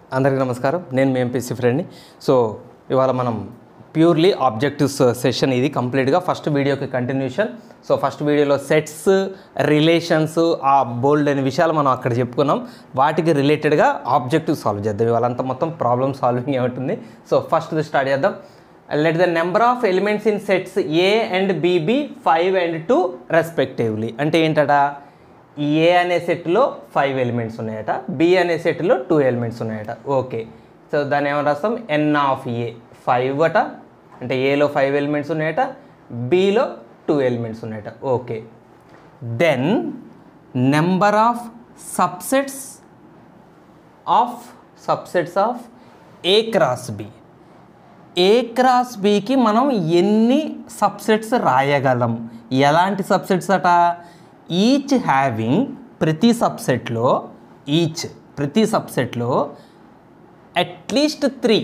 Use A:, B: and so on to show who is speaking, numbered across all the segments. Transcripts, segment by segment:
A: అందరికీ నమస్కారం నేను మీ ఎంపీసీ ఫ్రెండ్ని సో ఇవాళ మనం ప్యూర్లీ ఆబ్జెక్టివ్స్ సెషన్ ఇది కంప్లీట్గా ఫస్ట్ వీడియోకి కంటిన్యూషన్ సో ఫస్ట్ వీడియోలో సెట్స్ రిలేషన్స్ ఆ బోల్డ్ అనే విషయాలు మనం అక్కడ చెప్పుకున్నాం వాటికి రిలేటెడ్గా ఆబ్జెక్టివ్ సాల్వ్ చేద్దాం ఇవాళ అంతా మొత్తం ప్రాబ్లమ్ సాల్వింగ్ ఏమిటి సో ఫస్ట్ స్టార్ట్ చేద్దాం let the number of elements in sets A and B five and two respectively అంటే ఏంటట ఏ అనే సెట్లో ఫైవ్ ఎలిమెంట్స్ ఉన్నాయట బి అనే సెట్లో టూ ఎలిమెంట్స్ ఉన్నాయట ఓకే సో దాన్ని ఏమని రాస్తాం ఎన్ ఆఫ్ ఏ ఫైవ్ అట అంటే ఏలో ఫైవ్ ఎలిమెంట్స్ ఉన్నాయట బిలో టూ ఎలిమెంట్స్ ఉన్నాయట okay then number of subsets of subsets of A cross B A cross బికి మనం ఎన్ని సబ్సెట్స్ రాయగలం ఎలాంటి సబ్సెట్స్ అట ఈచ్ హ్యావింగ్ ప్రతి సబ్సెట్లో ఈచ్ ప్రతి సబ్సెట్లో అట్లీస్ట్ త్రీ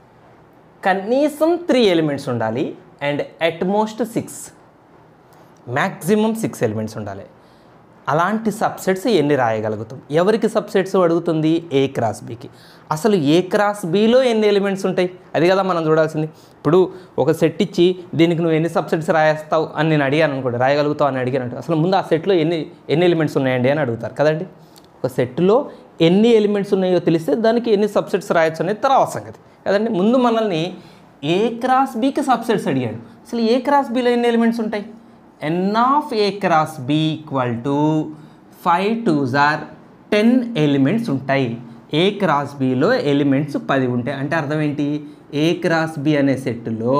A: కనీసం త్రీ ఎలిమెంట్స్ ఉండాలి and at most six maximum six elements ఉండాలి అలాంటి సబ్సెట్స్ ఎన్ని రాయగలుగుతాం ఎవరికి సబ్సెట్స్ అడుగుతుంది ఏ క్రాస్ బికి అసలు ఏ క్రాస్ బిలో ఎన్ని ఎలిమెంట్స్ ఉంటాయి అది కదా మనం చూడాల్సింది ఇప్పుడు ఒక సెట్ ఇచ్చి దీనికి నువ్వు ఎన్ని సబ్సెట్స్ రాయేస్తావు అని నేను అడిగాను అనుకోండి రాయగలుగుతావు అని అడిగాను అసలు ముందు ఆ సెట్లో ఎన్ని ఎన్ని ఎలిమెంట్స్ ఉన్నాయండి అని అడుగుతారు కదండి ఒక సెట్లో ఎన్ని ఎలిమెంట్స్ ఉన్నాయో తెలిస్తే దానికి ఎన్ని సబ్సెట్స్ రాయొచ్చు అనేది తర్వాత సంగతి కదండి ముందు మనల్ని ఏ క్రాస్ బికి సబ్సెట్స్ అడిగాడు అసలు ఏ క్రాస్ బిలో ఎన్ని ఎలిమెంట్స్ ఉంటాయి n of A cross B equal to five two జార్ టెన్ ఎలిమెంట్స్ ఉంటాయి ఏ క్రాస్ బిలో ఎలిమెంట్స్ పది ఉంటాయి అంటే అర్థం ఏంటి ఏ క్రాస్ బి అనే సెట్లో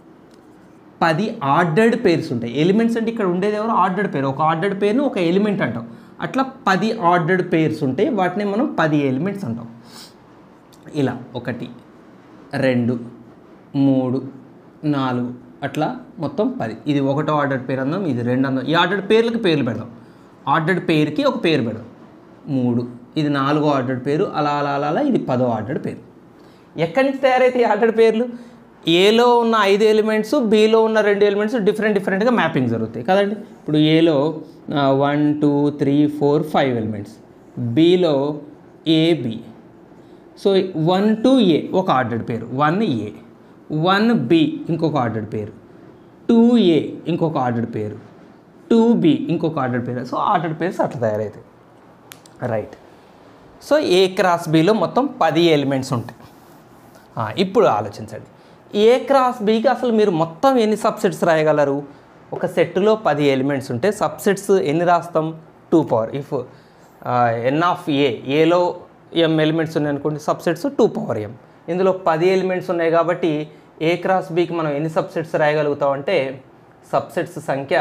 A: పది ఆర్డర్డ్ పేర్స్ ఉంటాయి ఎలిమెంట్స్ అంటే ఇక్కడ ఉండేది ఎవరు ఆర్డర్డ్ పేరు ఒక ఆర్డర్డ్ పేరును ఒక ఎలిమెంట్ అంటాం అట్లా పది ఆర్డర్డ్ పేర్స్ ఉంటాయి వాటిని మనం పది ఎలిమెంట్స్ అంటాం ఇలా ఒకటి రెండు మూడు నాలుగు అట్లా మొత్తం పది ఇది ఒకటో ఆర్డర్ పేరు అందాం ఇది రెండు అందాం ఈ ఆర్డర్ పేర్లకి పేర్లు పెడదాం ఆర్డర్డ్ పేరుకి ఒక పేరు పెడదాం మూడు ఇది నాలుగో ఆర్డర్డ్ పేరు అలా అలా అలా అలా ఇది పదో ఆర్డర్డ్ పేరు ఎక్కడి నుంచి తయారైతే ఆర్డర్డ్ పేర్లు ఏలో ఉన్న ఐదు ఎలిమెంట్స్ బిలో ఉన్న రెండు ఎలిమెంట్స్ డిఫరెంట్ డిఫరెంట్గా మ్యాపింగ్ జరుగుతాయి కదండి ఇప్పుడు ఏలో one two three four five elements బిలో AB so one two A ఒక ordered pair one A one B ఇంకొక ఆర్డర్డ్ పేరు టూ ఏ ఇంకొక ఆర్డర్డ్ పేరు టూ బి ఇంకొక ordered pair so ordered pairs అట్లా తయారవుతాయి రైట్ సో ఏ క్రాస్ బిలో మొత్తం పది ఎలిమెంట్స్ ఉంటాయి ఆ, ఇప్పుడు ఆలోచించండి ఏ క్రాస్ బికి అసలు మీరు మొత్తం ఎన్ని సబ్సెట్స్ రాయగలరు ఒక సెట్లో పది ఎలిమెంట్స్ ఉంటే సబ్సెట్స్ ఎన్ని రాస్తాం two power of n of A ఏలో ఎం ఎలిమెంట్స్ ఉన్నాయి అనుకోండి సబ్సెట్స్ టూ పవర్ ఎం ఇందులో పది ఎలిమెంట్స్ ఉన్నాయి కాబట్టి ఏ క్రాస్ బికి మనం ఎన్ని సబ్సెట్స్ రాయగలుగుతాం అంటే సబ్సెట్స్ సంఖ్య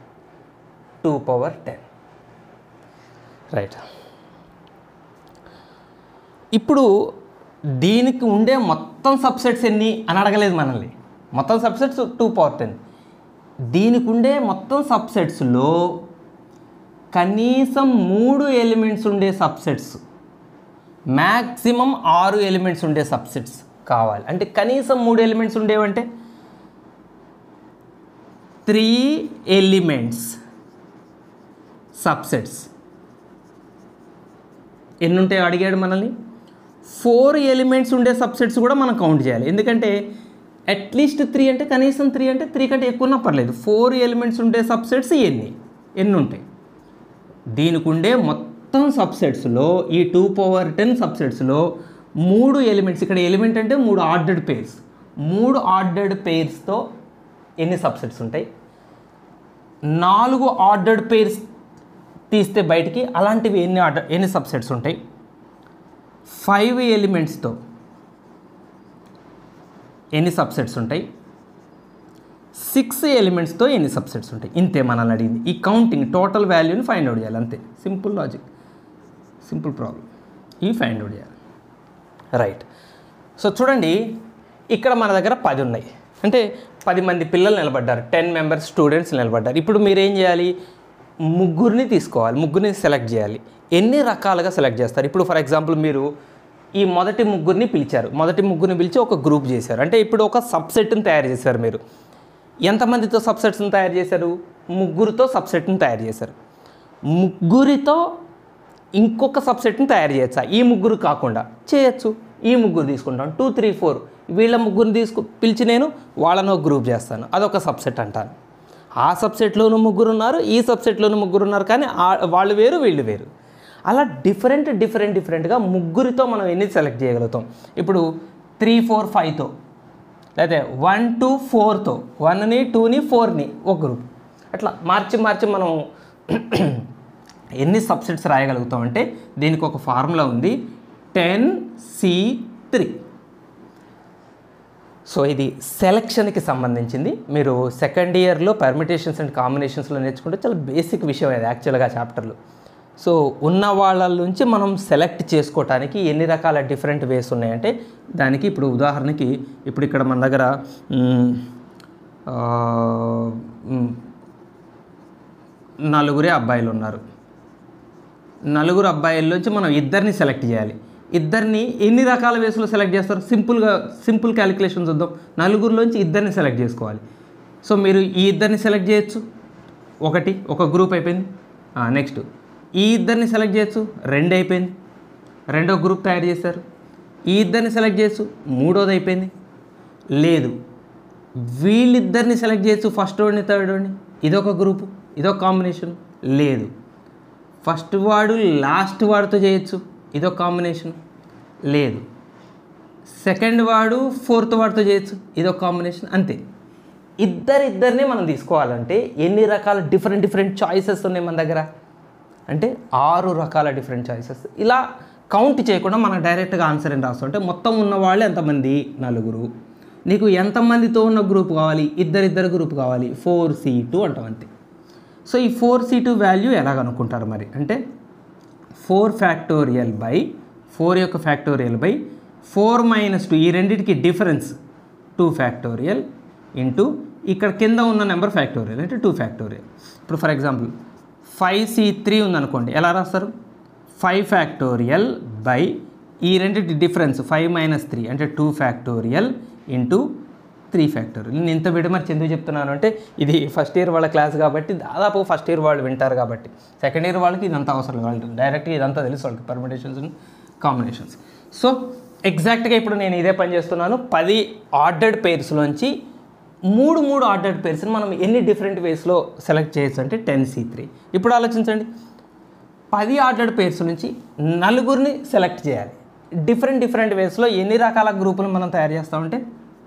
A: టూ పవర్ టెన్ రైట్ ఇప్పుడు దీనికి ఉండే మొత్తం సబ్సెట్స్ ఎన్ని అని అడగలేదు మనల్ని మొత్తం సబ్సెట్స్ టూ పవర్ టెన్ దీనికి ఉండే మొత్తం సబ్సెట్స్లో కనీసం మూడు ఎలిమెంట్స్ ఉండే సబ్సెట్స్ మ్యాక్సిమం ఆరు ఎలిమెంట్స్ ఉండే సబ్సెట్స్ కావాలి అంటే కనీసం మూడు ఎలిమెంట్స్ ఉండేవంటే త్రీ ఎలిమెంట్స్ సబ్సెట్స్ ఎన్ని ఉంటాయో అడిగాడు మనల్ని ఫోర్ ఎలిమెంట్స్ ఉండే సబ్సెట్స్ కూడా మనం కౌంట్ చేయాలి ఎందుకంటే అట్లీస్ట్ త్రీ అంటే కనీసం త్రీ అంటే త్రీ కంటే ఎక్కువ ఉన్నా పర్లేదు ఫోర్ ఎలిమెంట్స్ ఉండే సబ్సెట్స్ ఎన్ని ఎన్ని ఉంటాయి దీనికి ఉండే మొత్తం సబ్సెట్స్లో ఈ టూ పవర్ టెన్ సబ్సెట్స్లో మూడు ఎలిమెంట్స్ ఇక్కడ ఎలిమెంట్ అంటే మూడు ఆర్డర్డ్ పేర్స్ మూడు ఆర్డర్డ్ పేర్స్తో ఎన్ని సబ్సెట్స్ ఉంటాయి నాలుగు ఆర్డర్డ్ పేర్స్ తీస్తే బయటికి అలాంటివి ఎన్ని ఆర్డర్ ఎన్ని సబ్సెట్స్ ఉంటాయి ఫైవ్ ఎలిమెంట్స్తో ఎన్ని సబ్సెట్స్ ఉంటాయి సిక్స్ ఎలిమెంట్స్తో ఎన్ని సబ్సెట్స్ ఉంటాయి ఇంతే మనల్ని అడిగింది ఈ కౌంటింగ్ టోటల్ వాల్యూని ఫైండ్ అవుట్ చేయాలి అంతే సింపుల్ లాజిక్ సింపుల్ ప్రాబ్లం ఇవి ఫైండ్ అవుట్ చేయాలి రైట్ సో చూడండి ఇక్కడ మన దగ్గర పది ఉన్నాయి అంటే పది మంది పిల్లలు నిలబడ్డారు టెన్ మెంబర్స్ స్టూడెంట్స్ నిలబడ్డారు ఇప్పుడు మీరు ఏం చేయాలి ముగ్గురిని తీసుకోవాలి ముగ్గురిని సెలెక్ట్ చేయాలి ఎన్ని రకాలుగా సెలెక్ట్ చేస్తారు ఇప్పుడు ఫర్ ఎగ్జాంపుల్ మీరు ఈ మొదటి ముగ్గురిని పిలిచారు మొదటి ముగ్గురిని పిలిచి ఒక గ్రూప్ చేశారు అంటే ఇప్పుడు ఒక సబ్సెట్ని తయారు చేశారు మీరు ఎంతమందితో సబ్సెట్స్ని తయారు చేశారు ముగ్గురితో సబ్సెట్ని తయారు చేశారు ముగ్గురితో ఇంకొక సబ్సెట్ని తయారు చేయొచ్చా ఈ ముగ్గురు కాకుండా చేయొచ్చు ఈ ముగ్గురు తీసుకుంటాను టూ త్రీ ఫోర్ వీళ్ళ ముగ్గురిని తీసుకు పిలిచి నేను వాళ్ళను ఒక గ్రూప్ చేస్తాను అదొక సబ్సెట్ అంటాను ఆ సబ్సెట్లోనూ ముగ్గురు ఉన్నారు ఈ సబ్సెట్లోనూ ముగ్గురు ఉన్నారు కానీ ఆ- వాళ్ళు వేరు వీళ్ళు వేరు అలా డిఫరెంట్ డిఫరెంట్ డిఫరెంట్గా ముగ్గురితో మనం ఎన్ని సెలెక్ట్ చేయగలుగుతాం ఇప్పుడు త్రీ ఫోర్ ఫైవ్తో లేకపోతే వన్ టూ ఫోర్తో వన్ని టూని ఫోర్ని ఒక గ్రూప్ అట్లా మార్చి మార్చి మనం ఎన్ని సబ్సెట్స్ రాయగలుగుతాం అంటే దీనికి ఒక ఫార్ములా ఉంది టెన్ సి త్రీ సో ఇది సెలక్షన్కి సంబంధించింది మీరు సెకండ్ ఇయర్లో పర్మిటేషన్స్ అండ్ కాంబినేషన్స్లో నేర్చుకుంటే చాలా బేసిక్ విషయం అది యాక్చువల్గా చాప్టర్లో సో ఉన్న వాళ్ళ నుంచి మనం సెలెక్ట్ చేసుకోవటానికి ఎన్ని రకాల డిఫరెంట్ వేస్ ఉన్నాయంటే దానికి ఇప్పుడు ఉదాహరణకి ఇప్పుడు ఇక్కడ మన దగ్గర మ్, ఆ, మ్, నలుగురే అబ్బాయిలు ఉన్నారు నలుగురు అబ్బాయిల్లోంచి మనం ఇద్దరిని సెలెక్ట్ చేయాలి ఇద్దరిని ఎన్ని రకాల వేసులో సెలెక్ట్ చేస్తారు సింపుల్గా సింపుల్ క్యాలిక్యులేషన్ చూద్దాం నలుగురిలోంచి ఇద్దరిని సెలెక్ట్ చేసుకోవాలి సో మీరు ఈ ఇద్దరిని సెలెక్ట్ చేయొచ్చు ఒకటి ఒక గ్రూప్ అయిపోయింది నెక్స్ట్ ఈ ఇద్దరిని సెలెక్ట్ చేయొచ్చు రెండు అయిపోయింది రెండో గ్రూప్ తయారు చేశారు ఈ ఇద్దరిని సెలెక్ట్ చేయొచ్చు మూడోది అయిపోయింది లేదు వీళ్ళిద్దరిని సెలెక్ట్ చేయొచ్చు ఫస్ట్ వాడిని థర్డ్ వాడిని ఇదొక గ్రూపు ఇదొక కాంబినేషన్ లేదు ఫస్ట్ వాడు లాస్ట్ వాడితో చేయొచ్చు ఇదొక కాంబినేషన్ లేదు సెకండ్ వాడు ఫోర్త్ వాడితో చేయొచ్చు ఇదొక కాంబినేషన్ అంతే ఇద్దరిద్దరిని మనం తీసుకోవాలంటే ఎన్ని రకాల డిఫరెంట్ డిఫరెంట్ చాయిసెస్ ఉన్నాయి మన దగ్గర అంటే ఆరు రకాల డిఫరెంట్ చాయిసెస్ ఇలా కౌంట్ చేయకుండా మనం డైరెక్ట్గా ఆన్సర్ అని రాస్తుంటే మొత్తం ఉన్న వాళ్ళు ఎంతమంది నలుగురు నీకు ఎంతమందితో ఉన్న గ్రూప్ కావాలి ఇద్దరిద్దరు గ్రూప్ కావాలి ఫోర్ సి టూ అంటాం అంతే సో ఈ ఫోర్ సి టూ వాల్యూ ఎలా కనుక్కుంటారు మరి అంటే ఫోర్ ఫ్యాక్టోరియల్ బై ఫోర్ యొక్క factorial by four minus two ఈ రెండింటికి డిఫరెన్స్ టూ ఫ్యాక్టోరియల్ ఇంటూ ఇక్కడ కింద ఉన్న నెంబర్ ఫ్యాక్టోరియల్ అంటే టూ ఫ్యాక్టోరియల్ ఇప్పుడు for example five C three ఉందనుకోండి ఎలా రాస్తారు ఫైవ్ ఫ్యాక్టోరియల్ బై ఈ రెండింటి డిఫరెన్స్ ఫైవ్ మైనస్ త్రీ అంటే two factorial into three factorial నేను ఇంత విడమర్చి ఎందుకు చెప్తున్నాను అంటే ఇది ఫస్ట్ ఇయర్ వాళ్ళ క్లాస్ కాబట్టి దాదాపు ఫస్ట్ ఇయర్ వాళ్ళు వింటారు కాబట్టి సెకండ్ ఇయర్ వాళ్ళకి ఇదంతా అవసరం లేదు వాళ్ళు డైరెక్ట్గా ఇదంతా తెలుసు వాళ్ళకి పర్మిటేషన్స్ కాంబినేషన్స్ సో ఎగ్జాక్ట్గా ఇప్పుడు నేను ఇదే పని చేస్తున్నాను పది ఆర్డర్డ్ పేర్స్లోంచి మూడు మూడు ఆర్డర్డ్ పేర్స్ని మనం ఎన్ని డిఫరెంట్ వేస్లో సెలెక్ట్ చేయొచ్చు అంటే టెన్ సి త్రీ ఇప్పుడు ఆలోచించండి పది ఆర్డర్డ్ పేర్స్ నుంచి నలుగురిని సెలెక్ట్ చేయాలి డిఫరెంట్ డిఫరెంట్ వేస్లో ఎన్ని రకాల గ్రూపులు మనం తయారు చేస్తామంటే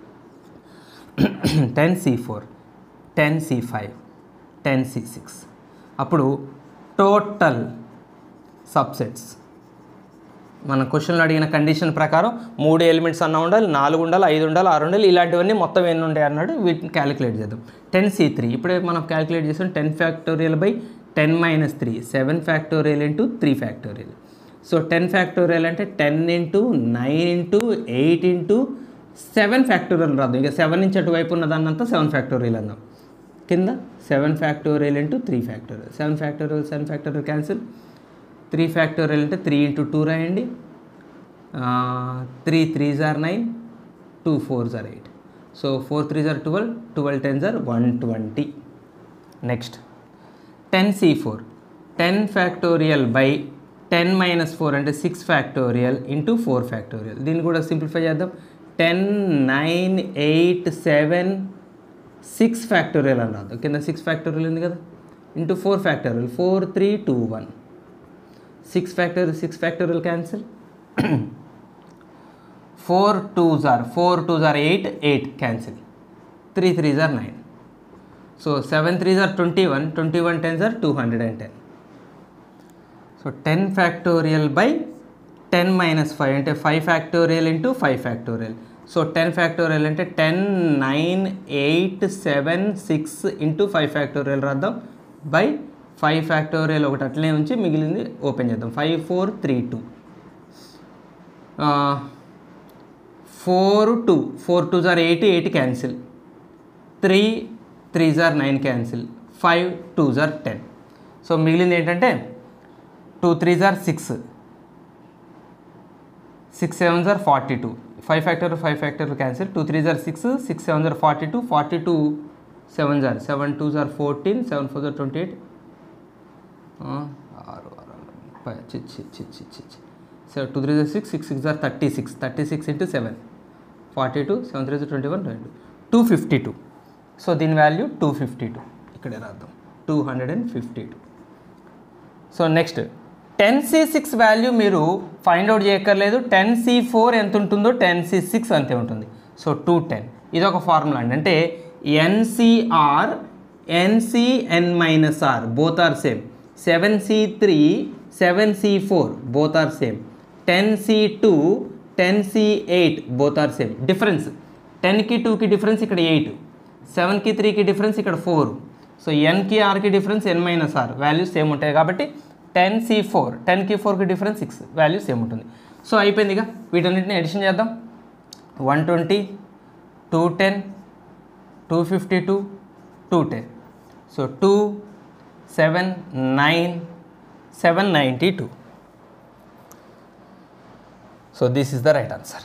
A: ten C four ten C five ten C six అప్పుడు టోటల్ సబ్సెట్స్ మన క్వశ్చన్లో అడిగిన కండిషన్ ప్రకారం మూడు ఎలిమెంట్స్ అన్న ఉండాలి నాలుగు ఉండాలి ఐదు ఉండాలి ఆరు ఉండాలి ఇలాంటివన్నీ మొత్తం ఎన్ని ఉంటాయి అన్నాడు వీటిని క్యాలిక్యులేట్ చేద్దాం టెన్ సి త్రీ ఇప్పుడే మనం క్యాలిక్యులేట్ చేసాం ten factorial by ten minus three seven factorial into three factorial so ten factorial అంటే ten into nine into eight into seven factorial రాదు ఇక సెవెన్ నుంచి అటువైపు ఉన్న దాన్నంతా సెవెన్ ఫ్యాక్టోరియల్ అన్నాం కింద seven factorial into three factorial seven factorial seven factorial cancel three factorial అంటే త్రీ ఇంటూ టూ రాయండి త్రీ త్రీ జార్ నైన్ టూ ఫోర్ జార్ ఎయిట్ సో ఫోర్ త్రీ జార్ ట్వెల్వ్ ట్వెల్వ్ టెన్ జార్ one twenty next ten C four ten factorial by ten minus four అంటే six factorial into four factorial దీన్ని కూడా simplify చేద్దాం ten nine eight seven six factorial అని రాదు కింద six factorial ఉంది కదా into four factorial four three two one six factorial six factorial cancel four two జార్ ఫోర్ టూ జార్ eight eight cancel three three జార్ నైన్ సో సెవెన్ త్రీ జార్ twenty one twenty one ten జార్ two hundred and ten so ten factorial by ten minus five అంటే five factorial into five factorial so ten factorial అంటే ten nine eight seven six into five factorial రాద్దాం by five factorial ఒకటి అట్లనే ఉంచి మిగిలింది open చేద్దాం five four three two four two four two జార్ eight eight cancel three three జార్ nine cancel five two జార్ టెన్ సో మిగిలింది ఏంటంటే టూ త్రీ జార్ సిక్స్ సిక్స్ సెవెన్ జార్ forty two five factor five factor cancel two three జార్ six six seven జార్ forty two forty two seven జార్ seven two జార్ ఫోర్టీన్ సెవెన్ ఫోర్ జార్ ట్వంటీ ఎయిట్ ఆరు ఆరు ముప్పై చి చి చి చి చి చి so two three six six six are thirty six thirty six into seven forty two seven three twenty one twenty two fifty two so దీని వాల్యూ టూ ఫిఫ్టీ టూ ఇక్కడే రాద్దాం two hundred and fifty two so next ten C six value మీరు find out చేయక్కర్లేదు ten C four ఎంత ఉంటుందో ten C six అంతే ఉంటుంది so two ten ఇది ఒక ఫార్ములా అండి అంటే NCR NCN minus r both are same seven C three seven C four both are same ten C two ten C eight both are same difference టెన్కి టూకి difference ఇక్కడ eight సెవెన్కి త్రీకి difference ఇక్కడ ఫోర్ సో ఎన్కి ఆర్కి difference n minus r values same ఉంటాయి కాబట్టి టెన్ సి ఫోర్ టెన్కి ఫోర్కి డిఫరెన్స్ సిక్స్ వాల్యూ సేమ్ ఉంటుంది సో అయిపోయిందిగా వీటన్నిటిని ఎడిషన్ చేద్దాం one twenty two ten two fifty two two ten so two seven nine seven ninety two so this is the right answer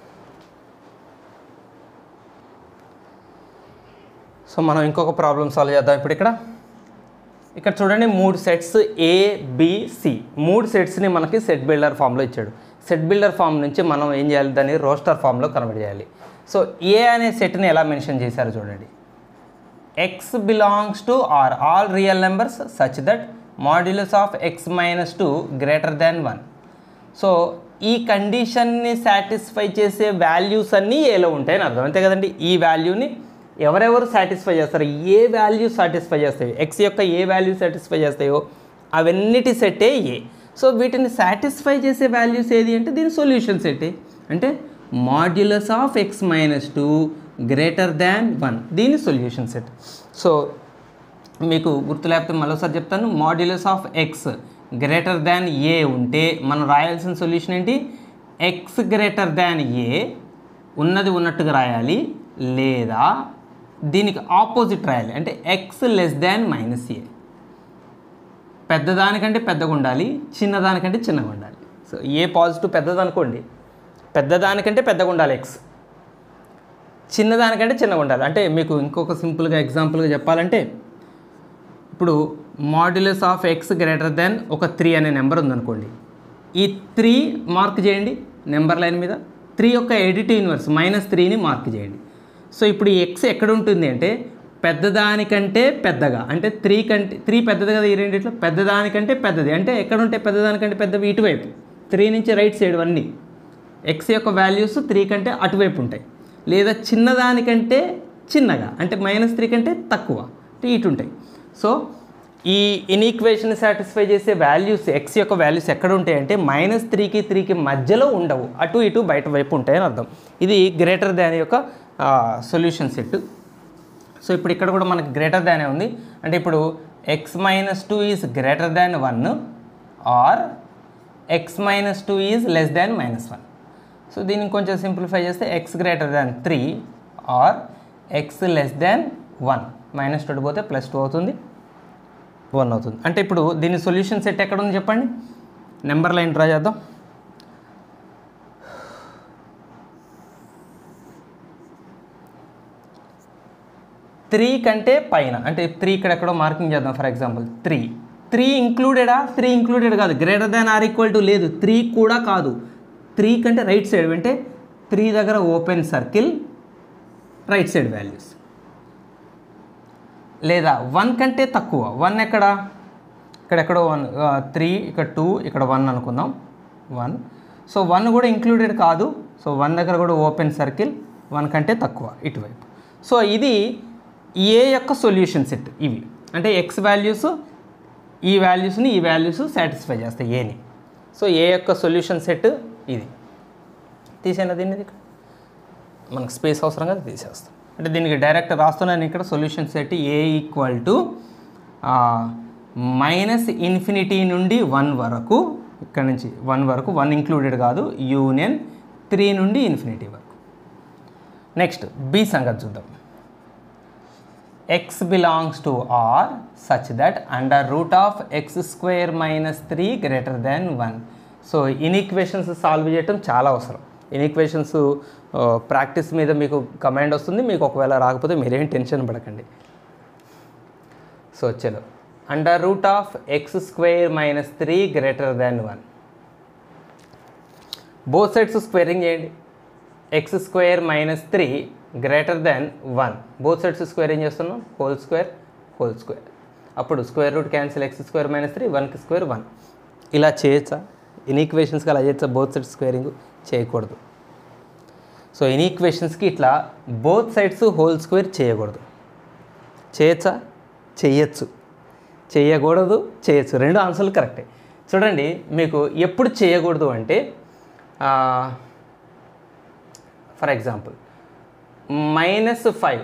A: so మనం ఇంకొక problem solve చేద్దాం ఇప్పుడు ఇక్కడ ఇక్కడ చూడండి మూడు సెట్స్ ఏ సి మూడు సెట్స్ని మనకి సెట్ బిల్డర్ ఫామ్లో ఇచ్చాడు సెట్ బిల్డర్ ఫామ్ నుంచి మనం ఏం చేయాలి దాన్ని రోస్టర్ ఫామ్లో కన్వర్ట్ చేయాలి సో ఏ అనే సెట్ని ఎలా మెన్షన్ చేశారు చూడండి x belongs to R all real numbers such that modulus of x minus two greater than one so ఈ కండిషన్ని సాటిస్ఫై చేసే వాల్యూస్ అన్నీ ఏలో ఉంటాయని అర్థం అంతే కదండి ఈ వాల్యూని ఎవరెవరు సాటిస్ఫై చేస్తారు ఏ వాల్యూ సాటిస్ఫై చేస్తాయో ఎక్స్ యొక్క ఏ వాల్యూ సాటిస్ఫై చేస్తాయో అవన్నిటి సెట్టే ఏ సో వీటిని సాటిస్ఫై చేసే వాల్యూస్ ఏది అంటే దీని సొల్యూషన్ సెట్టే అంటే modulus of x minus two greater than one దీని సొల్యూషన్ సెట్ సో మీకు గుర్తు లేకపోతే మరోసారి చెప్తాను modulus of x greater than a ఉంటే మనం రాయాల్సిన సొల్యూషన్ ఏంటి ఎక్స్ గ్రేటర్ దాన్ ఏ ఉన్నది ఉన్నట్టుగా రాయాలి లేదా దీనికి ఆపోజిట్ రాయాలి అంటే x less than minus a పెద్దదానికంటే పెద్దగా ఉండాలి చిన్నదానికంటే చిన్నగా ఉండాలి సో ఏ పాజిటివ్ పెద్దదనుకోండి పెద్దదానికంటే పెద్దగా ఉండాలి ఎక్స్ చిన్నదానికంటే చిన్నగా ఉండాలి అంటే మీకు ఇంకొక సింపుల్గా ఎగ్జాంపుల్గా చెప్పాలంటే ఇప్పుడు modulus of x greater than ఒక త్రీ అనే నెంబర్ ఉందనుకోండి ఈ త్రీ మార్క్ చేయండి నెంబర్ లైన్ మీద త్రీ యొక్క ఎడిటివ్ ఇన్వర్స్ మైనస్ త్రీని మార్క్ చేయండి సో ఇప్పుడు ఈ ఎక్స్ ఎక్కడ ఉంటుంది అంటే పెద్దదానికంటే పెద్దగా అంటే త్రీ కంటే త్రీ పెద్దది కదా ఈ రెండిట్లో పెద్దదానికంటే పెద్దది అంటే ఎక్కడ ఉంటే పెద్దదానికంటే పెద్దవి ఇటువైపు త్రీ నుంచి రైట్ సైడ్ అన్నీ ఎక్స్ యొక్క వాల్యూస్ త్రీ కంటే అటువైపు ఉంటాయి లేదా చిన్నదానికంటే చిన్నగా అంటే మైనస్ త్రీ కంటే తక్కువ అంటే ఇటు ఉంటాయి సో ఈ ఇన్ఈక్వేషన్ సాటిస్ఫై చేసే వాల్యూస్ ఎక్స్ యొక్క వాల్యూస్ ఎక్కడ ఉంటాయి అంటే మైనస్ త్రీకి త్రీకి మధ్యలో ఉండవు అటు ఇటు బయట వైపు ఉంటాయని అర్థం ఇది గ్రేటర్ దాన్ యొక్క సొల్యూషన్ సెట్ సో ఇప్పుడు ఇక్కడ కూడా మనకి గ్రేటర్ దానే ఉంది అంటే ఇప్పుడు x minus two is greater than one or x minus two is less than minus one so దీన్ని కొంచెం సింప్లిఫై చేస్తే x greater than three or x less than one minus two పోతే ప్లస్ టూ అవుతుంది one అవుతుంది అంటే ఇప్పుడు దీని solution set ఎక్కడ ఉంది చెప్పండి నెంబర్ లైన్ డ్రా చేద్దాం త్రీ కంటే పైన అంటే త్రీ ఇక్కడ ఎక్కడో మార్కింగ్ చేద్దాం ఫర్ ఎగ్జాంపుల్ త్రీ త్రీ ఇంక్లూడెడా త్రీ ఇంక్లూడెడ్ కాదు greater than or equal to లేదు త్రీ కూడా కాదు త్రీ కంటే రైట్ సైడ్ అంటే త్రీ దగ్గర open circle right side values లేదా వన్ కంటే తక్కువ వన్ ఎక్కడ ఇక్కడ ఎక్కడో వన్ త్రీ ఇక్కడ టూ ఇక్కడ వన్ అనుకుందాం వన్ సో వన్ కూడా ఇంక్లూడెడ్ కాదు సో వన్ దగ్గర కూడా ఓపెన్ సర్కిల్ వన్ కంటే తక్కువ ఇటువైపు సో ఇది ఏ యొక్క సొల్యూషన్ సెట్ ఇవి అంటే ఎక్స్ వాల్యూస్ ఈ వాల్యూస్ని ఈ వాల్యూస్ సాటిస్ఫై చేస్తాయి ఏని సో ఏ యొక్క సొల్యూషన్ సెట్ ఇది తీసేనా దీన్ని ఇక్కడ మనకు స్పేస్ అవసరం కదా తీసేస్తాం అంటే దీనికి డైరెక్ట్ రాస్తున్నాను ఇక్కడ solution set A equal to minus infinity నుండి వన్ వరకు ఇక్కడ నుంచి వన్ వరకు వన్ ఇంక్లూడెడ్ కాదు యూనియన్ త్రీ నుండి ఇన్ఫినిటీ వరకు నెక్స్ట్ బి సంగతి చూద్దాం x belongs to R such that under root of x square minus three greater than one so inequations solve చేయటం చాలా అవసరం ఇన్ఈక్వేషన్స్ ప్రాక్టీస్ మీద మీకు కమాండ్ వస్తుంది మీకు ఒకవేళ రాకపోతే మీరేం టెన్షన్ పడకండి సో చలో under root of x square minus three greater than one both sides squaring చేయండి x square minus three greater than one both sides squaring చేస్తున్నాం హోల్ స్క్వేర్ హోల్ స్క్వేర్ అప్పుడు square root cancel x square minus three వన్కి square one ఇలా చేయొచ్చా ఇన్ఈక్వేషన్స్కి అలా చేయొచ్చా both sides squaring చేయకూడదు సో ఇన్ఈక్వేషన్స్కి ఇట్లా బోత్ సైడ్స్ హోల్ స్క్వేర్ చేయకూడదు చేయొచ్చా చెయ్యొచ్చు చేయకూడదు చేయొచ్చు రెండు ఆన్సర్లు కరెక్టే చూడండి మీకు ఎప్పుడు చేయకూడదు అంటే for example minus five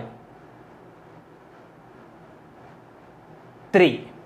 A: three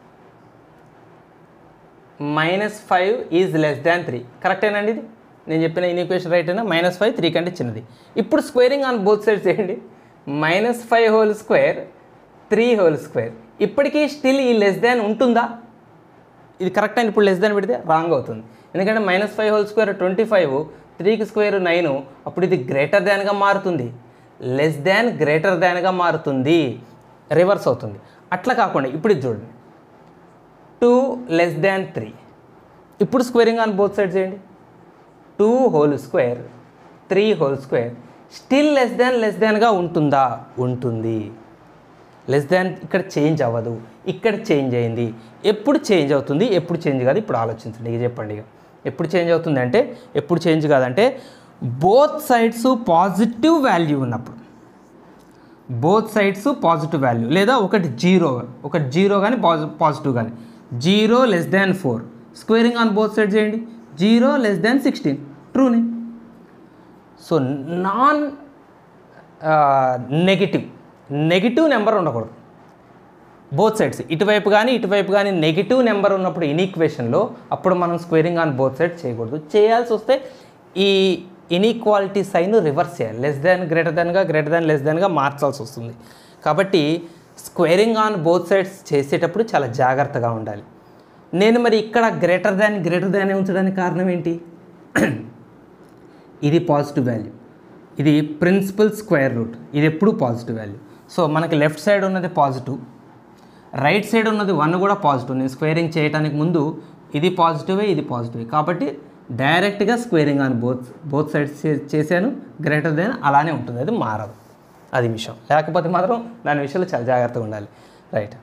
A: minus five is less than three కరెక్టేనండి ఇది నేను చెప్పిన ఇన్ఈక్వేషన్ రైట్ అయినా మైనస్ ఫైవ్ త్రీ కంటే చిన్నది ఇప్పుడు స్క్వేరింగ్ ఆన్ బోత్ సైడ్స్ చేయండి minus five whole square three whole square ఇప్పటికీ స్టిల్ ఈ లెస్ దాన్ ఉంటుందా ఇది కరెక్ట్ అని ఇప్పుడు లెస్ దాన్ పెడితే రాంగ్ అవుతుంది ఎందుకంటే minus five whole square twenty five త్రీకి స్క్వేర్ నైన్ అప్పుడు ఇది గ్రేటర్ దాన్గా మారుతుంది లెస్ దాన్ గ్రేటర్ దాన్గా మారుతుంది రివర్స్ అవుతుంది అట్లా కాకుండా ఇప్పుడు ఇది చూడండి టూ లెస్ దాన్ త్రీ ఇప్పుడు స్క్వేరింగ్ ఆన్ బోత్ సైడ్ చేయండి two whole square three whole square still less than less దాన్గా ఉంటుందా ఉంటుంది లెస్ దాన్ ఇక్కడ చేంజ్ అవ్వదు ఇక్కడ చేంజ్ అయింది ఎప్పుడు చేంజ్ అవుతుంది ఎప్పుడు చేంజ్ కాదు ఇప్పుడు ఆలోచించండి ఇక చెప్పండి ఇక ఎప్పుడు చేంజ్ అవుతుంది అంటే ఎప్పుడు చేంజ్ కాదంటే బోత్ సైడ్స్ పాజిటివ్ వాల్యూ ఉన్నప్పుడు బోత్ సైడ్స్ పాజిటివ్ వాల్యూ లేదా ఒకటి జీరో ఒకటి జీరో కానీ పాజి పాజిటివ్ కానీ zero less than four squaring on both side చేయండి జీరో లెస్ దాన్ సిక్స్టీన్ ట్రూనే so non negative negative number ఉండకూడదు బోత్ సైడ్స్ ఇటువైపు కానీ ఇటువైపు కానీ నెగిటివ్ నెంబర్ ఉన్నప్పుడు ఇన్ఈక్వేషన్లో అప్పుడు మనం స్క్వేరింగ్ ఆన్ బోత్ సైడ్ చేయకూడదు చేయాల్సి వస్తే ఈ ఇన్ఈక్వాలిటీ సైన్ రివర్స్ చేయాలి లెస్ దాన్ గ్రేటర్ దాన్గా గ్రేటర్ దాన్ లెస్ దాన్గా మార్చాల్సి వస్తుంది కాబట్టి స్క్వేరింగ్ ఆన్ బోత్ సైడ్స్ చేసేటప్పుడు చాలా జాగ్రత్తగా ఉండాలి నేను మరి ఇక్కడ గ్రేటర్ దాన్ గ్రేటర్ దాన్ ఉంచడానికి కారణం ఏంటి ఇది పాజిటివ్ వాల్యూ ఇది ప్రిన్సిపల్ స్క్వేర్ రూట్ ఇది ఎప్పుడు పాజిటివ్ వాల్యూ సో మనకి లెఫ్ట్ సైడ్ ఉన్నది పాజిటివ్ రైట్ సైడ్ ఉన్నది వన్ కూడా పాజిటివ్ నేను స్క్వేరింగ్ చేయడానికి ముందు ఇది పాజిటివే ఇది పాజిటివే కాబట్టి డైరెక్ట్గా squaring on both both sides చేశాను గ్రేటర్ దెన్ అలానే ఉంటుంది అది మారదు అది విషయం లేకపోతే మాత్రం దాని విషయంలో చాలా జాగ్రత్తగా ఉండాలి రైట్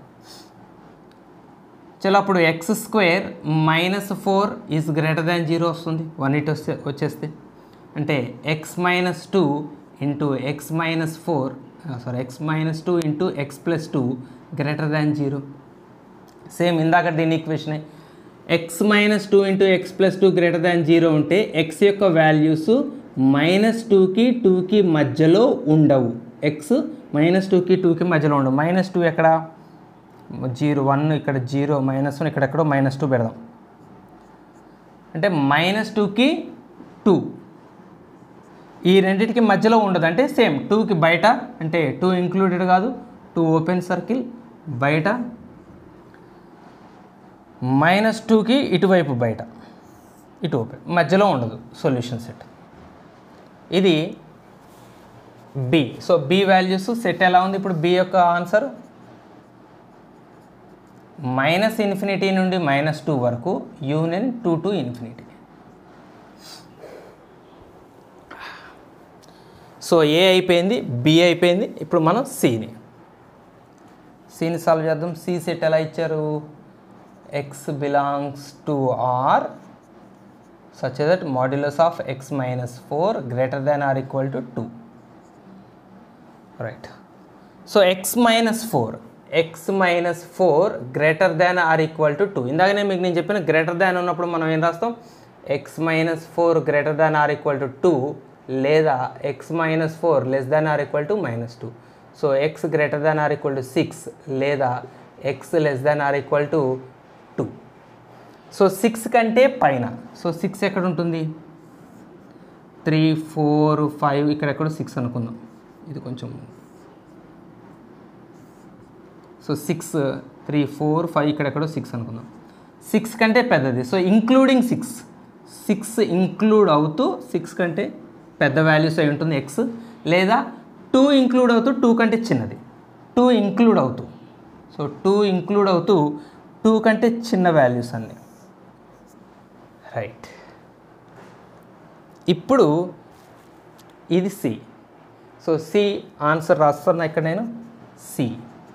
A: చలో అప్పుడు x square minus four is greater than zero వస్తుంది వన్ ఇట్ వస్తే వచ్చేస్తే అంటే x minus two into x minus four sorry x minus two into x plus two greater than zero same ఇందాక దీని ఈక్వేషనే x minus two into x plus two greater than zero ఉంటే x యొక్క values minus టూకి టూకి మధ్యలో ఉండవు X minus టూకి టూకి మధ్యలో ఉండవు మైనస్ టూ ఎక్కడ జీరో వన్ ఇక్కడ జీరో మైనస్ వన్ ఇక్కడ ఎక్కడో మైనస్ టూ పెడదాం అంటే మైనస్ టూకి టూ ఈ రెండింటికి మధ్యలో ఉండదు అంటే సేమ్ టూకి బయట అంటే టూ ఇంక్లూడెడ్ కాదు టూ ఓపెన్ సర్కిల్ బయట మైనస్ టూకి ఇటువైపు బయట ఇటు ఓపెన్ మధ్యలో ఉండదు సొల్యూషన్ సెట్ ఇది B so B values set ఎలా ఉంది ఇప్పుడు బి యొక్క ఆన్సర్ మైనస్ ఇన్ఫినిటీ నుండి మైనస్ టూ వరకు union two to infinity so A అయిపోయింది బి అయిపోయింది ఇప్పుడు మనం సిని సిని సాల్వ్ చేద్దాం సి సెట్ ఎలా ఇచ్చారు x belongs to R such that modulus of x minus four greater than or equal to two right so x minus four x minus four greater than or equal to two ఇందాకనే మీకు నేను చెప్పిన greater than ఉన్నప్పుడు మనం ఏం రాస్తాం x minus four greater than or equal to two లేదా x minus four less than or equal to minus two so x greater than or equal to six లేదా x less than or equal to two so six కంటే పైన so six ఎక్కడ ఉంటుంది three four five ఇక్కడ ఎక్కడో six అనుకుందాం ఇది కొంచెం so six three four five ఇక్కడ ఎక్కడో సిక్స్ అనుకుందాం సిక్స్ కంటే పెద్దది so including six six include అవుతూ సిక్స్ కంటే పెద్ద వాల్యూస్ అయి ఉంటుంది ఎక్స్ లేదా టూ ఇంక్లూడ్ అవుతూ టూ కంటే చిన్నది టూ ఇంక్లూడ్ అవుతూ సో టూ ఇంక్లూడ్ అవుతూ టూ కంటే చిన్న వాల్యూస్ అన్నీ రైట్ ఇప్పుడు ఇది సి సో సి ఆన్సర్ రాస్తున్నా ఇక్కడ నేను సి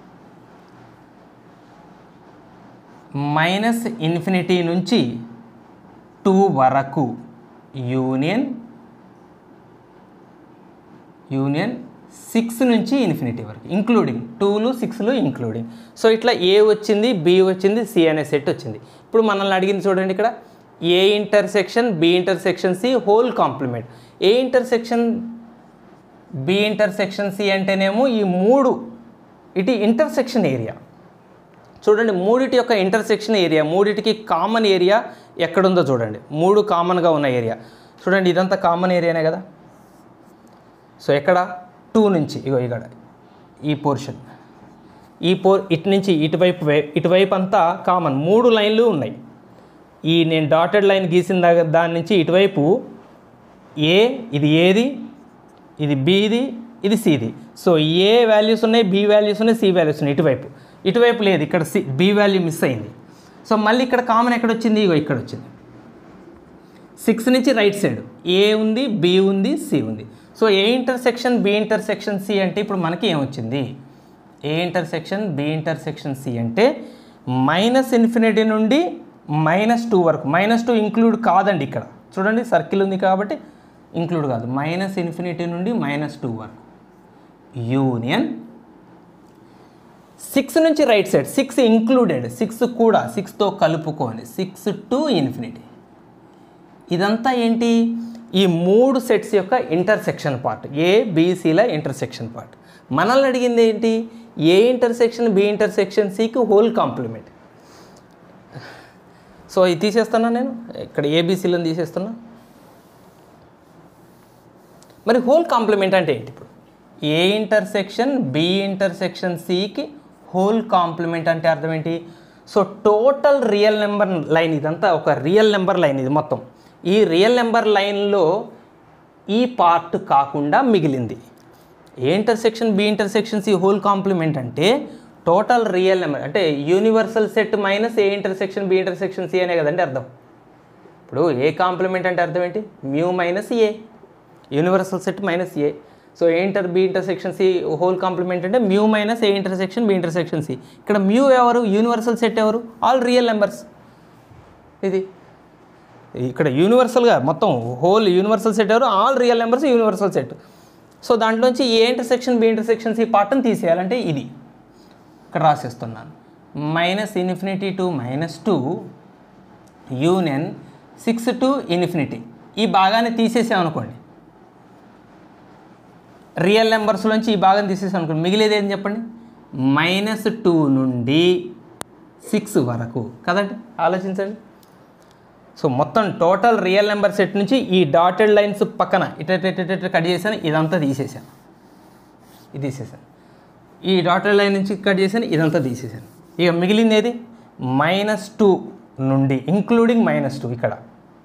A: మైనస్ ఇన్ఫినిటీ నుంచి టూ వరకు యూనియన్ యూనియన్ సిక్స్ నుంచి ఇన్ఫినిటీ వరకు ఇంక్లూడింగ్ టూలు సిక్స్లు ఇంక్లూడింగ్ సో ఇట్లా ఏ వచ్చింది బి వచ్చింది సి అనే సెట్ వచ్చింది ఇప్పుడు మనల్ని అడిగింది చూడండి ఇక్కడ A intersection B intersection C whole complement A intersection B intersection C అంటేనేమో ఈ మూడు ఇటు ఇంటర్సెక్షన్ ఏరియా చూడండి మూడిటి యొక్క ఇంటర్సెక్షన్ ఏరియా మూడిటికి కామన్ ఏరియా ఎక్కడుందో చూడండి మూడు కామన్గా ఉన్న ఏరియా చూడండి ఇదంతా కామన్ ఏరియానే కదా సో ఎక్కడ టూ నుంచి ఇగో ఇక్కడ ఈ పోర్షన్ ఈ పో ఇటు నుంచి ఇటువైపు వై- ఇటువైపు అంతా కామన్ మూడు లైన్లు ఉన్నాయి ఈ నేను డాటెడ్ లైన్ గీసిన దగ్గర దాని నుంచి ఇటువైపు ఏ ఇది ఏది ఇది బిది ఇది సిది సో ఏ వాల్యూస్ ఉన్నాయి బి వాల్యూస్ ఉన్నాయి సి వాల్యూస్ ఉన్నాయి ఇటువైపు ఇటువైపు లేదు ఇక్కడ సి బి వాల్యూ మిస్ అయింది సో మళ్ళీ ఇక్కడ కామన్ ఎక్కడ వచ్చింది ఇగో ఇక్కడ వచ్చింది సిక్స్ నుంచి రైట్ సైడ్ ఏ ఉంది బి ఉంది సి ఉంది so A intersection B intersection C అంటే ఇప్పుడు మనకి ఏమొచ్చింది A intersection B intersection C అంటే మైనస్ ఇన్ఫినిటీ నుండి మైనస్ టూ వరకు మైనస్ టూ ఇంక్లూడ్ కాదండి ఇక్కడ చూడండి సర్కిల్ ఉంది కాబట్టి ఇంక్లూడ్ కాదు మైనస్ ఇన్ఫినిటీ నుండి మైనస్ టూ వరకు యూనియన్ సిక్స్ నుంచి right side six included six కూడా సిక్స్తో కలుపుకొని సిక్స్ టు ఇన్ఫినిటీ ఇదంతా ఏంటి ఈ మూడు సెట్స్ యొక్క ఇంటర్సెక్షన్ పార్ట్ ఏ బీసీల ఇంటర్సెక్షన్ పార్ట్ మనల్ని అడిగింది ఏంటి ఏ ఇంటర్సెక్షన్ బి ఇంటర్సెక్షన్ సికి హోల్ కాంప్లిమెంట్ సో ఇది తీసేస్తున్నా నేను ఇక్కడ ఏబీసీలను తీసేస్తున్నా మరి హోల్ కాంప్లిమెంట్ అంటే ఏంటి ఇప్పుడు ఏ ఇంటర్సెక్షన్ బి ఇంటర్సెక్షన్ సికి హోల్ కాంప్లిమెంట్ అంటే అర్థం ఏంటి so total real number line ఇదంతా ఒక రియల్ నెంబర్ లైన్ ఇది మొత్తం ఈ రియల్ నెంబర్ లైన్లో ఈ పార్ట్ కాకుండా మిగిలింది A intersection B intersection C whole complement అంటే టోటల్ రియల్ నెంబర్ అంటే universal set minus A intersection B intersection C అనే కదండి అర్థం ఇప్పుడు ఏ కాంప్లిమెంట్ అంటే అర్థం ఏంటి mu minus A universal set minus A so A inter B intersection C whole complement అంటే mu minus A intersection B intersection C ఇక్కడ mu ఎవరు యూనివర్సల్ సెట్ ఎవరు ఆల్ రియల్ నెంబర్స్ ఇది ఇక్కడ యూనివర్సల్గా మొత్తం హోల్ యూనివర్సల్ సెట్ ఎవరు all real numbers universal set so దాంట్లోంచి A intersection B intersection C పార్ట్ని తీసేయాలంటే ఇది ఇక్కడ రాసేస్తున్నాను minus infinity to minus two union six to infinity ఈ భాగాన్ని తీసేసాం అనుకోండి రియల్ నెంబర్స్లోంచి ఈ భాగం తీసేసాం అనుకోండి మిగిలేది ఏం చెప్పండి మైనస్ టూ నుండి సిక్స్ వరకు కదండి ఆలోచించండి సో మొత్తం టోటల్ రియల్ నెంబర్ సెట్ నుంచి ఈ డాటెడ్ లైన్స్ పక్కన ఇట ఇట ఇట ఇట కట్ చేశాను ఇదంతా తీసేసాను ఇది తీసేసాను ఈ డాటెడ్ లైన్ నుంచి కట్ చేశాను ఇదంతా తీసేసాను ఇక మిగిలింది ఏది మైనస్ టూ నుండి ఇంక్లూడింగ్ మైనస్ టూ ఇక్కడ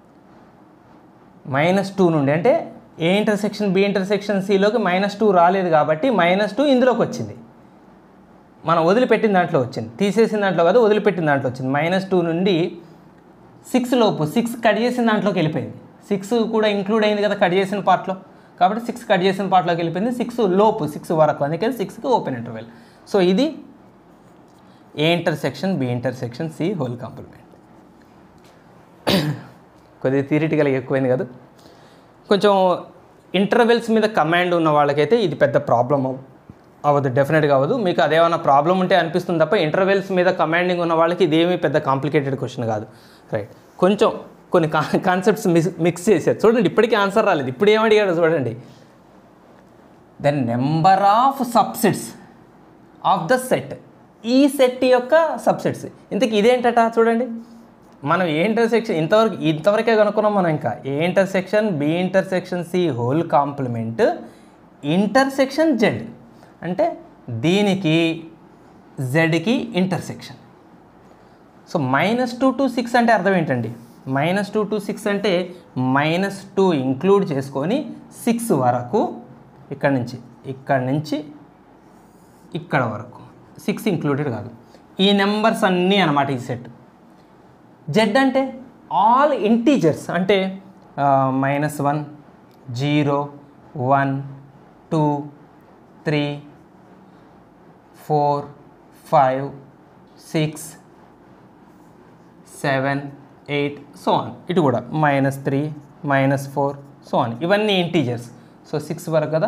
A: మైనస్ టూ నుండి అంటే ఏ ఇంటర్సెక్షన్ బి ఇంటర్సెక్షన్ సిలోకి మైనస్ టూ రాలేదు కాబట్టి మైనస్ టూ ఇందులోకి వచ్చింది మనం వదిలిపెట్టిన దాంట్లో వచ్చింది తీసేసిన దాంట్లో కాదు వదిలిపెట్టిన దాంట్లో వచ్చింది మైనస్ టూ నుండి సిక్స్ లోపు సిక్స్ కట్ చేసిన దాంట్లోకి వెళ్ళిపోయింది సిక్స్ కూడా ఇంక్లూడ్ అయింది కదా కట్ చేసిన పార్ట్లో కాబట్టి సిక్స్ కట్ చేసిన పార్ట్లోకి వెళ్ళిపోయింది సిక్స్ లోపు సిక్స్ వరకు అందుకని సిక్స్కి ఓపెన్ ఇంటర్వెల్ సో ఇది A intersection B intersection C whole complement కొద్దిగా థియరిటికల్గా ఎక్కువైంది కదా కొంచెం ఇంటర్వెల్స్ మీద కమాండ్ ఉన్న వాళ్ళకైతే ఇది పెద్ద ప్రాబ్లం అవ్వదు డెఫినెట్గా అవ్వదు మీకు అదేమన్నా ప్రాబ్లం ఉంటే అనిపిస్తుంది తప్ప ఇంటర్వెల్స్ మీద కమాండింగ్ ఉన్న వాళ్ళకి ఇదేమీ పెద్ద కాంప్లికేటెడ్ క్వశ్చన్ కాదు రైట్ కొంచెం కొన్ని కాన్సెప్ట్స్ మిక్స్ మిక్స్ చేశారు చూడండి ఇప్పటికీ ఆన్సర్ రాలేదు ఇప్పుడు ఏమడిగాడు చూడండి the number of subsets of the set ఈ సెట్ యొక్క సబ్సెట్స్ ఇంతకు ఇదేంటట చూడండి మనం ఏ ఇంటర్సెక్షన్ ఇంతవరకు ఇంతవరకే కనుక్కున్నాం మనం ఇంకా A intersection B intersection C whole complement intersection Z అంటే దీనికి జెడ్కి intersection so minus two to six అంటే అర్థం ఏంటండి మైనస్ టూ టు సిక్స్ అంటే మైనస్ టూ ఇంక్లూడ్ చేసుకొని సిక్స్ వరకు ఇక్కడ నుంచి ఇక్కడ నుంచి ఇక్కడ వరకు సిక్స్ ఇంక్లూడెడ్ కాదు ఈ నెంబర్స్ అన్నీ అనమాట ఈ సెట్ జెడ్ అంటే ఆల్ ఇంటీజర్స్ అంటే minus one zero one two three four five six seven eight so on ఇటు కూడా minus three minus four so on ఇవన్నీ ఇంటీజర్స్ సో సిక్స్ వరకు కదా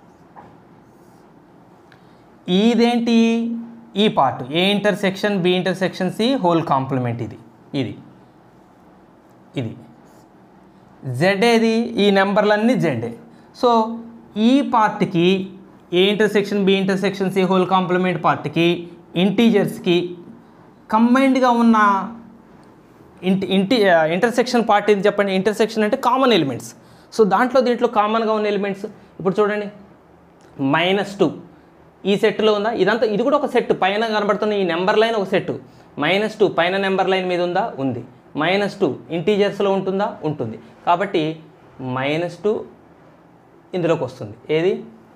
A: ఇదేంటి ఈ part A intersection B intersection C whole complement ఇది ఇది ఇది జెడ్ ఏది ఈ నెంబర్లన్నీ జెడ్ సో ఈ పార్ట్కి A intersection B intersection C whole complement పార్ట్కి ఇంటీజర్స్కి కంబైన్డ్గా ఉన్న ఇంటి ఇంటి ఇంటర్సెక్షన్ పార్ట్ ఇది చెప్పండి ఇంటర్సెక్షన్ అంటే కామన్ ఎలిమెంట్స్ సో దాంట్లో దీంట్లో కామన్గా ఉన్న ఎలిమెంట్స్ ఇప్పుడు చూడండి మైనస్ టూ ఈ సెట్లో ఉందా ఇదంతా ఇది కూడా ఒక సెట్ పైన కనబడుతున్న ఈ నెంబర్ లైన్ ఒక సెట్ మైనస్ టూ పైన నెంబర్ లైన్ మీద ఉందా ఉంది మైనస్ టూ ఇంటీజర్స్లో ఉంటుందా ఉంటుంది కాబట్టి మైనస్ టూ ఇందులోకి వస్తుంది ఏది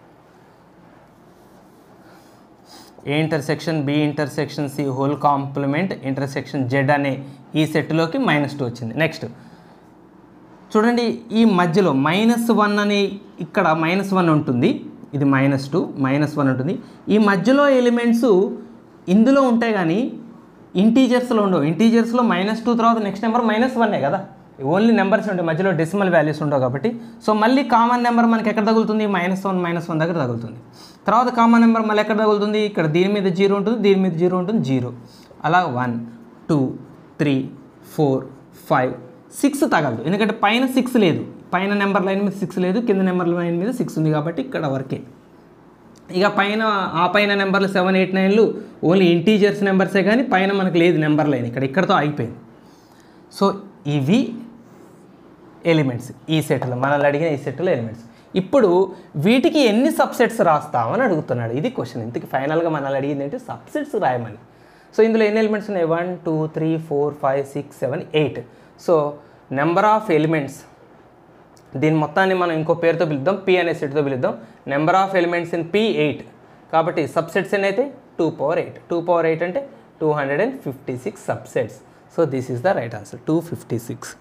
A: A intersection B intersection C whole complement intersection Z అనే ఈ సెట్లోకి మైనస్ టూ వచ్చింది నెక్స్ట్ చూడండి ఈ మధ్యలో మైనస్ వన్ అని ఇక్కడ మైనస్ వన్ ఉంటుంది ఇది మైనస్ టూ మైనస్ వన్ ఉంటుంది ఈ మధ్యలో ఎలిమెంట్స్ ఇందులో ఉంటాయి కానీ ఇంటీజర్స్లో ఉండవు ఇంటీజర్స్లో మైనస్ టూ తర్వాత నెక్స్ట్ నెంబర్ మైనస్ వన్నే కదా ఓన్లీ నెంబర్స్ ఉంటాయి మధ్యలో డెసిమల్ వాల్యూస్ ఉండవు కాబట్టి సో మళ్ళీ కామన్ నెంబర్ మనకి ఎక్కడ తగులుతుంది మైనస్ వన్ మైనస్ వన్ దగ్గర తగులుతుంది తర్వాత కామన్ నెంబర్ మళ్ళీ ఎక్కడ తగులుతుంది ఇక్కడ దీని మీద జీరో ఉంటుంది దీని మీద జీరో ఉంటుంది జీరో అలా one two three four five six తగలదు ఎందుకంటే పైన సిక్స్ లేదు పైన నెంబర్ లైన్ మీద సిక్స్ లేదు కింద నెంబర్ లైన్ మీద సిక్స్ ఉంది కాబట్టి ఇక్కడ వరకే ఇక పైన ఆ పైన నెంబర్లు సెవెన్ ఎయిట్ నైన్లు ఓన్లీ ఇంటీజర్స్ నెంబర్సే కానీ పైన మనకు లేదు నెంబర్ లైన్ ఇక్కడ ఇక్కడతో అయిపోయింది సో ఇవి ఎలిమెంట్స్ ఈ సెట్లో మనల్ని అడిగిన ఈ సెట్లో ఎలిమెంట్స్ ఇప్పుడు వీటికి ఎన్ని సబ్సెట్స్ రాస్తామని అడుగుతున్నాడు ఇది క్వశ్చన్ ఇంతకి ఫైనల్గా మనల్ని అడిగింది ఏంటి సబ్సెట్స్ రాయమని సో ఇందులో ఎన్ని ఎలిమెంట్స్ ఉన్నాయి one two three four five six seven eight so number of elements దీని మొత్తాన్ని మనం ఇంకో పేరుతో పిలుద్దాం పి అనే సెట్తో పిలుద్దాం number of elements in P eight కాబట్టి సబ్సెట్స్ ఎన్ని అయితే two power eight two power eight అంటే two hundred and fifty six subsets so this is the right answer two fifty six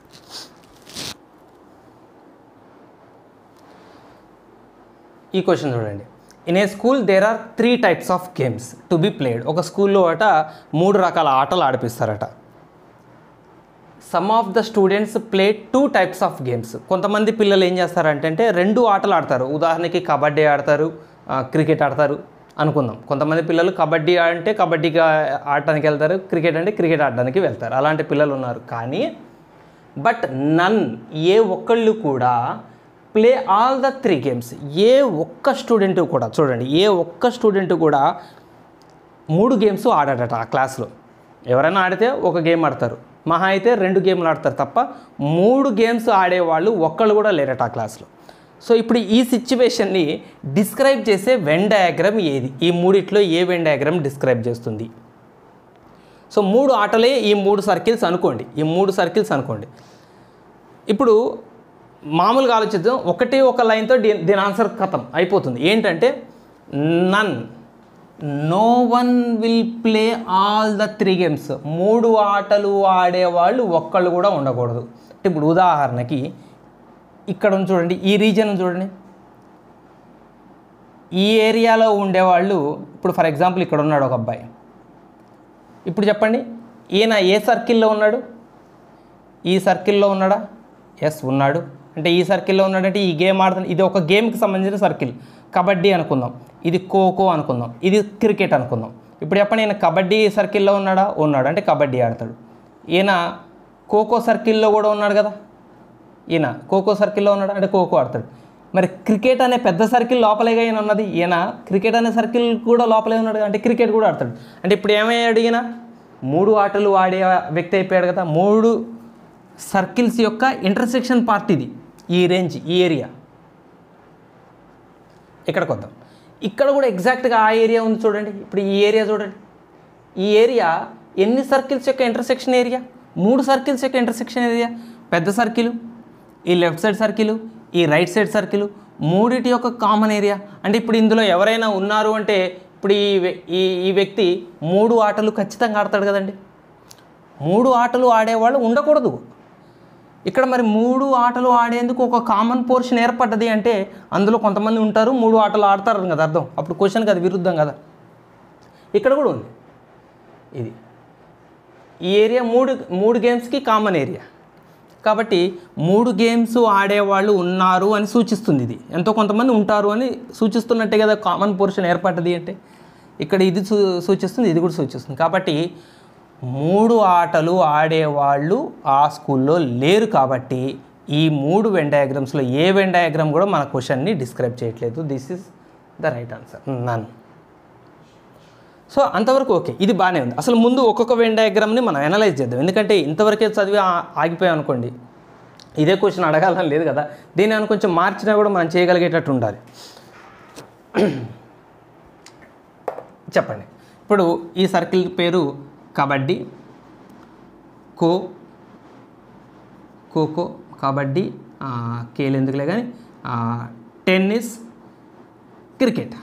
A: ఈ క్వశ్చన్ చూడండి in a school there are three types of games to be played ఒక స్కూల్లో అట మూడు రకాల ఆటలు ఆడిపిస్తారట some of the students play two types of games కొంతమంది పిల్లలు ఏం చేస్తారంటే అంటే రెండు ఆటలు ఆడతారు ఉదాహరణకి కబడ్డీ ఆడతారు ఆ, క్రికెట్ ఆడతారు అనుకుందాం కొంతమంది పిల్లలు కబడ్డీ అంటే కబడ్డీకి ఆడటానికి వెళ్తారు క్రికెట్ అంటే క్రికెట్ ఆడడానికి వెళ్తారు అలాంటి పిల్లలు ఉన్నారు కానీ బట్ నన్ ఏ ఒక్కళ్ళు కూడా play all the three games ఏ ఒక్క స్టూడెంట్ కూడా చూడండి ఏ ఒక్క స్టూడెంట్ కూడా మూడు గేమ్స్ ఆడాడట ఆ క్లాస్లో ఎవరైనా ఆడితే ఒక గేమ్ ఆడతారు మహా అయితే రెండు గేమ్లు ఆడతారు తప్ప మూడు గేమ్స్ ఆడేవాళ్ళు ఒక్కళ్ళు కూడా లేరట ఆ క్లాస్లో సో ఇప్పుడు ఈ సిచ్యువేషన్ని డిస్క్రైబ్ చేసే వెన్ డయాగ్రామ్ ఏది ఈ మూడిట్లో ఏ వెన్ డయాగ్రామ్ డిస్క్రైబ్ చేస్తుంది సో మూడు ఆటలే ఈ మూడు సర్కిల్స్ అనుకోండి ఈ మూడు సర్కిల్స్ అనుకోండి ఇప్పుడు మామూలుగా ఆలోచిద్దాం ఒకటే ఒక లైన్తో దీ దీని ఆన్సర్ కథం అయిపోతుంది ఏంటంటే none no one will play all the three games మూడు ఆటలు ఆడేవాళ్ళు ఒక్కళ్ళు కూడా ఉండకూడదు అంటే ఇప్పుడు ఉదాహరణకి ఇక్కడ ఉంది చూడండి ఈ రీజన్ చూడండి ఈ ఏరియాలో ఉండేవాళ్ళు ఇప్పుడు ఫర్ ఎగ్జాంపుల్ ఇక్కడ ఉన్నాడు ఒక అబ్బాయి ఇప్పుడు చెప్పండి ఈయన ఏ సర్కిల్లో ఉన్నాడు ఈ సర్కిల్లో ఉన్నాడా ఎస్ ఉన్నాడు అంటే ఈ సర్కిల్లో ఉన్నాడంటే ఈ గేమ్ ఆడుతున్న ఇది ఒక గేమ్కి సంబంధించిన సర్కిల్ కబడ్డీ అనుకుందాం ఇది ఖోఖో అనుకుందాం ఇది క్రికెట్ అనుకుందాం ఇప్పుడు చెప్పండి ఈయన కబడ్డీ సర్కిల్లో ఉన్నాడా ఉన్నాడు అంటే కబడ్డీ ఆడతాడు ఈయన ఖోఖో సర్కిల్లో కూడా ఉన్నాడు కదా ఈయన ఖోఖో సర్కిల్లో ఉన్నాడు అంటే ఖోఖో ఆడతాడు మరి క్రికెట్ అనే పెద్ద సర్కిల్ లోపలేగా ఈయన ఉన్నది ఈయన క్రికెట్ అనే సర్కిల్ కూడా లోపలే ఉన్నాడు అంటే క్రికెట్ కూడా ఆడతాడు అంటే ఇప్పుడు ఏమయ్యాడు ఈయన మూడు ఆటలు ఆడే వ్యక్తి అయిపోయాడు కదా మూడు సర్కిల్స్ యొక్క ఇంటర్సెక్షన్ పార్ట్ ఇది ఈ రేంజ్ ఈ ఏరియా ఇక్కడికి వద్దాం ఇక్కడ కూడా ఎగ్జాక్ట్గా ఆ ఏరియా ఉంది చూడండి ఇప్పుడు ఈ ఏరియా చూడండి ఈ ఏరియా ఎన్ని సర్కిల్స్ యొక్క ఇంటర్సెక్షన్ ఏరియా మూడు సర్కిల్స్ యొక్క ఇంటర్సెక్షన్ ఏరియా పెద్ద సర్కిల్ ఈ లెఫ్ట్ సైడ్ సర్కిల్ ఈ రైట్ సైడ్ సర్కిల్ మూడిటి యొక్క కామన్ ఏరియా అంటే ఇప్పుడు ఇందులో ఎవరైనా ఉన్నారు అంటే ఇప్పుడు ఈ వ్య- ఈ ఈ వ్యక్తి మూడు ఆటలు ఖచ్చితంగా ఆడతాడు కదండి మూడు ఆటలు ఆడేవాళ్ళు ఉండకూడదు ఇక్కడ మరి మూడు ఆటలు ఆడేందుకు ఒక కామన్ పోర్షన్ ఏర్పడ్డది అంటే అందులో కొంతమంది ఉంటారు మూడు ఆటలు ఆడతారు కదా అర్థం అప్పుడు క్వశ్చన్కి అది విరుద్ధం కదా ఇక్కడ కూడా ఉంది ఇది ఈ ఏరియా మూడు మూడు గేమ్స్కి కామన్ ఏరియా కాబట్టి మూడు గేమ్స్ ఆడేవాళ్ళు ఉన్నారు అని సూచిస్తుంది ఇది ఎంతో కొంతమంది ఉంటారు అని సూచిస్తున్నట్టే కదా కామన్ పోర్షన్ ఏర్పడ్డది అంటే ఇక్కడ ఇది సూ సూచిస్తుంది ఇది కూడా సూచిస్తుంది కాబట్టి మూడు ఆటలు ఆడేవాళ్ళు ఆ స్కూల్లో లేరు కాబట్టి ఈ మూడు వెన్ డయాగ్రామ్స్లో ఏ వెన్ డయాగ్రామ్ కూడా మన క్వశ్చన్ని డిస్క్రైబ్ చేయట్లేదు this is the right answer none so అంతవరకు ఓకే ఇది బాగానే ఉంది అసలు ముందు ఒక్కొక్క వెన్ డయాగ్రామ్ని మనం అనలైజ్ చేద్దాం ఎందుకంటే ఇంతవరకే చదివి ఆ- ఆగిపోయాం అనుకోండి ఇదే క్వశ్చన్ అడగాలని లేదు కదా దీన్ని అని కొంచెం మార్చినా కూడా మనం చేయగలిగేటట్టు ఉండాలి చెప్పండి ఇప్పుడు ఈ సర్కిల్ పేరు కబడ్డీ ఖో ఖోఖో కబడ్డీ ఆ, కేలు ఎందుకులే కానీ ఆ, టెన్నిస్ క్రికెట్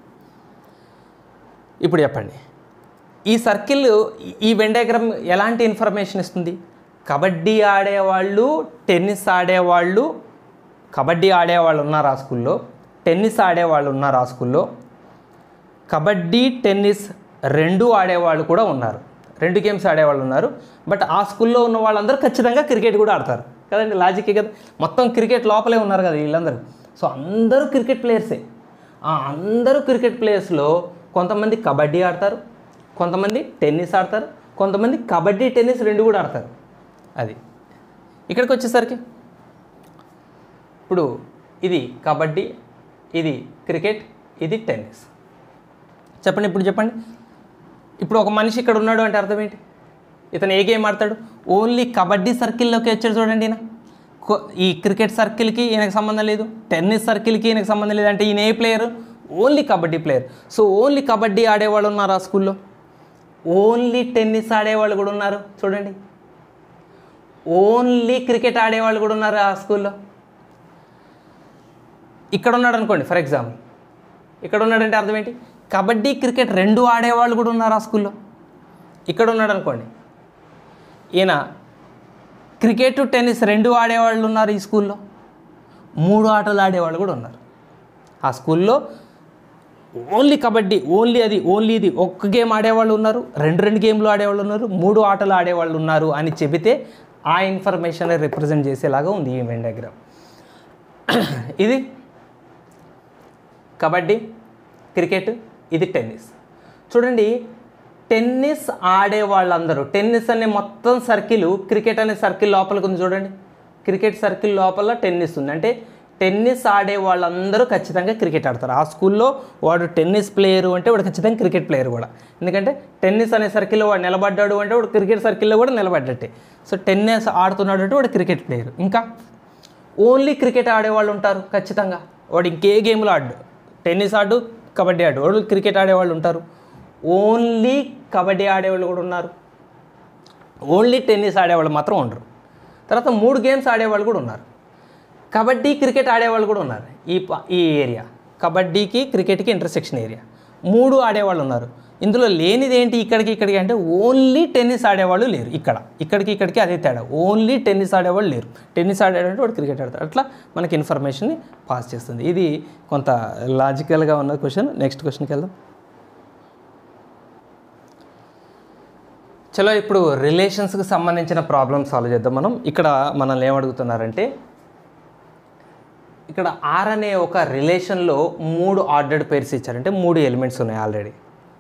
A: ఇప్పుడు చెప్పండి ఈ సర్కిల్ ఈ వెన్ డయాగ్రామ్ ఎలాంటి ఇన్ఫర్మేషన్ ఇస్తుంది కబడ్డీ ఆడేవాళ్ళు టెన్నిస్ ఆడేవాళ్ళు కబడ్డీ ఆడేవాళ్ళు ఉన్నారు ఆ స్కూల్లో టెన్నిస్ ఆడేవాళ్ళు ఉన్నారు ఆ స్కూల్లో కబడ్డీ టెన్నిస్ రెండు ఆడేవాళ్ళు కూడా ఉన్నారు రెండు గేమ్స్ ఆడేవాళ్ళు ఉన్నారు బట్ ఆ స్కూల్లో ఉన్న వాళ్ళందరూ ఖచ్చితంగా క్రికెట్ కూడా ఆడతారు కదండి లాజికే కదా మొత్తం క్రికెట్ లోపలే ఉన్నారు కదా వీళ్ళందరూ సో అందరూ క్రికెట్ ప్లేయర్సే ఆ అందరూ క్రికెట్ ప్లేయర్స్లో కొంతమంది కబడ్డీ ఆడతారు కొంతమంది టెన్నిస్ ఆడతారు కొంతమంది కబడ్డీ టెన్నిస్ రెండు కూడా ఆడతారు అది ఇక్కడికి వచ్చేసరికి ఇప్పుడు ఇది కబడ్డీ ఇది క్రికెట్ ఇది టెన్నిస్ చెప్పండి ఇప్పుడు చెప్పండి ఇప్పుడు ఒక మనిషి ఇక్కడ ఉన్నాడు అంటే అర్థం ఏంటి ఇతను ఏ గేమ్ ఆడతాడు ఓన్లీ కబడ్డీ సర్కిల్లోకి వచ్చాడు చూడండి ఈయన కొ- ఈ క్రికెట్ సర్కిల్కి ఈయనకు సంబంధం లేదు టెన్నిస్ సర్కిల్కి ఈయనకు సంబంధం లేదు అంటే ఈయన ఏ player only kabaddi player so only kabaddi ఆడేవాళ్ళు ఉన్నారు ఆ స్కూల్లో ఓన్లీ టెన్నిస్ ఆడేవాళ్ళు కూడా ఉన్నారు చూడండి ఓన్లీ క్రికెట్ ఆడేవాళ్ళు కూడా ఉన్నారు ఆ స్కూల్లో ఇక్కడ ఉన్నాడు అనుకోండి ఫర్ ఎగ్జాంపుల్ ఇక్కడ ఉన్నాడంటే అర్థం ఏంటి కబడ్డీ క్రికెట్ రెండు ఆడేవాళ్ళు కూడా ఉన్నారు ఆ స్కూల్లో ఇక్కడ ఉన్నాడు అనుకోండి ఈయన క్రికెట్ టెన్నిస్ రెండు ఆడేవాళ్ళు ఉన్నారు ఈ స్కూల్లో మూడు ఆటలు ఆడేవాళ్ళు కూడా ఉన్నారు ఆ స్కూల్లో ఓన్లీ కబడ్డీ ఓన్లీ అది ఓన్లీ ఇది ఒక్క గేమ్ ఆడేవాళ్ళు ఉన్నారు రెండు రెండు గేమ్లు ఆడేవాళ్ళు ఉన్నారు మూడు ఆటలు ఆడేవాళ్ళు ఉన్నారు అని చెబితే ఆ ఇన్ఫర్మేషన్ రిప్రజెంట్ చేసేలాగా ఉంది ఈ వెన్ డయాగ్రామ్ ఇది కబడ్డీ క్రికెట్ ఇది టెన్నిస్ చూడండి టెన్నిస్ ఆడే వాళ్ళందరూ టెన్నిస్ అనే మొత్తం సర్కిల్ క్రికెట్ అనే సర్కిల్ లోపలికి ఉంది చూడండి క్రికెట్ సర్కిల్ లోపల టెన్నిస్ ఉంది అంటే టెన్నిస్ ఆడే వాళ్ళందరూ ఖచ్చితంగా క్రికెట్ ఆడతారు ఆ స్కూల్లో వాడు టెన్నిస్ ప్లేయరు అంటే వాడు ఖచ్చితంగా క్రికెట్ ప్లేయర్ కూడా ఎందుకంటే టెన్నిస్ అనే సర్కిల్లో వాడు నిలబడ్డాడు అంటే వాడు క్రికెట్ సర్కిల్లో కూడా నిలబడ్డట్టే సో టెన్నిస్ ఆడుతున్నాడు అంటే వాడు క్రికెట్ ప్లేయర్ ఇంకా ఓన్లీ క్రికెట్ ఆడేవాళ్ళు ఉంటారు ఖచ్చితంగా వాడు ఇంకే గేమ్లో ఆడు టెన్నిస్ ఆడు కబడ్డీ ఆడు వాడు క్రికెట్ ఆడేవాళ్ళు ఉంటారు ఓన్లీ కబడ్డీ ఆడేవాళ్ళు కూడా ఉన్నారు ఓన్లీ టెన్నిస్ ఆడేవాళ్ళు మాత్రం ఉండరు తర్వాత మూడు గేమ్స్ ఆడేవాళ్ళు కూడా ఉన్నారు కబడ్డీ క్రికెట్ ఆడేవాళ్ళు కూడా ఉన్నారు ఈ ప- ఈ ఏరియా కబడ్డీకి క్రికెట్కి ఇంటర్సెక్షన్ ఏరియా మూడు ఆడేవాళ్ళు ఉన్నారు ఇందులో లేనిది ఏంటి ఇక్కడికి ఇక్కడికి అంటే ఓన్లీ టెన్నిస్ ఆడేవాళ్ళు లేరు ఇక్కడ ఇక్కడికి ఇక్కడికి అదే తేడా ఓన్లీ టెన్నిస్ ఆడేవాళ్ళు లేరు టెన్నిస్ ఆడేటంటే వాడు క్రికెట్ ఆడతాడు అట్లా మనకి ఇన్ఫర్మేషన్ని పాస్ చేస్తుంది ఇది కొంత లాజికల్గా ఉన్న క్వశ్చన్ నెక్స్ట్ క్వశ్చన్కి వెళ్దాం చలో ఇప్పుడు రిలేషన్స్కి సంబంధించిన ప్రాబ్లమ్ సాల్వ్ చేద్దాం మనం ఇక్కడ మనల్ని ఏమడుగుతున్నారంటే ఇక్కడ ఆర్ అనే ఒక రిలేషన్లో మూడు ఆర్డర్డ్ పేర్స్ ఇచ్చారంటే మూడు ఎలిమెంట్స్ ఉన్నాయి ఆల్రెడీ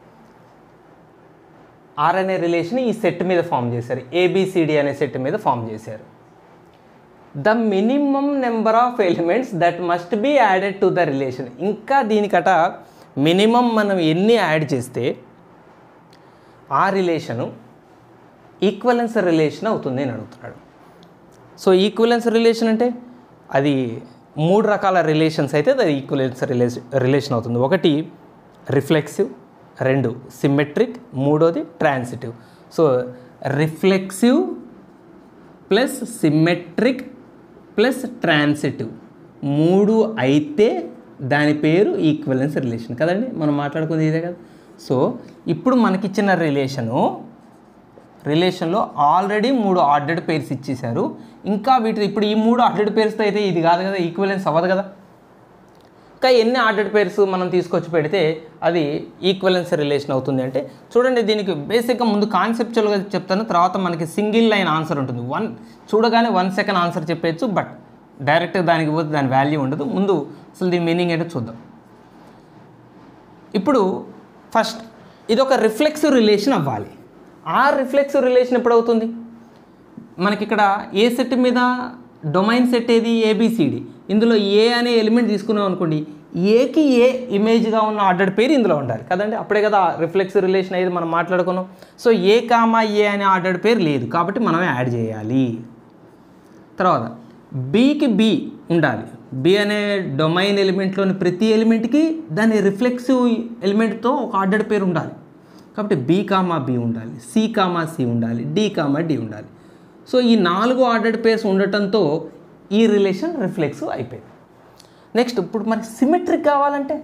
A: ఆర్ అనే రిలేషన్ ఈ సెట్ మీద ఫామ్ చేశారు ఏబిసిడి అనే సెట్ మీద ఫామ్ చేశారు the minimum number of elements that must be added to the relation ఇంకా దీనికట మినిమం మనం ఎన్ని యాడ్ చేస్తే ఆ రిలేషను ఈక్వలెన్స్ రిలేషన్ అవుతుంది అని అడుగుతున్నాడు సో ఈక్వలెన్స్ రిలేషన్ అంటే అది మూడు రకాల రిలేషన్స్ అయితే అది ఈక్వలెన్స్ రిలేషన్ రిలేషన్ అవుతుంది ఒకటి రిఫ్లెక్సివ్ రెండు సిమెట్రిక్ మూడోది transitive so reflexive plus symmetric plus transitive మూడు అయితే దాని పేరు ఈక్వలెన్స్ రిలేషన్ కదండి మనం మాట్లాడుకుంది ఇదే కదా సో ఇప్పుడు మనకిచ్చిన రిలేషను రిలేషన్లో ఆల్రెడీ మూడు ఆర్డర్డ్ పేర్స్ ఇచ్చేశారు ఇంకా వీటి ఇప్పుడు ఈ మూడు ఆర్డర్డ్ పేర్స్తో అయితే ఇది కాదు కదా ఈక్వలెన్స్ అవ్వదు కదా ఇంకా ఎన్ని ఆర్డర్డ్ పేర్స్ మనం తీసుకొచ్చి పెడితే అది ఈక్వలెన్స్ రిలేషన్ అవుతుంది అంటే చూడండి దీనికి బేసిక్గా ముందు కాన్సెప్చువల్గా చెప్తాను తర్వాత మనకి సింగిల్ లైన్ ఆన్సర్ ఉంటుంది వన్ చూడగానే వన్ సెకండ్ ఆన్సర్ చెప్పేయచ్చు బట్ డైరెక్ట్గా దానికి పోతే దాని వాల్యూ ఉండదు ముందు అసలు దీని మీనింగ్ ఏంటో చూద్దాం ఇప్పుడు ఫస్ట్ ఇది ఒక రిఫ్లెక్సివ్ రిలేషన్ అవ్వాలి ఆ రిఫ్లెక్సివ్ రిలేషన్ ఎప్పుడు అవుతుంది మనకి ఇక్కడ ఏ సెట్ మీద డొమైన్ సెట్ ఏది ఏబిసిడి ఇందులో ఏ అనే ఎలిమెంట్ తీసుకున్నాం అనుకోండి ఏకి ఏ ఇమేజ్గా ఉన్న ఆర్డర్ పేరు ఇందులో ఉండాలి కదండి అప్పుడే కదా రిఫ్లెక్స్ రిలేషన్ అయ్యేది మనం మాట్లాడుకున్నాం సో ఏ కామా ఏ అనే ఆర్డర్ పేరు లేదు కాబట్టి మనమే యాడ్ చేయాలి తర్వాత బీకి బి ఉండాలి బి అనే డొమైన్ ఎలిమెంట్లోని ప్రతి ఎలిమెంట్కి దాని రిఫ్లెక్సివ్ ఎలిమెంట్తో ఒక ఆర్డర్డ్ పేరు ఉండాలి కాబట్టి బి కామా బి ఉండాలి సి కామా సి ఉండాలి డి కామా డి ఉండాలి సో ఈ నాలుగు ఆర్డర్డ్ పేర్స్ ఉండటంతో ఈ రిలేషన్ రిఫ్లెక్సివ్ అయిపోయింది నెక్స్ట్ ఇప్పుడు మనకి సిమెట్రిక్ కావాలంటే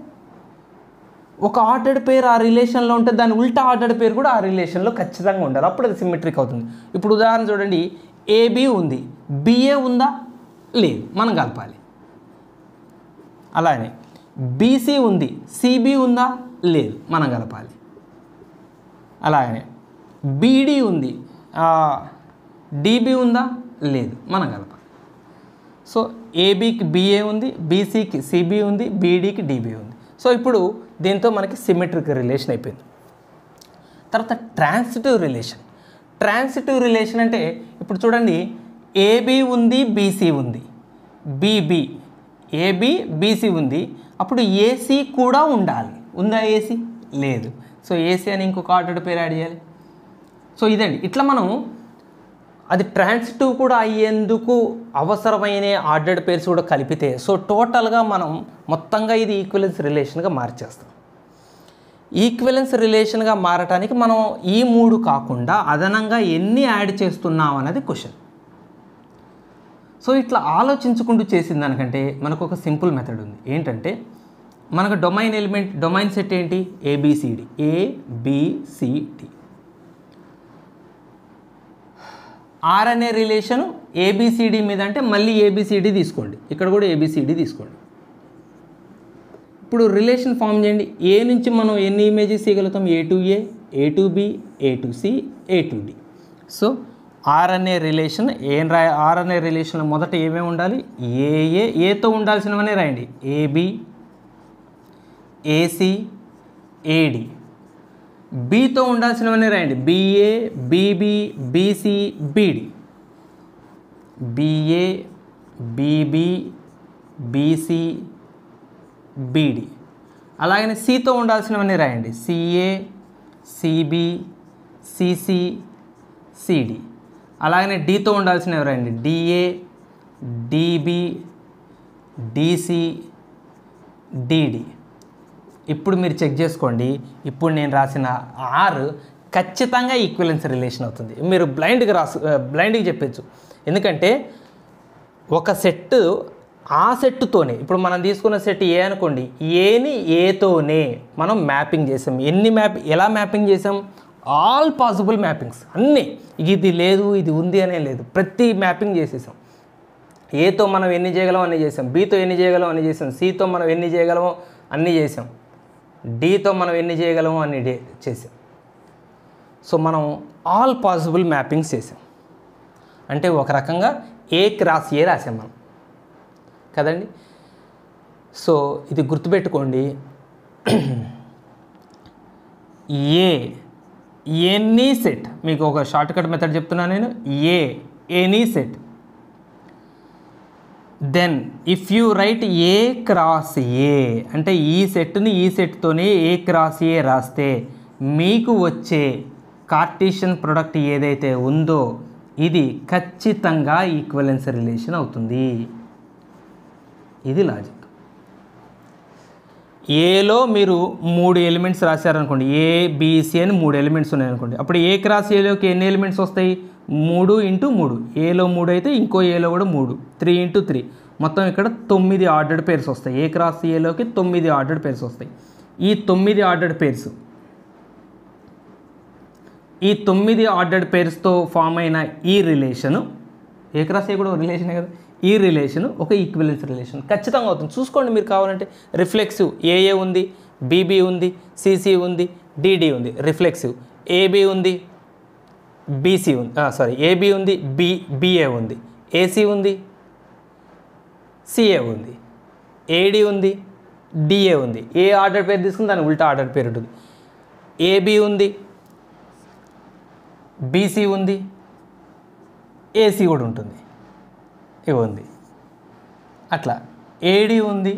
A: ఒక ఆర్డర్డ్ పేరు ఆ రిలేషన్లో ఉంటే దాని ఉల్టా ఆర్డర్డ్ పేరు కూడా ఆ రిలేషన్లో ఖచ్చితంగా ఉండాలి అప్పుడు అది సిమెట్రిక్ అవుతుంది ఇప్పుడు ఉదాహరణ చూడండి ఏబి ఉంది బిఏ ఉందా లేదు మనం కలపాలి అలానే బీసీ ఉంది సిబి ఉందా లేదు మనం కలపాలి అలాగనే బీడీ ఉంది డిబి ఉందా లేదు మనం కలపాలి సో ఏబీకి బిఏ ఉంది బీసీకి సిబి ఉంది బీడీకి డిబి ఉంది సో ఇప్పుడు దీంతో మనకి సిమెట్రిక్ రిలేషన్ అయిపోయింది తర్వాత ట్రాన్సిటివ్ రిలేషన్ ట్రాన్సిటివ్ రిలేషన్ అంటే ఇప్పుడు చూడండి ఏబి ఉంది బీసీ ఉంది బీబీ ఏబి బీసీ ఉంది అప్పుడు ఏసీ కూడా ఉండాలి ఉందా ఏసీ లేదు సో ఏసీ అని ఇంకొక ఆర్డర్ పేరు యాడ్ చేయాలి సో ఇదండి ఇట్లా మనం అది ట్రాన్సిటివ్ కూడా అయ్యేందుకు అవసరమైన ఆర్డర్డ్ పేర్స్ కూడా కలిపితే సో టోటల్గా మనం మొత్తంగా ఇది ఈక్వలెన్స్ రిలేషన్గా మార్చేస్తాం ఈక్వలెన్స్ రిలేషన్గా మారటానికి మనం ఈ మూడు కాకుండా అదనంగా ఎన్ని యాడ్ చేస్తున్నాం అనేది క్వశ్చన్ సో ఇట్లా ఆలోచించుకుంటూ చేసిన దానికంటే మనకు ఒక సింపుల్ మెథడ్ ఉంది ఏంటంటే మనకు డొమైన్ ఎలిమెంట్ డొమైన్ సెట్ ఏంటి ఏబిసిడి ఏబిసిడి ఆర్ అనే రిలేషన్ ఏబిసిడి మీద అంటే మళ్ళీ ఏబిసిడి తీసుకోండి ఇక్కడ కూడా ఏబిసిడి తీసుకోండి ఇప్పుడు రిలేషన్ ఫామ్ చేయండి ఏ నుంచి మనం ఎన్ని ఇమేజెస్ ఇవ్వగలుగుతాం A to A A to B A to C A to D so R అనే రిలేషన్ ఏం రాయ ఆర్ అనే రిలేషన్ మొదట ఏమేమి ఉండాలి ఏఏ ఏతో ఉండాల్సినవనే రాయండి ఏబి ఏసి ఏడి బీతో ఉండాల్సినవన్నీ రాయండి BA BB BC BD BA BB BC BD అలాగనే సితో ఉండాల్సినవన్నీ రాయండి సిఏ సిబి సిసి సిడి అలాగనే డితో ఉండాల్సినవి రాయండి డిఏ డిబి డిసి డిడి ఇప్పుడు మీరు చెక్ చేసుకోండి ఇప్పుడు నేను రాసిన ఆర్ ఖచ్చితంగా ఈక్వలెన్స్ రిలేషన్ అవుతుంది మీరు బ్లైండ్గా రాసు బ్లైండ్గా చెప్పచ్చు ఎందుకంటే ఒక సెట్ ఆ సెట్తోనే ఇప్పుడు మనం తీసుకున్న సెట్ ఏ అనుకోండి ఏని ఏతోనే మనం మ్యాపింగ్ చేసాం ఎన్ని మ్యాప్ ఎలా మ్యాపింగ్ చేసాం ఆల్ పాసిబుల్ మ్యాపింగ్స్ అన్నీ ఇది లేదు ఇది ఉంది అనే లేదు ప్రతి మ్యాపింగ్ చేసేసాం ఏతో మనం ఎన్ని చేయగలం అన్ని చేసాం బీతో ఎన్ని చేయగలం అన్ని చేసాం సితో మనం ఎన్ని చేయగలమో అన్నీ చేసాం డీతో మనం ఎన్ని చేయగలమో అన్ని డే చేసాం సో మనం ఆల్ పాసిబుల్ మ్యాపింగ్స్ చేసాం అంటే ఒక రకంగా ఏ క్రాస్ ఏ రాసాం మనం కదండి సో ఇది గుర్తుపెట్టుకోండి ఏ ఎనీ సెట్ మీకు ఒక షార్ట్ కట్ మెథడ్ చెప్తున్నాను నేను A any set then if you write A cross A అంటే ఈ సెట్ని ఈ సెట్తోనే ఏ క్రాస్ ఏ రాస్తే మీకు వచ్చే కార్టీషియన్ ప్రొడక్ట్ ఏదైతే ఉందో ఇది ఖచ్చితంగా ఈక్వలెన్స్ రిలేషన్ అవుతుంది ఇది లాజిక్ ఏలో మీరు మూడు ఎలిమెంట్స్ రాశారనుకోండి ఏ బీసీ అని మూడు ఎలిమెంట్స్ ఉన్నాయనుకోండి అప్పుడు ఏ క్రాస్ ఏలోకి ఎన్ని ఎలిమెంట్స్ వస్తాయి మూడు ఇంటూ మూడు ఏలో మూడు అయితే ఇంకో ఏలో కూడా మూడు త్రీ ఇంటూ త్రీ మొత్తం ఇక్కడ తొమ్మిది ఆర్డర్డ్ పేర్స్ వస్తాయి ఏ క్రాస్ ఏలోకి తొమ్మిది ఆర్డర్డ్ పేర్స్ వస్తాయి ఈ తొమ్మిది ఆర్డర్డ్ పేర్స్ ఈ తొమ్మిది ఆర్డర్డ్ పేర్స్తో ఫామ్ అయిన ఈ రిలేషను ఏ క్రాస్ ఏ కూడా రిలేషనే కదా ఈ రిలేషన్ ఒక ఈక్వలెన్స్ రిలేషన్ ఖచ్చితంగా అవుతుంది చూసుకోండి మీరు కావాలంటే రిఫ్లెక్సివ్ ఏఏ ఉంది బీబీ ఉంది సిసి ఉంది డిడి ఉంది రిఫ్లెక్సివ్ ఏబి ఉంది బీసీ ఉంది సారీ ఏబి ఉంది బి బిఏ ఉంది ఏసీ ఉంది సిఏ ఉంది ఏడి ఉంది డిఏ ఉంది ఏ ఆర్డర్ పేరు తీసుకుని దాని ఉల్టా ఆర్డర్ పేరు ఉంటుంది ఏబి ఉంది బీసీ ఉంది ఏసీ కూడా ఉంటుంది ఇవి ఉంది అట్లా ఏడి ఉంది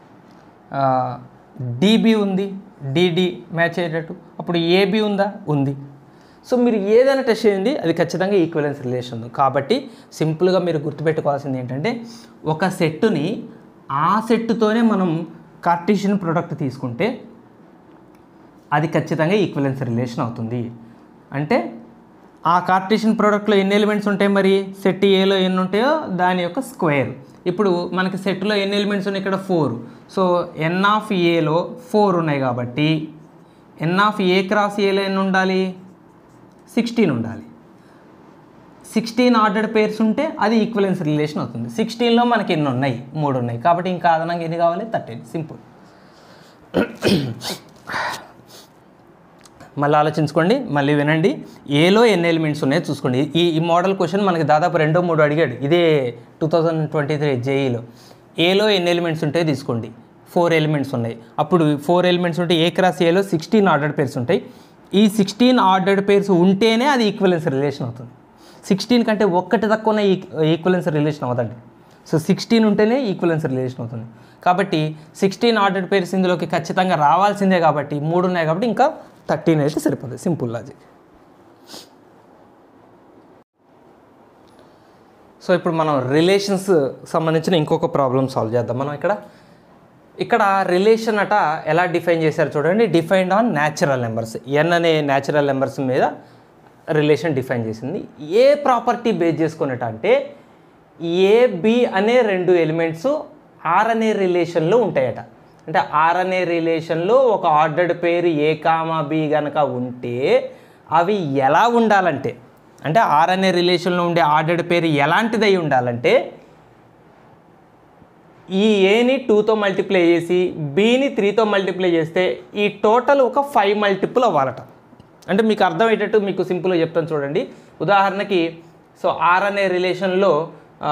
A: డిబి ఉంది డిడి మ్యాచ్ అయ్యేటట్టు అప్పుడు ఏబి ఉందా ఉంది సో మీరు ఏదైనా టెస్ట్ చేయండి అది ఖచ్చితంగా ఈక్వలెన్స్ రిలేషన్ ఉంది కాబట్టి సింపుల్గా మీరు గుర్తుపెట్టుకోవాల్సింది ఏంటంటే ఒక సెట్టుని ఆ సెట్టుతోనే మనం కార్టీషియన్ ప్రోడక్ట్ తీసుకుంటే అది ఖచ్చితంగా ఈక్వలెన్స్ రిలేషన్ అవుతుంది అంటే ఆ కార్టీషియన్ ప్రోడక్ట్లో ఎన్ని ఎలిమెంట్స్ ఉంటాయి మరి సెట్ ఏలో ఎన్ని ఉంటాయో దాని యొక్క స్క్వేర్ ఇప్పుడు మనకి సెట్లో ఎన్ని ఎలిమెంట్స్ ఉన్నాయి ఇక్కడ ఫోర్ సో ఎన్ ఆఫ్ ఏలో ఫోర్ ఉన్నాయి కాబట్టి ఎన్ ఆఫ్ ఏ క్రాస్ ఏలో ఎన్ని ఉండాలి సిక్స్టీన్ ఉండాలి సిక్స్టీన్ ఆర్డర్డ్ పేర్స్ ఉంటే అది ఈక్వలెన్స్ రిలేషన్ అవుతుంది సిక్స్టీన్లో మనకి ఎన్ని ఉన్నాయి మూడు ఉన్నాయి కాబట్టి ఇంకా అదనంగా ఎన్ని కావాలి థర్టీన్ సింపుల్ మళ్ళీ ఆలోచించుకోండి మళ్ళీ వినండి ఏలో ఎన్ని ఎలిమెంట్స్ ఉన్నాయో చూసుకోండి ఈ ఈ మోడల్ క్వశ్చన్ మనకి దాదాపు రెండో మూడు అడిగాడు ఇదే టూ థౌజండ్ ట్వంటీ త్రీ జేఈలో ఏలో ఎన్ని ఎలిమెంట్స్ ఉంటాయో తీసుకోండి ఫోర్ ఎలిమెంట్స్ ఉన్నాయి అప్పుడు ఫోర్ ఎలిమెంట్స్ ఉంటే ఏ క్రాస్ ఏలో సిక్స్టీన్ ఆర్డర్డ్ పేర్స్ ఉంటాయి ఈ సిక్స్టీన్ ఆర్డర్డ్ పేర్స్ ఉంటేనే అది ఈక్వలెన్స్ రిలేషన్ అవుతుంది సిక్స్టీన్ కంటే ఒక్కటి తక్కువనే ఈక్వలెన్స్ రిలేషన్ అవుతుంది సో సిక్స్టీన్ ఉంటేనే ఈక్వలెన్స్ రిలేషన్ అవుతుంది కాబట్టి సిక్స్టీన్ ఆర్డర్డ్ పేర్స్ ఇందులోకి ఖచ్చితంగా రావాల్సిందే కాబట్టి మూడు ఉన్నాయి కాబట్టి ఇంకా థర్టీన్ అయితే సరిపోతుంది సింపుల్ లాజిక్ సో ఇప్పుడు మనం రిలేషన్స్ సంబంధించిన ఇంకొక ప్రాబ్లం సాల్వ్ చేద్దాం మనం ఇక్కడ ఇక్కడ రిలేషన్ అట ఎలా డిఫైన్ చేశారు చూడండి defined on natural numbers N అనే న్యాచురల్ నెంబర్స్ మీద రిలేషన్ డిఫైన్ చేసింది ఏ ప్రాపర్టీ బేస్ చేసుకున్నట్టు అంటే ఏ బి అనే రెండు ఎలిమెంట్స్ ఆర్ అనే రిలేషన్లో ఉంటాయట అంటే ఆర్ అనే రిలేషన్లో ఒక ఆర్డర్డ్ పేరు ఏ కామా బి కనుక ఉంటే అవి ఎలా ఉండాలంటే అంటే ఆర్ అనే రిలేషన్లో ఉండే ఆర్డర్డ్ పేరు ఎలాంటిదై ఉండాలంటే ఈ ఏని టూతో మల్టిప్లై చేసి బీని త్రీతో మల్టిప్లై చేస్తే ఈ టోటల్ ఒక ఫైవ్ మల్టిపుల్ అవ్వాలట అంటే మీకు అర్థమయ్యేటట్టు మీకు సింపుల్గా చెప్తాను చూడండి ఉదాహరణకి సో ఆర్ అనే రిలేషన్లో ఆ,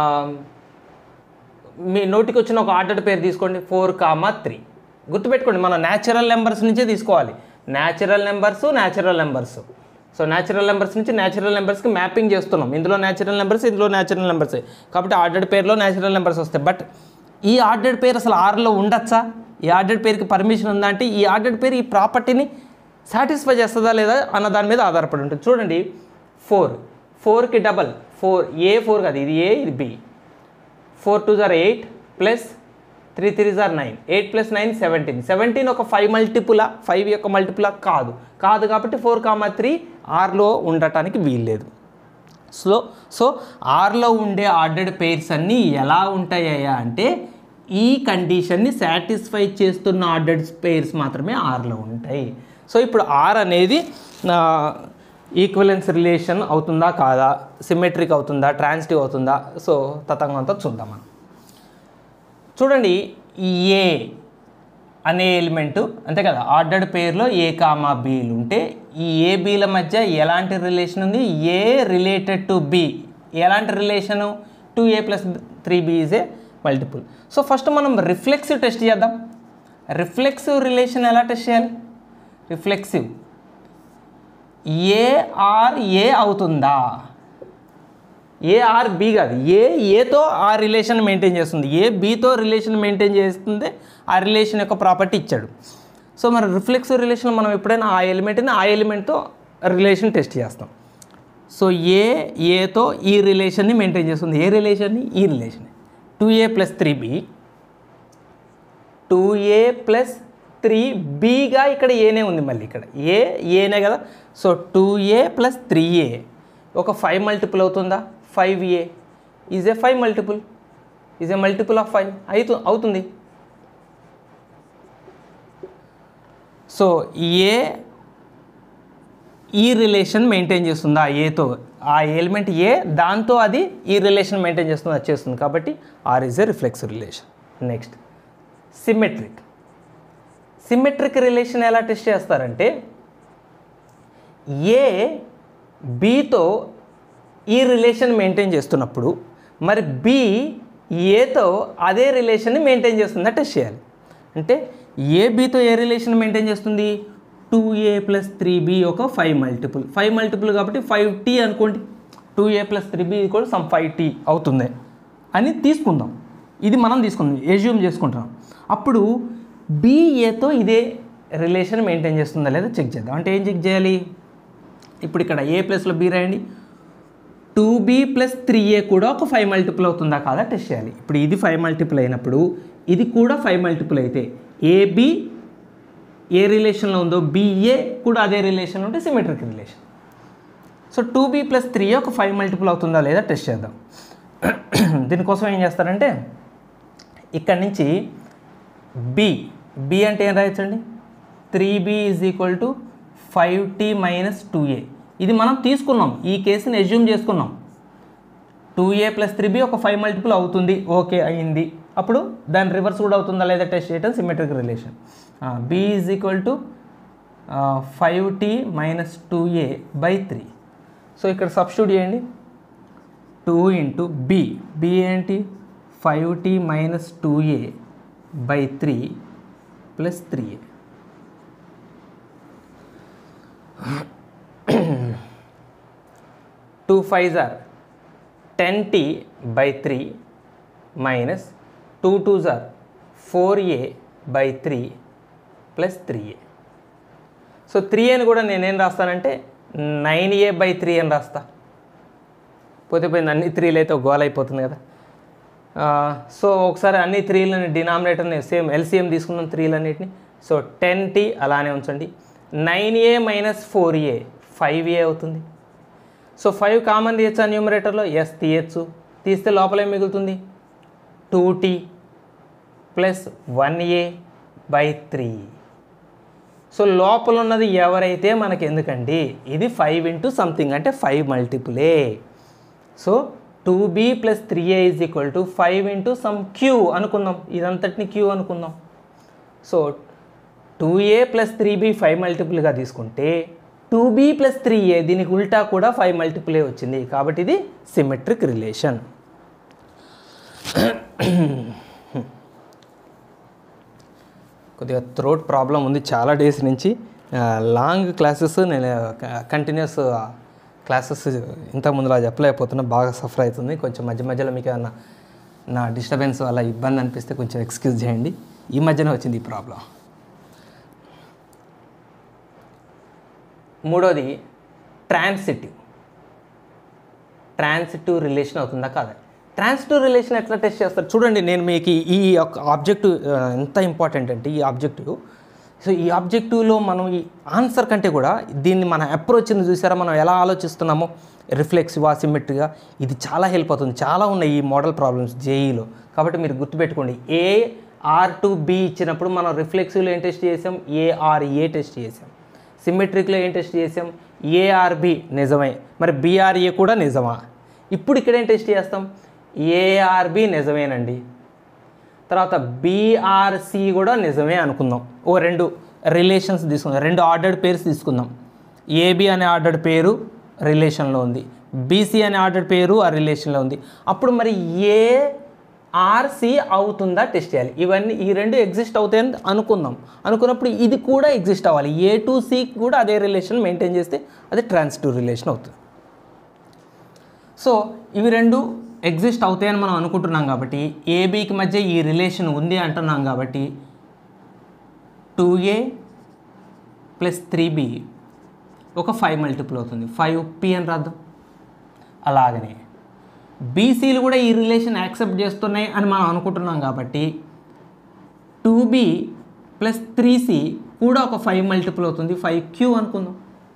A: మీ నోటికి వచ్చిన ఒక ఆర్డర్ పేరు తీసుకోండి ఫోర్ కామా త్రీ గుర్తుపెట్టుకోండి మనం న్యాచురల్ నెంబర్స్ నుంచే తీసుకోవాలి natural numbers natural numbers so natural numbers నుంచి న్యాచురల్ నెంబర్స్కి మ్యాపింగ్ చేస్తున్నాం ఇందులో న్యాచురల్ నెంబర్స్ ఇందులో న్యాచురల్ నెంబర్స్ కాబట్టి ఆర్డర్డ్ పేరులో న్యాచురల్ నెంబర్స్ వస్తాయి బట్ ఈ ఆర్డర్డ్ పేరు అసలు ఆర్లో ఉండొచ్చా ఈ ఆర్డర్డ్ పేరుకి పర్మిషన్ ఉందా అంటే ఈ ఆర్డర్డ్ పేరు ఈ ప్రాపర్టీని సాటిస్ఫై చేస్తుందా లేదా అన్న దాని మీద ఆధారపడి ఉంటుంది చూడండి ఫోర్ ఫోర్కి డబల్ ఫోర్ ఏ ఫోర్ కాదు ఇది ఏ ఇది బి ఫోర్ టూ జార్ ఎయిట్ ప్లస్ త్రీ త్రీ జార్ nine eight plus nine seventeen seventeen ఒక ఫైవ్ మల్టిపులా ఫైవ్ యొక్క మల్టిపులా కాదు కాదు కాబట్టి ఫోర్ కామా త్రీ ఆర్లో ఉండటానికి వీల్లేదు సో సో ఆర్లో ఉండే ఆర్డర్డ్ పేర్స్ అన్నీ ఎలా ఉంటాయా అంటే ఈ కండిషన్ని సాటిస్ఫై చేస్తున్న ఆర్డర్డ్ పేర్స్ మాత్రమే ఆర్లో ఉంటాయి సో ఇప్పుడు ఆర్ అనేది ఈక్వలెన్స్ రిలేషన్ అవుతుందా కాదా సిమెట్రిక్ అవుతుందా ట్రాన్సిటివ్ అవుతుందా సో తతంగంతో చూద్దాం మనం చూడండి ఈ ఏ అనే ఎలిమెంటు అంతే కదా ఆర్డర్డ్ పేర్లో ఏ కామా బీలు ఉంటే ఈ ఏ బీల మధ్య ఎలాంటి రిలేషన్ ఉంది ఏ రిలేటెడ్ టు బి ఎలాంటి relation two A plus three B is a multiple so first మనం రిఫ్లెక్సివ్ టెస్ట్ చేద్దాం రిఫ్లెక్సివ్ రిలేషన్ ఎలా టెస్ట్ చేయాలి రిఫ్లెక్సివ్ ఏఆర్ ఏ అవుతుందా ఏ ఆర్ బి కాదు ఏ ఏతో ఆ రిలేషన్ మెయింటైన్ చేస్తుంది ఏ బీతో రిలేషన్ మెయింటైన్ చేస్తుంది ఆ రిలేషన్ యొక్క ప్రాపర్టీ ఇచ్చాడు సో మరి రిఫ్లెక్సివ్ రిలేషన్ మనం ఎప్పుడైనా ఆ ఎలిమెంట్ని ఆ ఎలిమెంట్తో రిలేషన్ టెస్ట్ చేస్తాం సో ఏ ఏతో ఈ రిలేషన్ని మెయింటైన్ చేస్తుంది ఏ రిలేషన్ని ఈ relation two A plus three B two A plus three బీగా ఇక్కడ ఏనే ఉంది మళ్ళీ ఇక్కడ ఏ ఏనే కదా so two A plus three A ఒక ఫైవ్ మల్టిపుల్ అవుతుందా five A is a five multiple is a multiple of five అయితు అవుతుంది సో ఏ ఈ రిలేషన్ మెయింటైన్ చేస్తుంది ఆ ఏతో ఆ ఎలిమెంట్ ఏ దాంతో అది ఈ రిలేషన్ మెయింటైన్ చేస్తుంది అది చేస్తుంది కాబట్టి R is a reflex relation next symmetric symmetric relation ఎలా టెస్ట్ చేస్తారంటే ఏ బీతో ఈ రిలేషన్ మెయింటైన్ చేస్తున్నప్పుడు మరి బి ఏతో అదే రిలేషన్ని మెయింటైన్ చేస్తుందా టెస్ట్ చేయాలి అంటే ఏ బీతో ఏ రిలేషన్ మెయింటైన్ చేస్తుంది two A plus three B ఒక ఫైవ్ మల్టిపుల్ ఫైవ్ మల్టిపుల్ కాబట్టి ఫైవ్ టీ అనుకోండి two A plus three B కూడా సమ్ ఫైవ్ టీ అవుతుంది అని తీసుకుందాం ఇది మనం తీసుకుందాం ఎజ్యూమ్ చేసుకుంటాం అప్పుడు బిఏతో ఇదే రిలేషన్ మెయింటైన్ చేస్తుందా లేదా చెక్ చేద్దాం అంటే ఏం చెక్ చేయాలి ఇప్పుడు ఇక్కడ ఏ ప్లస్లో బి రాయండి two B plus three A కూడా ఒక ఫైవ్ మల్టిపుల్ అవుతుందా కాదా టెస్ట్ చేయాలి ఇప్పుడు ఇది ఫైవ్ మల్టిపుల్ అయినప్పుడు ఇది కూడా ఫైవ్ మల్టిపుల్ అయితే ఏబి ఏ రిలేషన్లో ఉందో బిఏ కూడా అదే రిలేషన్ ఉంటే symmetric relation so two B plus three ఒక ఫైవ్ మల్టిపుల్ అవుతుందా లేదా టెస్ట్ చేద్దాం దీనికోసం ఏం చేస్తారంటే ఇక్కడి నుంచి బి బి అంటే ఏం రాయొచ్చండి three B is equal to five T minus two A ఇది మనం తీసుకున్నాం ఈ కేసుని ఎజ్యూమ్ చేసుకున్నాం two A plus three B ఒక ఫైవ్ మల్టిపుల్ అవుతుంది ఓకే అయింది అప్పుడు దాని రివర్స్ కూడా అవుతుందా లేదా టెస్ట్ చేయడం symmetric relation B is equal to five T minus two A by three so ఇక్కడ సబ్స్టిట్యూట్ చేయండి టూ ఇంటూ బి బి ఏంటి five T minus two A by three plus three A two five జార్ ten T by three minus two two జార్ four A by three plus three A so three అని కూడా నేనేం రాస్తానంటే nine A by three అని రాస్తా పోతే పోయింది అన్ని త్రీలు అయితే గోల్ అయిపోతుంది కదా ఆ, సో ఒకసారి అన్ని త్రీలని డినామినేటర్ని సేమ్ ఎల్సిఎం తీసుకున్నాం త్రీలన్నిటిని సో టెన్ టీ అలానే ఉంచండి nine A minus four A five A అవుతుంది సో ఫైవ్ కామన్ తీయచ్చా న్యూమరేటర్లో ఎస్ తీయచ్చు తీస్తే లోపల ఏం మిగులుతుంది two tea plus one A by three so లోపల ఉన్నది ఎవరైతే మనకి ఎందుకండి ఇది ఫైవ్ ఇంటూ సంథింగ్ అంటే ఫైవ్ మల్టిపులే so two B plus three A is equal to five into some Q అనుకుందాం ఇదంతటిని క్యూ అనుకుందాం so two A plus three B five మల్టిపుల్గా తీసుకుంటే two B plus three A దీనికి ఉల్టా కూడా ఫైవ్ మల్టిపులే వచ్చింది కాబట్టి ఇది సిమెట్రిక్ రిలేషన్ కొద్దిగా థ్రోట్ ప్రాబ్లం ఉంది చాలా డేస్ నుంచి ఆ, లాంగ్ క్లాసెస్ నేను కంటిన్యూస్ క్లాసెస్ ఇంత ముందులా చెప్పలేకపోతున్నా బాగా సఫర్ అవుతుంది కొంచెం మధ్య మధ్యలో మీకు ఏమన్నా నా డిస్టర్బెన్స్ అలా ఇబ్బంది అనిపిస్తే కొంచెం ఎక్స్క్యూజ్ చేయండి ఈ మధ్యనే వచ్చింది ఈ ప్రాబ్లం మూడోది ట్రాన్సిటివ్ ట్రాన్సిటివ్ రిలేషన్ అవుతుందా కాదా ట్రాన్సిటివ్ రిలేషన్ ఎట్లా టెస్ట్ చేస్తారు చూడండి నేను మీకు ఈ- ఈ యొక్క ఆబ్జెక్టివ్ ఎంత ఇంపార్టెంట్ అంటే ఈ ఆబ్జెక్టివ్ సో ఈ ఆబ్జెక్టివ్లో మనం ఈ ఆన్సర్ కంటే కూడా దీన్ని మన అప్రోచ్ని చూసారా మనం ఎలా ఆలోచిస్తున్నామో రిఫ్లెక్సివా సిమెట్రిగా ఇది చాలా హెల్ప్ అవుతుంది చాలా ఉన్నాయి ఈ మోడల్ ప్రాబ్లమ్స్ జేఈలో కాబట్టి మీరు గుర్తుపెట్టుకోండి ఏ ఆర్ టు బి ఇచ్చినప్పుడు మనం రిఫ్లెక్సివ్లో ఏం టెస్ట్ చేసాం ఏఆర్ ఏ టెస్ట్ చేసాం సిమెట్రిక్లో ఏం టెస్ట్ చేసాం ఏఆర్బి నిజమే మరి బీఆర్ఏ కూడా నిజమా ఇప్పుడు ఇక్కడ ఏం టెస్ట్ చేస్తాం ఏఆర్బి నిజమేనండి తర్వాత బీఆర్సి కూడా నిజమే అనుకుందాం ఓ రెండు రిలేషన్స్ తీసుకుందాం రెండు ఆర్డర్డ్ పేర్స్ తీసుకుందాం ఏబి అనే ఆర్డర్డ్ పేరు రిలేషన్లో ఉంది బీసీ అనే ఆర్డర్డ్ పేరు ఆ రిలేషన్లో ఉంది అప్పుడు మరి ఏ ఆర్సి అవుతుందా టెస్ట్ చేయాలి ఇవన్నీ ఈ రెండు ఎగ్జిస్ట్ అవుతాయని అనుకుందాం అనుకున్నప్పుడు ఇది కూడా ఎగ్జిస్ట్ అవ్వాలి ఏ టు సి కూడా అదే రిలేషన్ మెయింటైన్ చేస్తే అది ట్రాన్సిటివ్ రిలేషన్ అవుతుంది సో ఇవి రెండు ఎగ్జిస్ట్ అవుతాయని మనం అనుకుంటున్నాం కాబట్టి ఏబీకి మధ్య ఈ రిలేషన్ ఉంది అంటున్నాం కాబట్టి two A plus three B ఒక ఫైవ్ మల్టిపుల్ అవుతుంది ఫైవ్ పి అని రాద్దాం అలాగనే బీసీలు కూడా ఈ రిలేషన్ యాక్సెప్ట్ చేస్తున్నాయి అని మనం అనుకుంటున్నాం కాబట్టి two B plus three C కూడా ఒక ఫైవ్ మల్టిపుల్ అవుతుంది ఫైవ్ క్యూ అనుకుందాం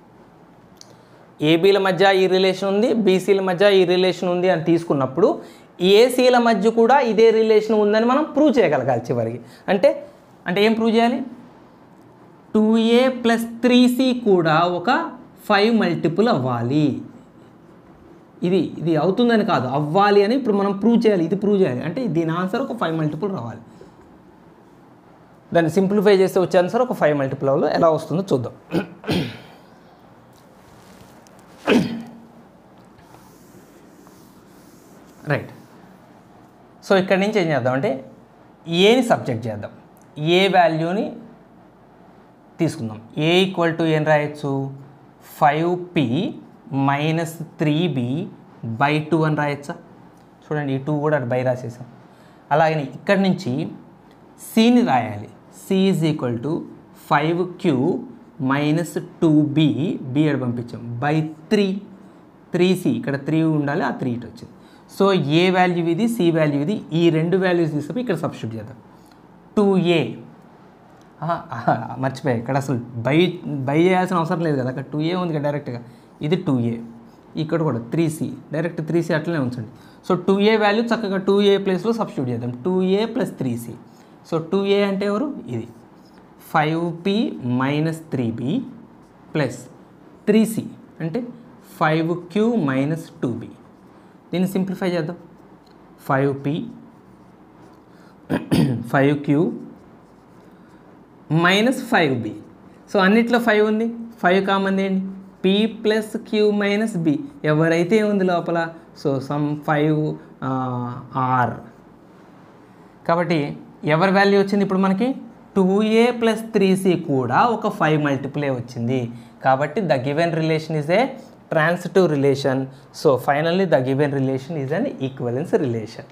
A: ఏబీల మధ్య ఈ రిలేషన్ ఉంది బీసీల మధ్య ఈ రిలేషన్ ఉంది అని తీసుకున్నప్పుడు ఏసీల మధ్య కూడా ఇదే రిలేషన్ ఉందని మనం ప్రూవ్ చేయగలగాలి చివరికి అంటే అంటే ఏం ప్రూవ్ చేయాలి two A plus three C కూడా ఒక ఫైవ్ మల్టిపుల్ అవ్వాలి ఇది ఇది అవుతుందని కాదు అవ్వాలి అని ఇప్పుడు మనం ప్రూవ్ చేయాలి ఇది ప్రూవ్ చేయాలి అంటే దీని ఆన్సర్ ఒక ఫైవ్ మల్టిపుల్ రావాలి దాన్ని సింప్లిఫై చేస్తే వచ్చే ఆన్సర్ ఒక ఫైవ్ మల్టిపుల్ అవ్వాలి ఎలా వస్తుందో చూద్దాం రైట్ సో ఇక్కడ నుంచి ఏం చేద్దాం అంటే ఏని సబ్జెక్ట్ చేద్దాం ఏ వాల్యూని తీసుకుందాం ఏ ఈక్వల్ టు ఏం రాయొచ్చు five P minus three B by two అని రాయొచ్చా చూడండి ఈ టూ కూడా అటు బై రాసేసాం అలాగని ఇక్కడి నుంచి సిని రాయాలి C is equal to five Q minus two B B అడు పంపించాం బై త్రీ త్రీ సి ఇక్కడ త్రీ ఉండాలి ఆ త్రీ ఇటు వచ్చింది సో ఏ వాల్యూ ఇది సి వాల్యూ ఇది ఈ రెండు వాల్యూస్ తీసుకుని ఇక్కడ సబ్స్టిట్యూట్ చేద్దాం టూ ఏ మర్చిపోయా ఇక్కడ అసలు బై బై చేయాల్సిన అవసరం లేదు కదా అక్కడ టూ ఏ ఉంది కదా డైరెక్ట్గా ఇది టూ ఏ ఇక్కడ కూడా three C direct three C అట్లనే ఉంచండి సో టూ ఏ వాల్యూ చక్కగా టూ ఏ ప్లేస్లో సబ్స్టిట్యూట్ చేద్దాం two A plus three C so two A అంటే ఎవరు ఇది five P minus three B plus three C అంటే five Q minus two B దీన్ని సింప్లిఫై చేద్దాం five P five Q minus five B so అన్నిట్లో five ఉంది five common ఏంటి P plus Q minus B ఎవరైతే ఉంది లోపల సో సమ్ ఫైవ్ ఆర్ కాబట్టి ఎవరి వాల్యూ వచ్చింది ఇప్పుడు మనకి two A plus three C కూడా ఒక ఫైవ్ మల్టిపులే వచ్చింది కాబట్టి the given relation is a transitive relation so finally the given relation is an equivalence relation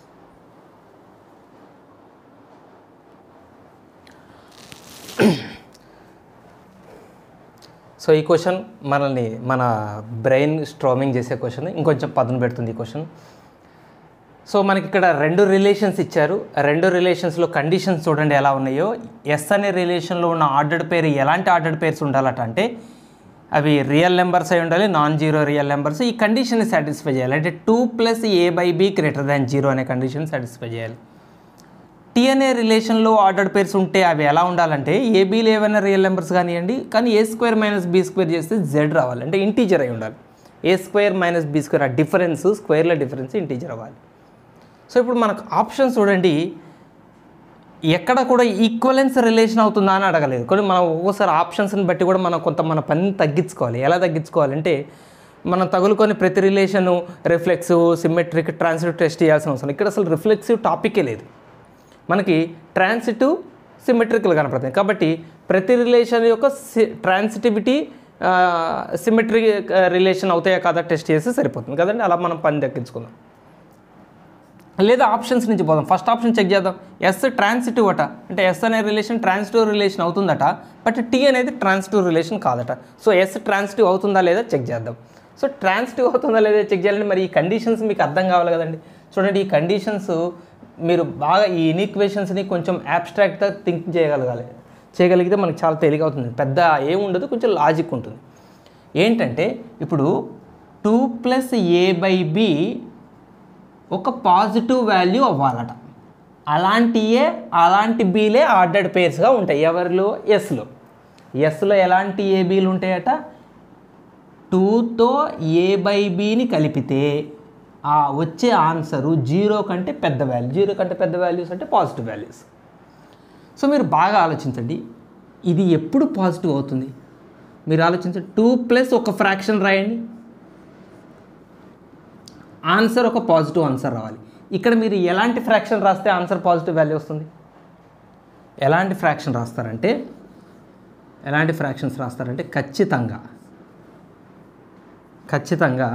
A: so ఈ క్వశ్చన్ మనల్ని మన బ్రెయిన్ స్ట్రోమింగ్ చేసే క్వశ్చన్ ఇంకొంచెం పదును పెడుతుంది ఈ క్వశ్చన్ సో మనకి ఇక్కడ రెండు రిలేషన్స్ ఇచ్చారు రెండు రిలేషన్స్లో కండిషన్స్ చూడండి ఎలా ఉన్నాయో ఎస్ అనే రిలేషన్లో ఉన్న ఆర్డర్డ్ పేరు ఎలాంటి ఆర్డర్డ్ పేర్స్ ఉండాలట అంటే అవి రియల్ నెంబర్స్ అయి ఉండాలి నాన్ జీరో రియల్ నెంబర్స్ ఈ కండిషన్ని సాటిస్ఫై చేయాలి అంటే two plus A by B greater than zero అనే కండిషన్ సాటిస్ఫై చేయాలి టీ అనే రిలేషన్లో ఆర్డర్డ్ పేర్స్ ఉంటే అవి ఎలా ఉండాలంటే ఏబీలు ఏవైనా రియల్ నెంబర్స్ కానివ్వండి కానీ A square minus be square చేస్తే జెడ్ రావాలి అంటే ఇంటీజర్ అయి ఉండాలి A square minus be square ఆ డిఫరెన్స్ స్క్వేర్ల డిఫరెన్స్ ఇంటీజర్ అవ్వాలి సో ఇప్పుడు మనకు ఆప్షన్స్ చూడండి ఎక్కడ కూడా ఈక్వలెన్స్ రిలేషన్ అవుతుందా అని అడగలేదు కొన్ని మనం ఒక్కోసారి ఆప్షన్స్ని బట్టి కూడా మనం కొంత మన పనిని తగ్గించుకోవాలి ఎలా తగ్గించుకోవాలంటే మనం తగులుకొని ప్రతి relation reflexive symmetric transitive test చేయాల్సిన అవసరం ఇక్కడ అసలు రిఫ్లెక్సివ్ టాపికే లేదు మనకి ట్రాన్సిటివ్ సిమెట్రికల్ కనపడుతుంది కాబట్టి ప్రతి రిలేషన్ యొక్క ట్రాన్సిటివిటీ సిమెట్రిక్ రిలేషన్ అవుతాయా కదా టెస్ట్ చేస్తే సరిపోతుంది కదండి అలా మనం పని దక్కించుకుందాం లేదా ఆప్షన్స్ నుంచి పోదాం ఫస్ట్ ఆప్షన్ చెక్ చేద్దాం ఎస్ ట్రాన్సిటివ్ అట అంటే ఎస్ అనే రిలేషన్ ట్రాన్సిటివ్ రిలేషన్ అవుతుందట బట్ టీ అనేది ట్రాన్సిటివ్ రిలేషన్ కాదట సో ఎస్ ట్రాన్సిటివ్ అవుతుందా లేదా చెక్ చేద్దాం సో ట్రాన్సిటివ్ అవుతుందా లేదా చెక్ చేయాలంటే మరి ఈ కండిషన్స్ మీకు అర్థం కావాలి కదండి చూడండి ఈ కండిషన్స్ మీరు బాగా ఈ ఇన్ఈక్వేషన్స్ని కొంచెం యాబ్స్ట్రాక్ట్గా థింక్ చేయగలగాలి చేయగలిగితే మనకు చాలా తేలిక అవుతుంది పెద్ద ఏముండదు కొంచెం లాజిక్ ఉంటుంది ఏంటంటే ఇప్పుడు two plus A by B ఒక పాజిటివ్ వాల్యూ అవ్వాలట అలాంటి ఏ అలాంటి బీలే ఆర్డర్డ్ పేర్స్గా ఉంటాయి ఎవరిలో ఎస్లో ఎస్లో ఎలాంటి ఏ బీలు ఉంటాయట టూతో ఏ బై బీని కలిపితే ఆ వచ్చే ఆన్సరు జీరో కంటే పెద్ద వాల్యూ జీరో కంటే పెద్ద వాల్యూస్ అంటే పాజిటివ్ వాల్యూస్ సో మీరు బాగా ఆలోచించండి ఇది ఎప్పుడు పాజిటివ్ అవుతుంది మీరు ఆలోచించండి టూ ప్లస్ ఒక ఫ్రాక్షన్ రాయండి ఆన్సర్ ఒక పాజిటివ్ ఆన్సర్ రావాలి ఇక్కడ మీరు ఎలాంటి ఫ్రాక్షన్ రాస్తే ఆన్సర్ పాజిటివ్ వాల్యూ వస్తుంది ఎలాంటి ఫ్రాక్షన్ రాస్తారంటే ఎలాంటి ఫ్రాక్షన్స్ రాస్తారంటే ఖచ్చితంగా ఖచ్చితంగా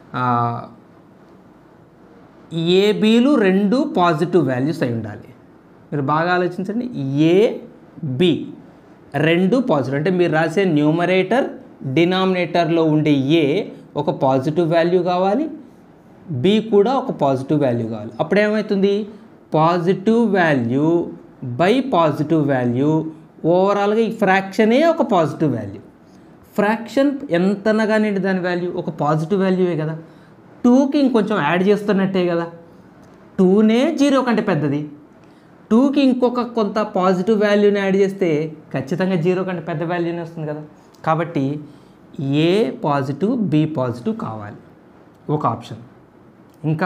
A: ఏబీలు రెండు పాజిటివ్ వాల్యూస్ అయి ఉండాలి మీరు బాగా ఆలోచించండి ఏ బి రెండు పాజిటివ్ అంటే మీరు రాసే న్యూమరేటర్ డినామినేటర్లో ఉండే ఏ ఒక పాజిటివ్ వాల్యూ కావాలి బి కూడా ఒక పాజిటివ్ వాల్యూ కావాలి అప్పుడు ఏమవుతుంది positive value by positive value ఓవరాల్గా ఈ ఫ్రాక్షనే ఒక పాజిటివ్ వాల్యూ ఫ్రాక్షన్ ఎంతనగానే దాని వాల్యూ ఒక పాజిటివ్ వాల్యూవే కదా టూకి ఇంకొంచెం యాడ్ చేస్తున్నట్టే కదా టూనే జీరో కంటే పెద్దది టూకి ఇంకొక కొంత పాజిటివ్ వాల్యూని యాడ్ చేస్తే ఖచ్చితంగా జీరో కంటే పెద్ద వాల్యూనే వస్తుంది కదా కాబట్టి ఏ పాజిటివ్ బి పాజిటివ్ కావాలి ఒక ఆప్షన్ ఇంకా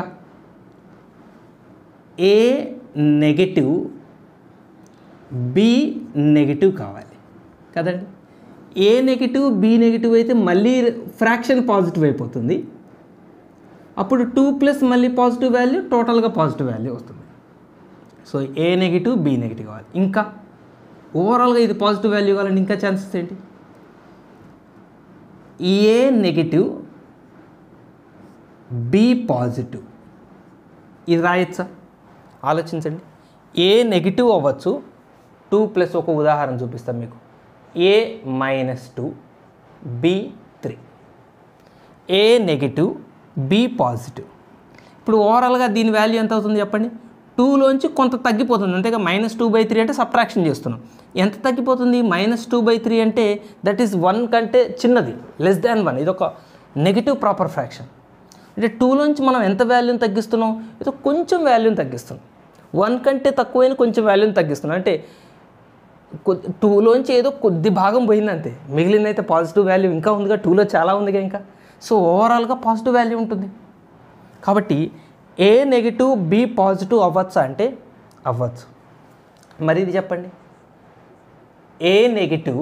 A: ఏ నెగటివ్ బి నెగిటివ్ కావాలి కదండి ఏ నెగిటివ్ బి నెగిటివ్ అయితే మళ్ళీ ఫ్రాక్షన్ పాజిటివ్ అయిపోతుంది అప్పుడు టూ ప్లస్ మళ్ళీ పాజిటివ్ వాల్యూ టోటల్గా పాజిటివ్ వాల్యూ వస్తుంది so a negative b negative కావాలి ఇంకా ఓవరాల్గా ఇది పాజిటివ్ వాల్యూ కావాలంటే ఇంకా ఛాన్సెస్ ఏంటి ఏ నెగిటివ్ బి పాజిటివ్ ఇది రాయొచ్చా ఆలోచించండి ఏ నెగిటివ్ అవ్వచ్చు టూ ప్లస్ ఒక ఉదాహరణ చూపిస్తాను మీకు a minus two b three a negative b positive ఇప్పుడు ఓవరాల్గా దీని వాల్యూ ఎంత అవుతుంది చెప్పండి టూలోంచి కొంత తగ్గిపోతుంది అంతేగా మైనస్ టూ బై త్రీ అంటే సబ్ట్రాక్షన్ చేస్తున్నాం ఎంత తగ్గిపోతుంది మైనస్ టూ బై త్రీ అంటే దట్ ఈస్ వన్ కంటే చిన్నది లెస్ దాన్ వన్ ఇది ఒక నెగిటివ్ ప్రాపర్ ఫ్రాక్షన్ అంటే టూలోంచి మనం ఎంత వాల్యూని తగ్గిస్తున్నాం ఏదో కొంచెం వాల్యూని తగ్గిస్తున్నాం వన్ కంటే తక్కువైన కొంచెం వాల్యూని తగ్గిస్తున్నాం అంటే కొద్ది టూలోంచి ఏదో కొద్ది భాగం పోయింది అంతే మిగిలిన అయితే పాజిటివ్ వాల్యూ ఇంకా ఉందిగా టూలో చాలా ఉందిగా ఇంకా సో ఓవరాల్గా పాజిటివ్ వాల్యూ ఉంటుంది కాబట్టి ఏ నెగిటివ్ బి పాజిటివ్ అవ్వచ్చా అంటే అవ్వచ్చు మరి ఇది చెప్పండి ఏ నెగిటివ్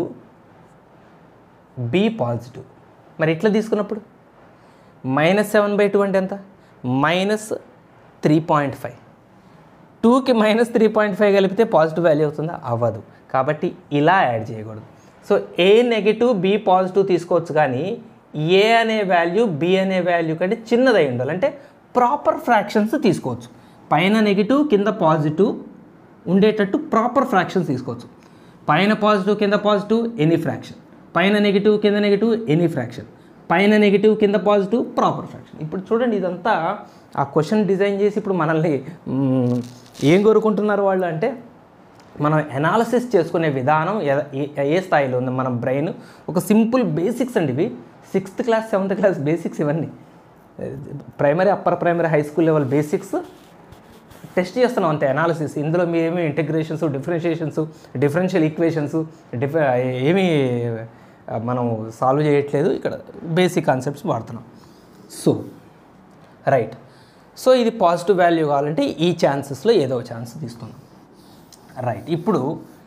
A: బి పాజిటివ్ మరి ఇట్లా తీసుకున్నప్పుడు మైనస్ సెవెన్ బై టూ అంటే ఎంత మైనస్ త్రీ పాయింట్ ఫైవ్ టూకి మైనస్ త్రీ పాయింట్ ఫైవ్ కలిపితే పాజిటివ్ వాల్యూ అవుతుందా అవ్వదు కాబట్టి ఇలా యాడ్ చేయకూడదు so a negative b positive తీసుకోవచ్చు కానీ ఏ అనే వాల్యూ బి అనే వాల్యూ కంటే చిన్నదై ఉండాలి అంటే ప్రాపర్ ఫ్రాక్షన్స్ తీసుకోవచ్చు పైన నెగిటివ్ కింద పాజిటివ్ ఉండేటట్టు ప్రాపర్ ఫ్రాక్షన్స్ తీసుకోవచ్చు పైన పాజిటివ్ కింద పాజిటివ్ ఎనీ ఫ్రాక్షన్ పైన నెగిటివ్ కింద నెగిటివ్ ఎనీ ఫ్రాక్షన్ పైన నెగిటివ్ కింద పాజిటివ్ ప్రాపర్ ఫ్రాక్షన్ ఇప్పుడు చూడండి ఇదంతా ఆ క్వశ్చన్ డిజైన్ చేసి ఇప్పుడు మనల్ని మ్, ఏం కోరుకుంటున్నారు వాళ్ళు అంటే మనం ఎనాలసిస్ చేసుకునే విధానం ఎ- ఏ- ఏ స్థాయిలో ఉంది మన బ్రెయిన్ ఒక సింపుల్ బేసిక్స్ అండి ఇవి sixth class seventh class basics ఇవన్నీ primary upper primary high school level basics test చేస్తున్నాం అంతే అనాలిసిస్ ఇందులో మీరేమి integrations differentiations differential equations diff ఏమీ ఆ, మనం సాల్వ్ చేయట్లేదు ఇక్కడ బేసిక్ కాన్సెప్ట్స్ వాడుతున్నాం సో రైట్ సో ఇది పాజిటివ్ వాల్యూ కావాలంటే ఈ ఛాన్సెస్లో ఏదో ఛాన్స్ తీసుకుందాం రైట్ ఇప్పుడు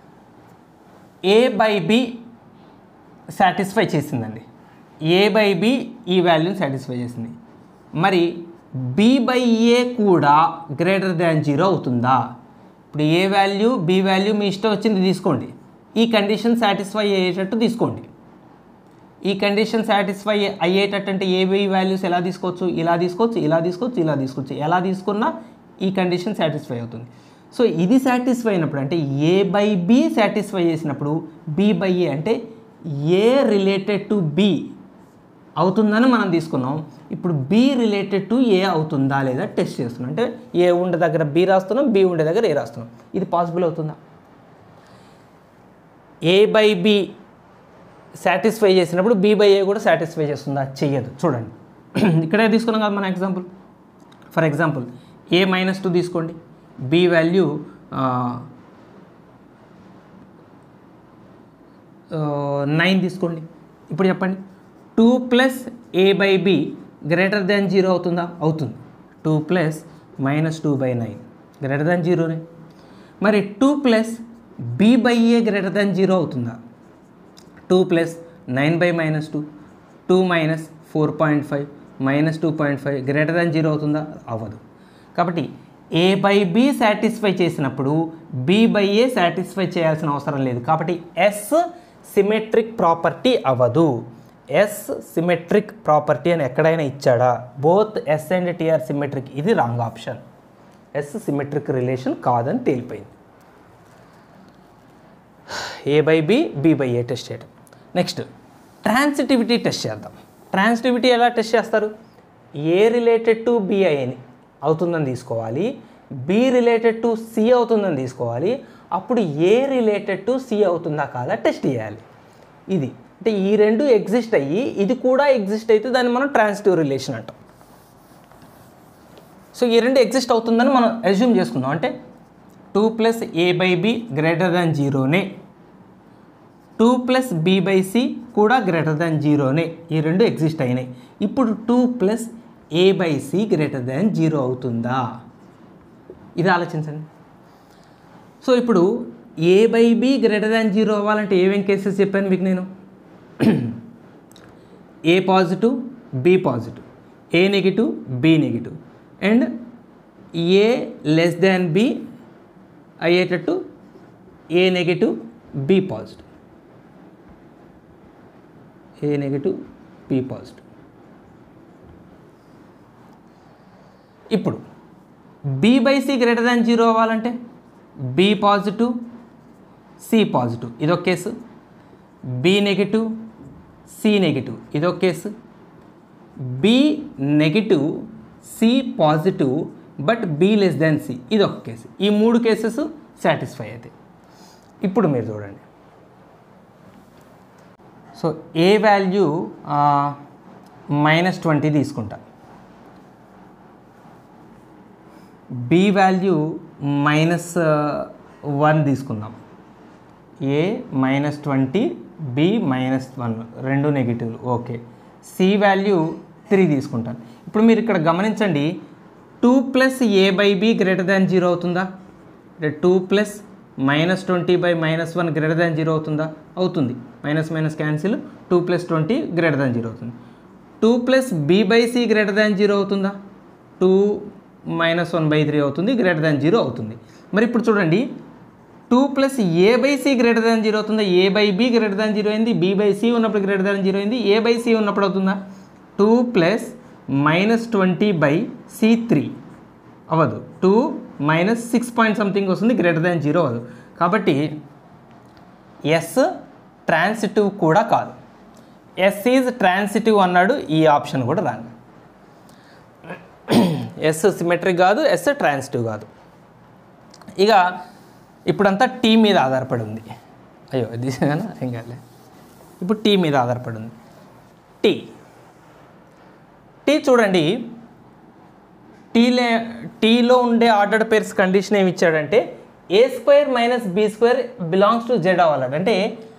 A: ఏ బై బి సాటిస్ఫై చేసిందండి ఏ బై బి ఈ వాల్యూని సాటిస్ఫై చేసింది మరి బి బై ఏ కూడా గ్రేటర్ దాన్ జీరో అవుతుందా ఇప్పుడు ఏ వాల్యూ బి వాల్యూ మీ ఇష్టం వచ్చింది తీసుకోండి ఈ కండిషన్ సాటిస్ఫై అయ్యేటట్టు తీసుకోండి ఈ కండిషన్ సాటిస్ఫై అయ్యేటట్టు అంటే ఏ బి వాల్యూస్ ఎలా తీసుకోవచ్చు ఇలా తీసుకోవచ్చు ఇలా తీసుకోవచ్చు ఇలా తీసుకోవచ్చు ఎలా తీసుకున్నా ఈ కండిషన్ సాటిస్ఫై అవుతుంది సో ఇది సాటిస్ఫై అయినప్పుడు అంటే ఏ బై బి సాటిస్ఫై చేసినప్పుడు బి బై ఏ అంటే ఏ రిలేటెడ్ టు బి అవుతుందని మనం తీసుకున్నాం ఇప్పుడు బి రిలేటెడ్ టు ఏ అవుతుందా లేదా టెస్ట్ చేస్తున్నాం అంటే ఏ ఉండే దగ్గర బి రాస్తున్నాం బి ఉండే దగ్గర ఏ రాస్తున్నాం ఇది పాసిబుల్ అవుతుందా ఏ బై బి సాటిస్ఫై చేసినప్పుడు బి బై ఏ కూడా సాటిస్ఫై చేస్తుందా చెయ్యదు చూడండి ఇక్కడే తీసుకున్నాం కదా మన example for example a minus two తీసుకోండి బి వాల్యూ నైన్ తీసుకోండి ఇప్పుడు చెప్పండి two plus A by B greater than zero అవుతుందా అవుతుంది two plus minus two by nine greater than జీరోనే మరి two plus b by a greater than zero అవుతుందా two plus nine by minus two two minus four point five minus two point five greater than zero అవుతుందా అవ్వదు కాబట్టి a by b satisfy చేసినప్పుడు b by a satisfy చేయాల్సిన అవసరం లేదు కాబట్టి S symmetric property అవ్వదు ఎస్ సిమెట్రిక్ ప్రాపర్టీ అని ఎక్కడైనా ఇచ్చాడా both S and T are symmetric ఇది wrong option S symmetric relation కాదని తేలిపోయింది a by b b by a test చేయడం నెక్స్ట్ ట్రాన్సిటివిటీ టెస్ట్ చేద్దాం ట్రాన్సిటివిటీ ఎలా టెస్ట్ చేస్తారు ఏ రిలేటెడ్ టు బిఐని అవుతుందని తీసుకోవాలి బి రిలేటెడ్ టు సి అవుతుందని తీసుకోవాలి అప్పుడు ఏ రిలేటెడ్ టు సి అవుతుందా కాదా టెస్ట్ చేయాలి ఇది అంటే ఈ రెండు ఎగ్జిస్ట్ అయ్యి ఇది కూడా ఎగ్జిస్ట్ అయితే దాన్ని మనం ట్రాన్సిటివ్ రిలేషన్ అంటాం సో ఈ రెండు ఎగ్జిస్ట్ అవుతుందని మనం అజ్యూమ్ చేసుకుందాం అంటే two plus A by B greater than జీరోనే two plus b by c కూడా గ్రేటర్ దాన్ జీరోనే ఈ రెండు ఎగ్జిస్ట్ అయినాయి ఇప్పుడు two plus A by c greater than zero అవుతుందా ఇది ఆలోచించండి సో ఇప్పుడు a by B greater than zero అవ్వాలంటే ఏమేం కేసెస్ చెప్పాను మీకు నేను a positive b positive a negative b negative and a less than b అయ్యేటట్టు a negative b positive a negative b positive ఇప్పుడు b by c greater than zero అవ్వాలంటే b positive c positive ఇదొక case b negative c negative ఇదొక case b negative c positive but b less than c ఇదొక case ఈ మూడు cases satisfy అవుతాయి ఇప్పుడు మీరు చూడండి సో ఏ వాల్యూ మైనస్ ట్వంటీ తీసుకుంటా బి వాల్యూ మైనస్ వన్ తీసుకుందాం a minus twenty b minus one రెండు నెగిటివ్లు ఓకే సి వాల్యూ త్రీ తీసుకుంటాను ఇప్పుడు మీరు ఇక్కడ గమనించండి two plus A by B greater than zero అవుతుందా అంటే two plus minus twenty by minus one greater than zero అవుతుందా అవుతుంది minus minus cancel two plus twenty greater than zero అవుతుంది two plus b by c greater than zero అవుతుందా two minus one by three అవుతుంది greater than zero అవుతుంది మరి ఇప్పుడు చూడండి two plus A by c greater than zero అవుతుందా a by B greater than zero అయింది B by c ఉన్నప్పుడు greater than zero అయింది ఏ బై సి ఉన్నప్పుడు అవుతుందా two plus minus twenty by c three అవ్వదు two minus six point something వస్తుంది greater than zero అవ్వదు కాబట్టి ఎస్ ట్రాన్సిటివ్ కూడా కాదు ఎస్ ఈజ్ ట్రాన్సిటివ్ అన్నాడు ఈ ఆప్షన్ కూడా రాంగ్ ఎస్ సిమెట్రిక్ కాదు ఎస్ ట్రాన్సిటివ్ కాదు ఇక ఇప్పుడంతా టీ మీద ఆధారపడి ఉంది అయ్యో ఇది ఏం కాలే ఇప్పుడు టీ మీద ఆధారపడి ఉంది టీ టీ చూడండి టీలే టీలో ఉండే ఆర్డర్డ్ పేర్స్ కండిషన్ ఏమి ఇచ్చాడంటే a square minus b square belongs to Z అవ్వాలట అంటే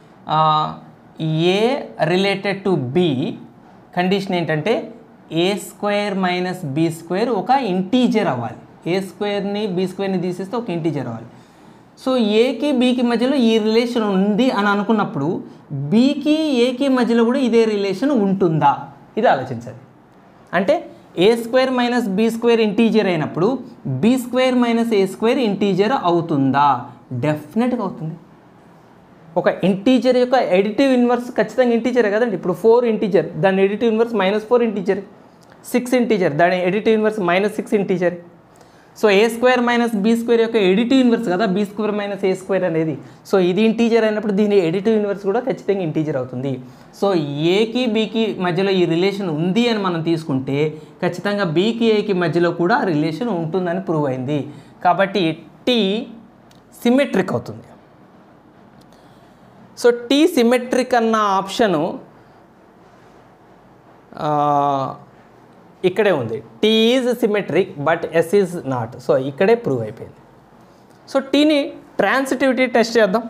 A: a related to b condition ఏంటంటే a square minus b square ఒక ఇంటీజర్ అవ్వాలి ఏ స్క్వేర్ని బి స్క్వేర్ని తీసేస్తే ఒక ఇంటీజర్ అవ్వాలి సో ఏకి బీకి మధ్యలో ఈ రిలేషన్ ఉంది అని అనుకున్నప్పుడు బీకి ఏకి మధ్యలో కూడా ఇదే రిలేషన్ ఉంటుందా ఇది ఆలోచించాలి అంటే a square minus b square integer అయినప్పుడు b square minus a square integer అవుతుందా డెఫినెట్గా అవుతుంది ఒక ఇంటీజర్ యొక్క ఎడిటివ్ ఇన్వర్స్ ఖచ్చితంగా ఇంటీజరే కదండి ఇప్పుడు ఫోర్ ఇంటీజర్ దాని additive inverse minus four integer six integer దాని additive inverse minus six integer so a square minus be square యొక్క ఎడిటివ్ ఇన్వర్స్ కదా b square minus a square అనేది సో ఇది ఇంటీజర్ అయినప్పుడు దీని ఎడిటివ్ ఇన్వర్స్ కూడా ఖచ్చితంగా ఇంటీజర్ అవుతుంది సో ఏకి బీకి మధ్యలో ఈ రిలేషన్ ఉంది అని మనం తీసుకుంటే ఖచ్చితంగా బీకి ఏకి మధ్యలో కూడా ఆ రిలేషన్ ఉంటుందని ప్రూవ్ అయింది కాబట్టి టీ సిమెట్రిక్ అవుతుంది సో టీ సిమెట్రిక్ అన్న ఆప్షను ఇక్కడే ఉంది T is symmetric but S is not so ఇక్కడే ప్రూవ్ అయిపోయింది సో టీని ట్రాన్సిటివిటీ టెస్ట్ చేద్దాం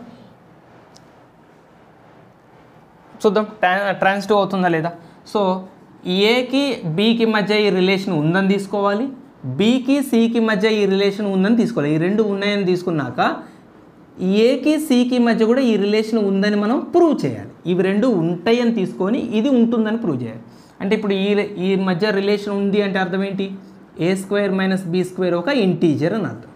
A: చూద్దాం ట్రా ట్రాన్సిటివ్ అవుతుందా లేదా సో ఏకి బీకి మధ్య ఈ రిలేషన్ ఉందని తీసుకోవాలి బీకి సికి మధ్య ఈ రిలేషన్ ఉందని తీసుకోవాలి ఈ రెండు ఉన్నాయని తీసుకున్నాక ఏకి సికి మధ్య కూడా ఈ రిలేషన్ ఉందని మనం ప్రూవ్ చేయాలి ఇవి రెండు ఉంటాయని తీసుకొని ఇది ఉంటుందని ప్రూవ్ చేయాలి అంటే ఇప్పుడు ఈ ఈ మధ్య రిలేషన్ ఉంది అంటే అర్థం ఏంటి a square minus b square ఒక ఇంటీజర్ అని అర్థం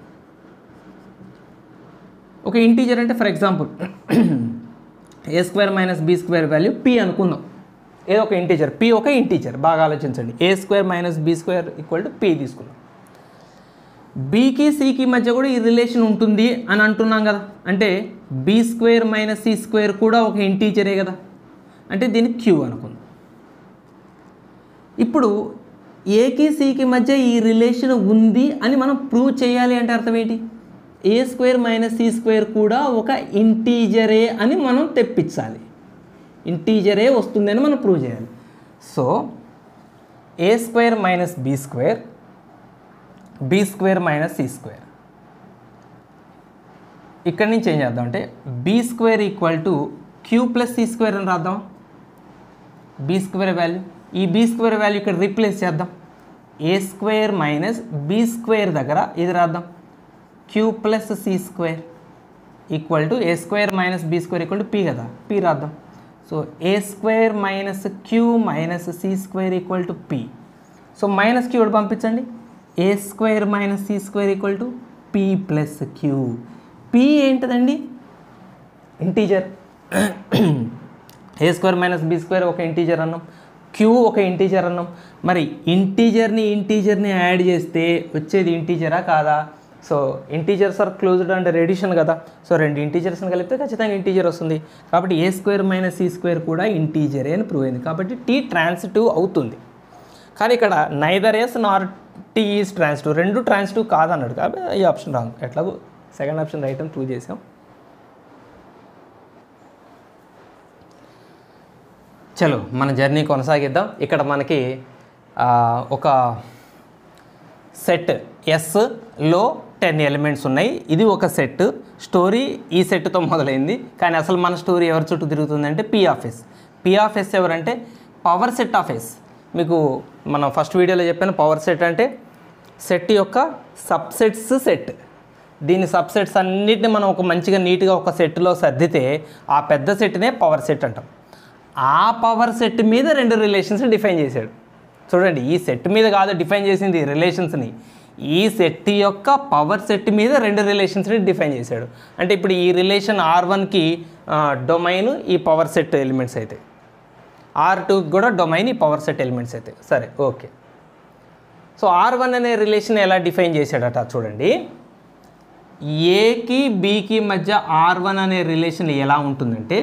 A: ఒక ఇంటీజర్ అంటే for example a square minus b square value p అనుకుందాం ఏదో ఒక ఇంటీజర్ పి ఒక ఇంటీజర్ బాగా ఆలోచించండి a square minus b square equal to p తీసుకుందాం బీకి సికి మధ్య కూడా ఈ రిలేషన్ ఉంటుంది అని అంటున్నాం కదా అంటే b square minus c square కూడా ఒక ఇంటీజరే కదా అంటే దీన్ని క్యూ అనుకుందాం ఇప్పుడు ఏకి సికి మధ్య ఈ రిలేషన్ ఉంది అని మనం ప్రూవ్ చేయాలి అంటే అర్థం ఏంటి a square minus c square కూడా ఒక ఇంటీజరే అని మనం తెప్పించాలి ఇంటీజరే వస్తుందని మనం ప్రూవ్ చేయాలి so a square minus b square b square minus c square ఇక్కడి నుంచి ఏం చేద్దాం అంటే b square equal to q plus c square అని రాద్దాం బీ స్క్వేర్ వాల్యూ ఈ బీ స్క్వేర్ వాల్యూ ఇక్కడ రీప్లేస్ చేద్దాం a square minus be square దగ్గర ఇది రాద్దాం q plus c square equal to a square minus be square equal to p కదా p రాద్దాం so a square minus queue minus c square equal to p so minus q కూడా పంపించండి a square minus c square equal to p plus q p ఏంటిదండి integer a square minus b square ఒక integer అన్నాం క్యూ ఒక integer అన్నాం మరి ఇంటీజర్ని ఇంటీజర్ని యాడ్ చేస్తే వచ్చేది ఇంటీజరా కాదా so integers are closed under addition కదా సో రెండు ఇంటీజర్స్ని కలిపితే ఖచ్చితంగా ఇంటీజర్ వస్తుంది కాబట్టి a square minus c square కూడా ఇంటీజరే అని ప్రూవ్ అయింది కాబట్టి టీ ట్రాన్సిటివ్ అవుతుంది కానీ ఇక్కడ neither S nor T is transitive రెండు ట్రాన్సిటివ్ కాదన్నాడు కాబట్టి ఈ ఆప్షన్ రాంగ్ ఎట్లాగో సెకండ్ ఆప్షన్ రైట్ అని ప్రూవ్ చేసాం చలో మన జర్నీ కొనసాగిద్దాం ఇక్కడ మనకి ఆ, ఒక సెట్ ఎస్లో టెన్ ఎలిమెంట్స్ ఉన్నాయి ఇది ఒక సెట్ స్టోరీ ఈ సెట్తో మొదలైంది కానీ అసలు మన స్టోరీ ఎవరి చుట్టూ తిరుగుతుందంటే P of S P of S ఎవరంటే పవర్ సెట్ ఆఫ్ ఎస్ మీకు మనం ఫస్ట్ వీడియోలో చెప్పాను పవర్ సెట్ అంటే సెట్ యొక్క సబ్సెట్స్ సెట్ దీని సబ్సెట్స్ అన్నిటిని మనం ఒక మంచిగా నీట్గా ఒక సెట్లో సర్దితే ఆ పెద్ద సెట్నే పవర్ సెట్ అంటాం ఆ పవర్ సెట్ మీద రెండు రిలేషన్స్ డిఫైన్ చేశాడు చూడండి ఈ సెట్ మీద కాదు డిఫైన్ చేసింది రిలేషన్స్ని ఈ సెట్ యొక్క పవర్ సెట్ మీద రెండు రిలేషన్స్ని డిఫైన్ చేశాడు అంటే ఇప్పుడు ఈ రిలేషన్ ఆర్ వన్కి డొమైన్ ఈ పవర్ సెట్ ఎలిమెంట్స్ అయితే ఆర్ టూకి కూడా డొమైన్ ఈ పవర్ సెట్ ఎలిమెంట్స్ అయితే సరే ఓకే సో ఆర్ వన్ అనే రిలేషన్ ఎలా డిఫైన్ చేశాడట చూడండి ఏకి బీకి మధ్య ఆర్ వన్ అనే రిలేషన్ ఎలా ఉంటుందంటే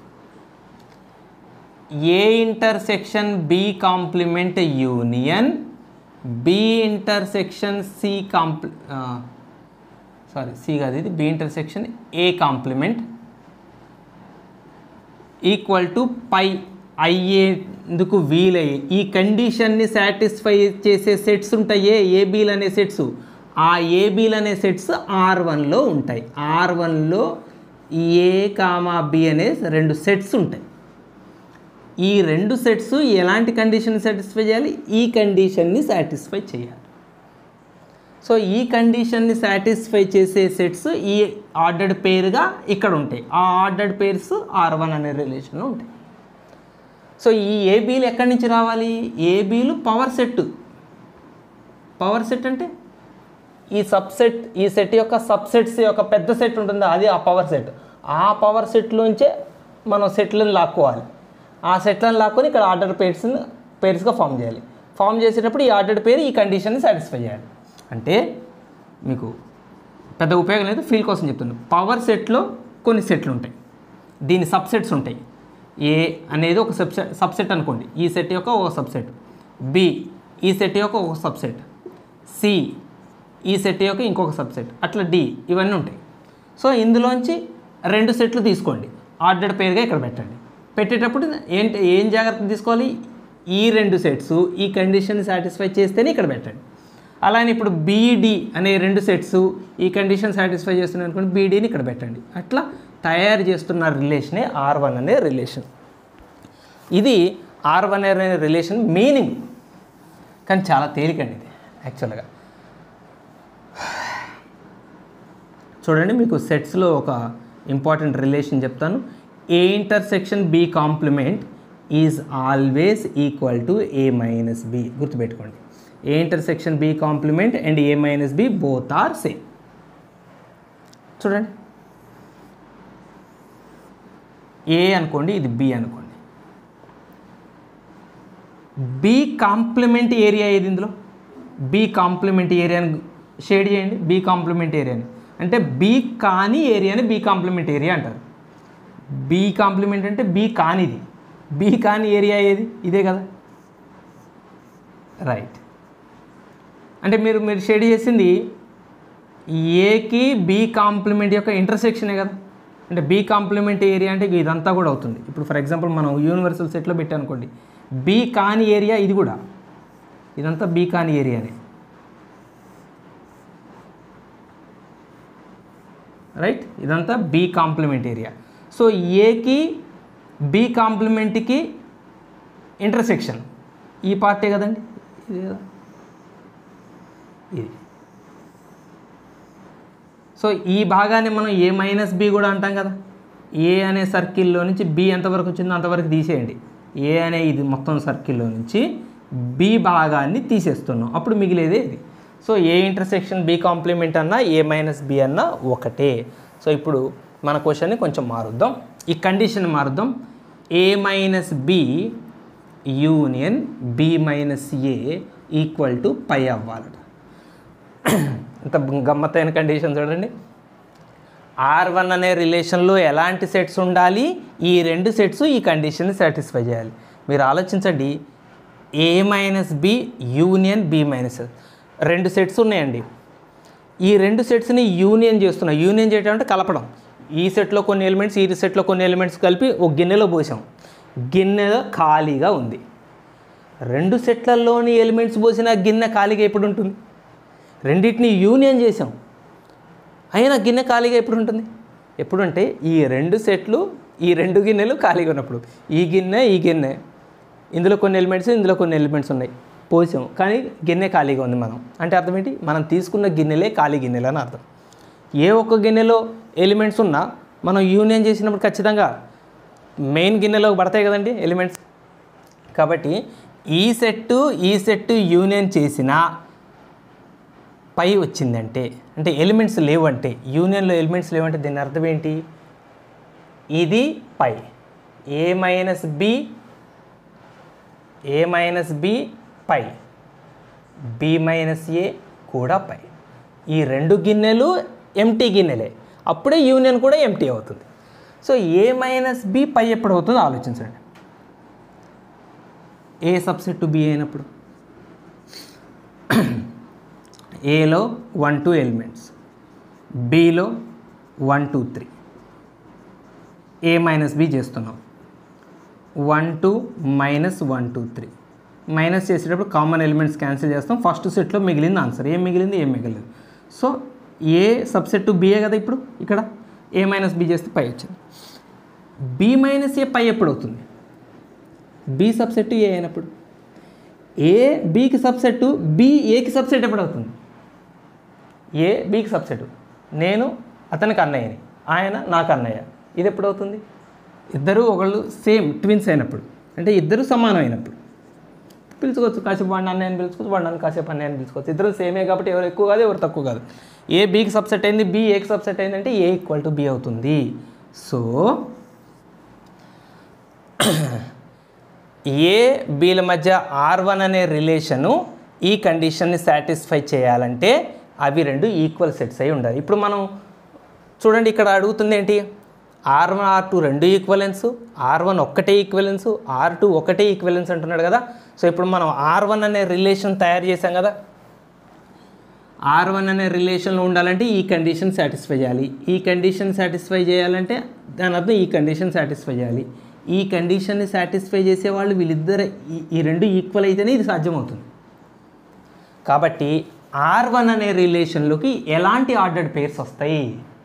A: a intersection B complement union b intersection c కాంప్లి సారీ సి కాదు ఇది b intersection a complement equal to phi అయ్యేందుకు వీలయ్యే ఈ కండిషన్ని సాటిస్ఫై చేసే సెట్స్ ఉంటాయే ఏబీలు అనే సెట్స్ ఆ ఏబీలు అనే సెట్స్ ఆర్ వన్లో ఉంటాయి ఆర్ వన్లో ఏ కామా బి అనే రెండు సెట్స్ ఉంటాయి ఈ రెండు సెట్స్ ఎలాంటి కండిషన్ సాటిస్ఫై చేయాలి ఈ కండిషన్ని సాటిస్ఫై చేయాలి సో ఈ కండిషన్ని సాటిస్ఫై చేసే సెట్స్ ఈ ఆర్డర్డ్ పేరుగా ఇక్కడ ఉంటాయి ఆ ఆర్డర్డ్ పేర్స్ ఆర్ వన్ అనే రిలేషన్లో ఉంటాయి సో ఈ ఏబీలు ఎక్కడి నుంచి రావాలి ఏబీలు పవర్ సెట్ పవర్ సెట్ అంటే ఈ సబ్సెట్ ఈ సెట్ యొక్క సబ్సెట్స్ యొక్క పెద్ద సెట్ ఉంటుందా అది ఆ పవర్ సెట్ ఆ పవర్ సెట్లోంచే మనం సెట్లను లాక్కోవాలి ఆ సెట్లను లాక్కొని ఇక్కడ ఆర్డర్ పేర్స్ని పేర్స్గా ఫామ్ చేయాలి ఫామ్ చేసేటప్పుడు ఈ ఆర్డర్ పేరు ఈ కండిషన్ని సాటిస్ఫై చేయాలి అంటే మీకు పెద్ద ఉపయోగం లేదు ఫీల్ కోసం చెప్తున్నాను పవర్ సెట్లో కొన్ని సెట్లు ఉంటాయి దీని సబ్సెట్స్ ఉంటాయి ఏ అనేది ఒక సబ్సెట్ సబ్సెట్ అనుకోండి ఈ సెట్ యొక్క ఒక సబ్సెట్ బి ఈ సెట్ యొక్క ఒక సబ్సెట్ సి ఈ సెట్ యొక్క ఇంకొక సబ్సెట్ అట్లా డి ఇవన్నీ ఉంటాయి సో ఇందులోంచి రెండు సెట్లు తీసుకోండి ఆర్డర్డ్ పేరుగా ఇక్కడ పెట్టండి పెట్టేటప్పుడు ఏంటి ఏం జాగ్రత్త తీసుకోవాలి ఈ రెండు సెట్స్ ఈ కండిషన్ సాటిస్ఫై చేస్తేనే ఇక్కడ పెట్టండి అలానే ఇప్పుడు బీడి అనే రెండు సెట్స్ ఈ కండిషన్ సాటిస్ఫై చేస్తున్నాయి అనుకోండి బీడీని ఇక్కడ పెట్టండి అట్లా తయారు చేస్తున్న రిలేషనే ఆర్ వన్ అనే రిలేషన్ ఇది ఆర్ వన్ అనే రిలేషన్ మీనింగ్ కానీ చాలా తేలికండి ఇది యాక్చువల్గా చూడండి మీకు సెట్స్లో ఒక ఇంపార్టెంట్ రిలేషన్ చెప్తాను a intersection B complement is always equal to a minus b గుర్తుపెట్టుకోండి a intersection B complement and a minus b both are same చూడండి ఏ అనుకోండి ఇది బి అనుకోండి బి కాంప్లిమెంట్ ఏరియా ఏది ఇందులో బి కాంప్లిమెంట్ ఏరియాని shade చేయండి బి కాంప్లిమెంట్ ఏరియాని అంటే బి కాని ఏరియాని బి కాంప్లిమెంట్ ఏరియా అంటారు బి కాంప్లిమెంట్ అంటే బి కానిది బి కాని ఏరియా ఏది ఇదే కదా రైట్ అంటే మీరు మీరు షేడ్ చేసింది ఏకి బి కాంప్లిమెంట్ యొక్క ఇంటర్సెక్షనే కదా అంటే బి కాంప్లిమెంట్ ఏరియా అంటే ఇదంతా కూడా అవుతుంది ఇప్పుడు ఫర్ ఎగ్జాంపుల్ మనం యూనివర్సల్ సెట్లో పెట్టానుకోండి బి కాని ఏరియా ఇది కూడా ఇదంతా బి కాని ఏరియానే రైట్ ఇదంతా బి కాంప్లిమెంట్ ఏరియా సో ఏకి బి కాంప్లిమెంట్కి ఇంటర్సెక్షన్ ఈ పార్టే కదండి ఇది కదా ఇది సో ఈ భాగాన్ని మనం ఏ మైనస్ బి కూడా అంటాం కదా ఏ అనే సర్కిల్లో నుంచి బి ఎంతవరకు వచ్చిందో అంతవరకు తీసేయండి ఏ అనే ఇది మొత్తం సర్కిల్లో నుంచి బి భాగాన్ని తీసేస్తున్నాం అప్పుడు మిగిలేదే ఇది so A intersection B complement అన్నా ఏ మైనస్ బి అన్నా ఒకటే సో ఇప్పుడు మన క్వశ్చన్ని కొంచెం మారుద్దాం ఈ కండిషన్ మారుద్దాం A minus B union B minus A equal to phi అవ్వాలట ఇంత గమ్మత్తైన కండిషన్ చూడండి ఆర్ వన్ అనే రిలేషన్లో ఎలాంటి సెట్స్ ఉండాలి ఈ రెండు సెట్స్ ఈ కండిషన్ని సాటిస్ఫై చేయాలి మీరు ఆలోచించండి A minus B union B minus రెండు సెట్స్ ఉన్నాయండి ఈ రెండు సెట్స్ని యూనియన్ చేస్తున్నాం యూనియన్ చేయడం అంటే కలపడం ఈ సెట్లో కొన్ని ఎలిమెంట్స్ ఈ సెట్లో కొన్ని ఎలిమెంట్స్ కలిపి ఒక గిన్నెలో పోసాం గిన్నెలో ఖాళీగా ఉంది రెండు సెట్లలోని ఎలిమెంట్స్ పోసిన గిన్నె ఖాళీగా ఎప్పుడు ఉంటుంది రెండింటిని యూనియన్ చేసాం అయినా గిన్నె ఖాళీగా ఎప్పుడు ఉంటుంది ఎప్పుడంటే ఈ రెండు సెట్లు ఈ రెండు గిన్నెలు ఖాళీగా ఉన్నప్పుడు ఈ గిన్నె ఈ గిన్నె ఇందులో కొన్ని ఎలిమెంట్స్ ఇందులో కొన్ని ఎలిమెంట్స్ ఉన్నాయి పోసాం కానీ గిన్నె ఖాళీగా ఉంది మనం అంటే అర్థం ఏంటి మనం తీసుకున్న గిన్నెలే ఖాళీ గిన్నెలు అని అర్థం ఏ ఒక్క గిన్నెలో ఎలిమెంట్స్ ఉన్నా మనం యూనియన్ చేసినప్పుడు ఖచ్చితంగా మెయిన్ గిన్నెలోకి పడతాయి కదండి ఎలిమెంట్స్ కాబట్టి ఈ సెట్టు ఈ సెట్టు యూనియన్ చేసినా పై వచ్చిందంటే అంటే ఎలిమెంట్స్ లేవంటే యూనియన్లో ఎలిమెంట్స్ లేవంటే దీని అర్థం ఏంటి ఇది phi A minus B A minus B phi B minus A కూడా పై ఈ రెండు గిన్నెలు ఎంటీ గిన్నెలే అప్పుడే యూనియన్ కూడా ఎంటీ అవుతుంది so A minus B phi ఎప్పుడు అవుతుందో ఆలోచించండి ఏ సబ్సెట్ బి అయినప్పుడు ఏలో వన్ టూ ఎలిమెంట్స్ బిలో one two three A minus B చేస్తున్నాం one two minus one two three minus చేసేటప్పుడు కామన్ ఎలిమెంట్స్ క్యాన్సిల్ చేస్తాం ఫస్ట్ సెట్లో మిగిలింది ఆన్సర్ ఏం మిగిలింది ఏం మిగిలింది సో ఏ సబ్సెట్ బిఏ కదా ఇప్పుడు ఇక్కడ ఏ మైనస్ బి చేస్తే పై వచ్చింది బి మైనస్ ఏ పై ఎప్పుడు అవుతుంది బి సబ్సెట్ ఏ అయినప్పుడు ఏ బికి సబ్సెట్ బి ఏకి సబ్సెట్ ఎప్పుడు అవుతుంది ఏ బికి సబ్సెట్ నేను అతనికి అన్నయ్యని ఆయన నాకు అన్నయ్య ఇది ఎప్పుడు అవుతుంది ఇద్దరు ఒకళ్ళు సేమ్ ట్విన్స్ అయినప్పుడు అంటే ఇద్దరు సమానం అయినప్పుడు పిలుచుకోవచ్చు కాసేపు వాడిని అన్నయ్య అని పిలుచుకోవచ్చు వాడిని నన్ను కాసేపు అన్నయ్య అని పిలుచుకోవచ్చు ఇద్దరు సేమే కాబట్టి ఎవరు ఎక్కువ కాదు ఎవరు తక్కువ కాదు ఏ బీకి సబ్సెట్ అయింది బి ఏకి సబ్సెట్ అయిందంటే ఏ ఈక్వల్ టు బి అవుతుంది సో ఏ బీల మధ్య ఆర్ వన్ అనే రిలేషను ఈ కండిషన్ని సాటిస్ఫై చేయాలంటే అవి రెండు ఈక్వల్ సెట్స్ అయి ఉండాలి ఇప్పుడు మనం చూడండి ఇక్కడ అడుగుతుంది ఏంటి ఆర్ వన్ ఆర్ టూ రెండు ఈక్వలెన్స్ ఆర్ వన్ ఒక్కటే ఈక్వలెన్స్ ఆర్ టూ ఒకటే ఈక్వలెన్స్ అంటున్నాడు కదా సో ఇప్పుడు మనం ఆర్ వన్ అనే రిలేషన్ తయారు చేసాం కదా ఆర్ వన్ అనే రిలేషన్లో ఉండాలంటే ఈ కండిషన్ సాటిస్ఫై చేయాలి ఈ కండిషన్ సాటిస్ఫై చేయాలంటే దాని అర్థం ఈ కండిషన్ సాటిస్ఫై చేయాలి ఈ కండిషన్ని సాటిస్ఫై చేసే వాళ్ళు వీళ్ళిద్దరు ఈ- ఈ రెండు ఈక్వల్ అయితేనే ఇది సాధ్యమవుతుంది కాబట్టి ఆర్ వన్ అనే రిలేషన్లోకి ఎలాంటి ఆర్డర్డ్ పేర్స్ వస్తాయి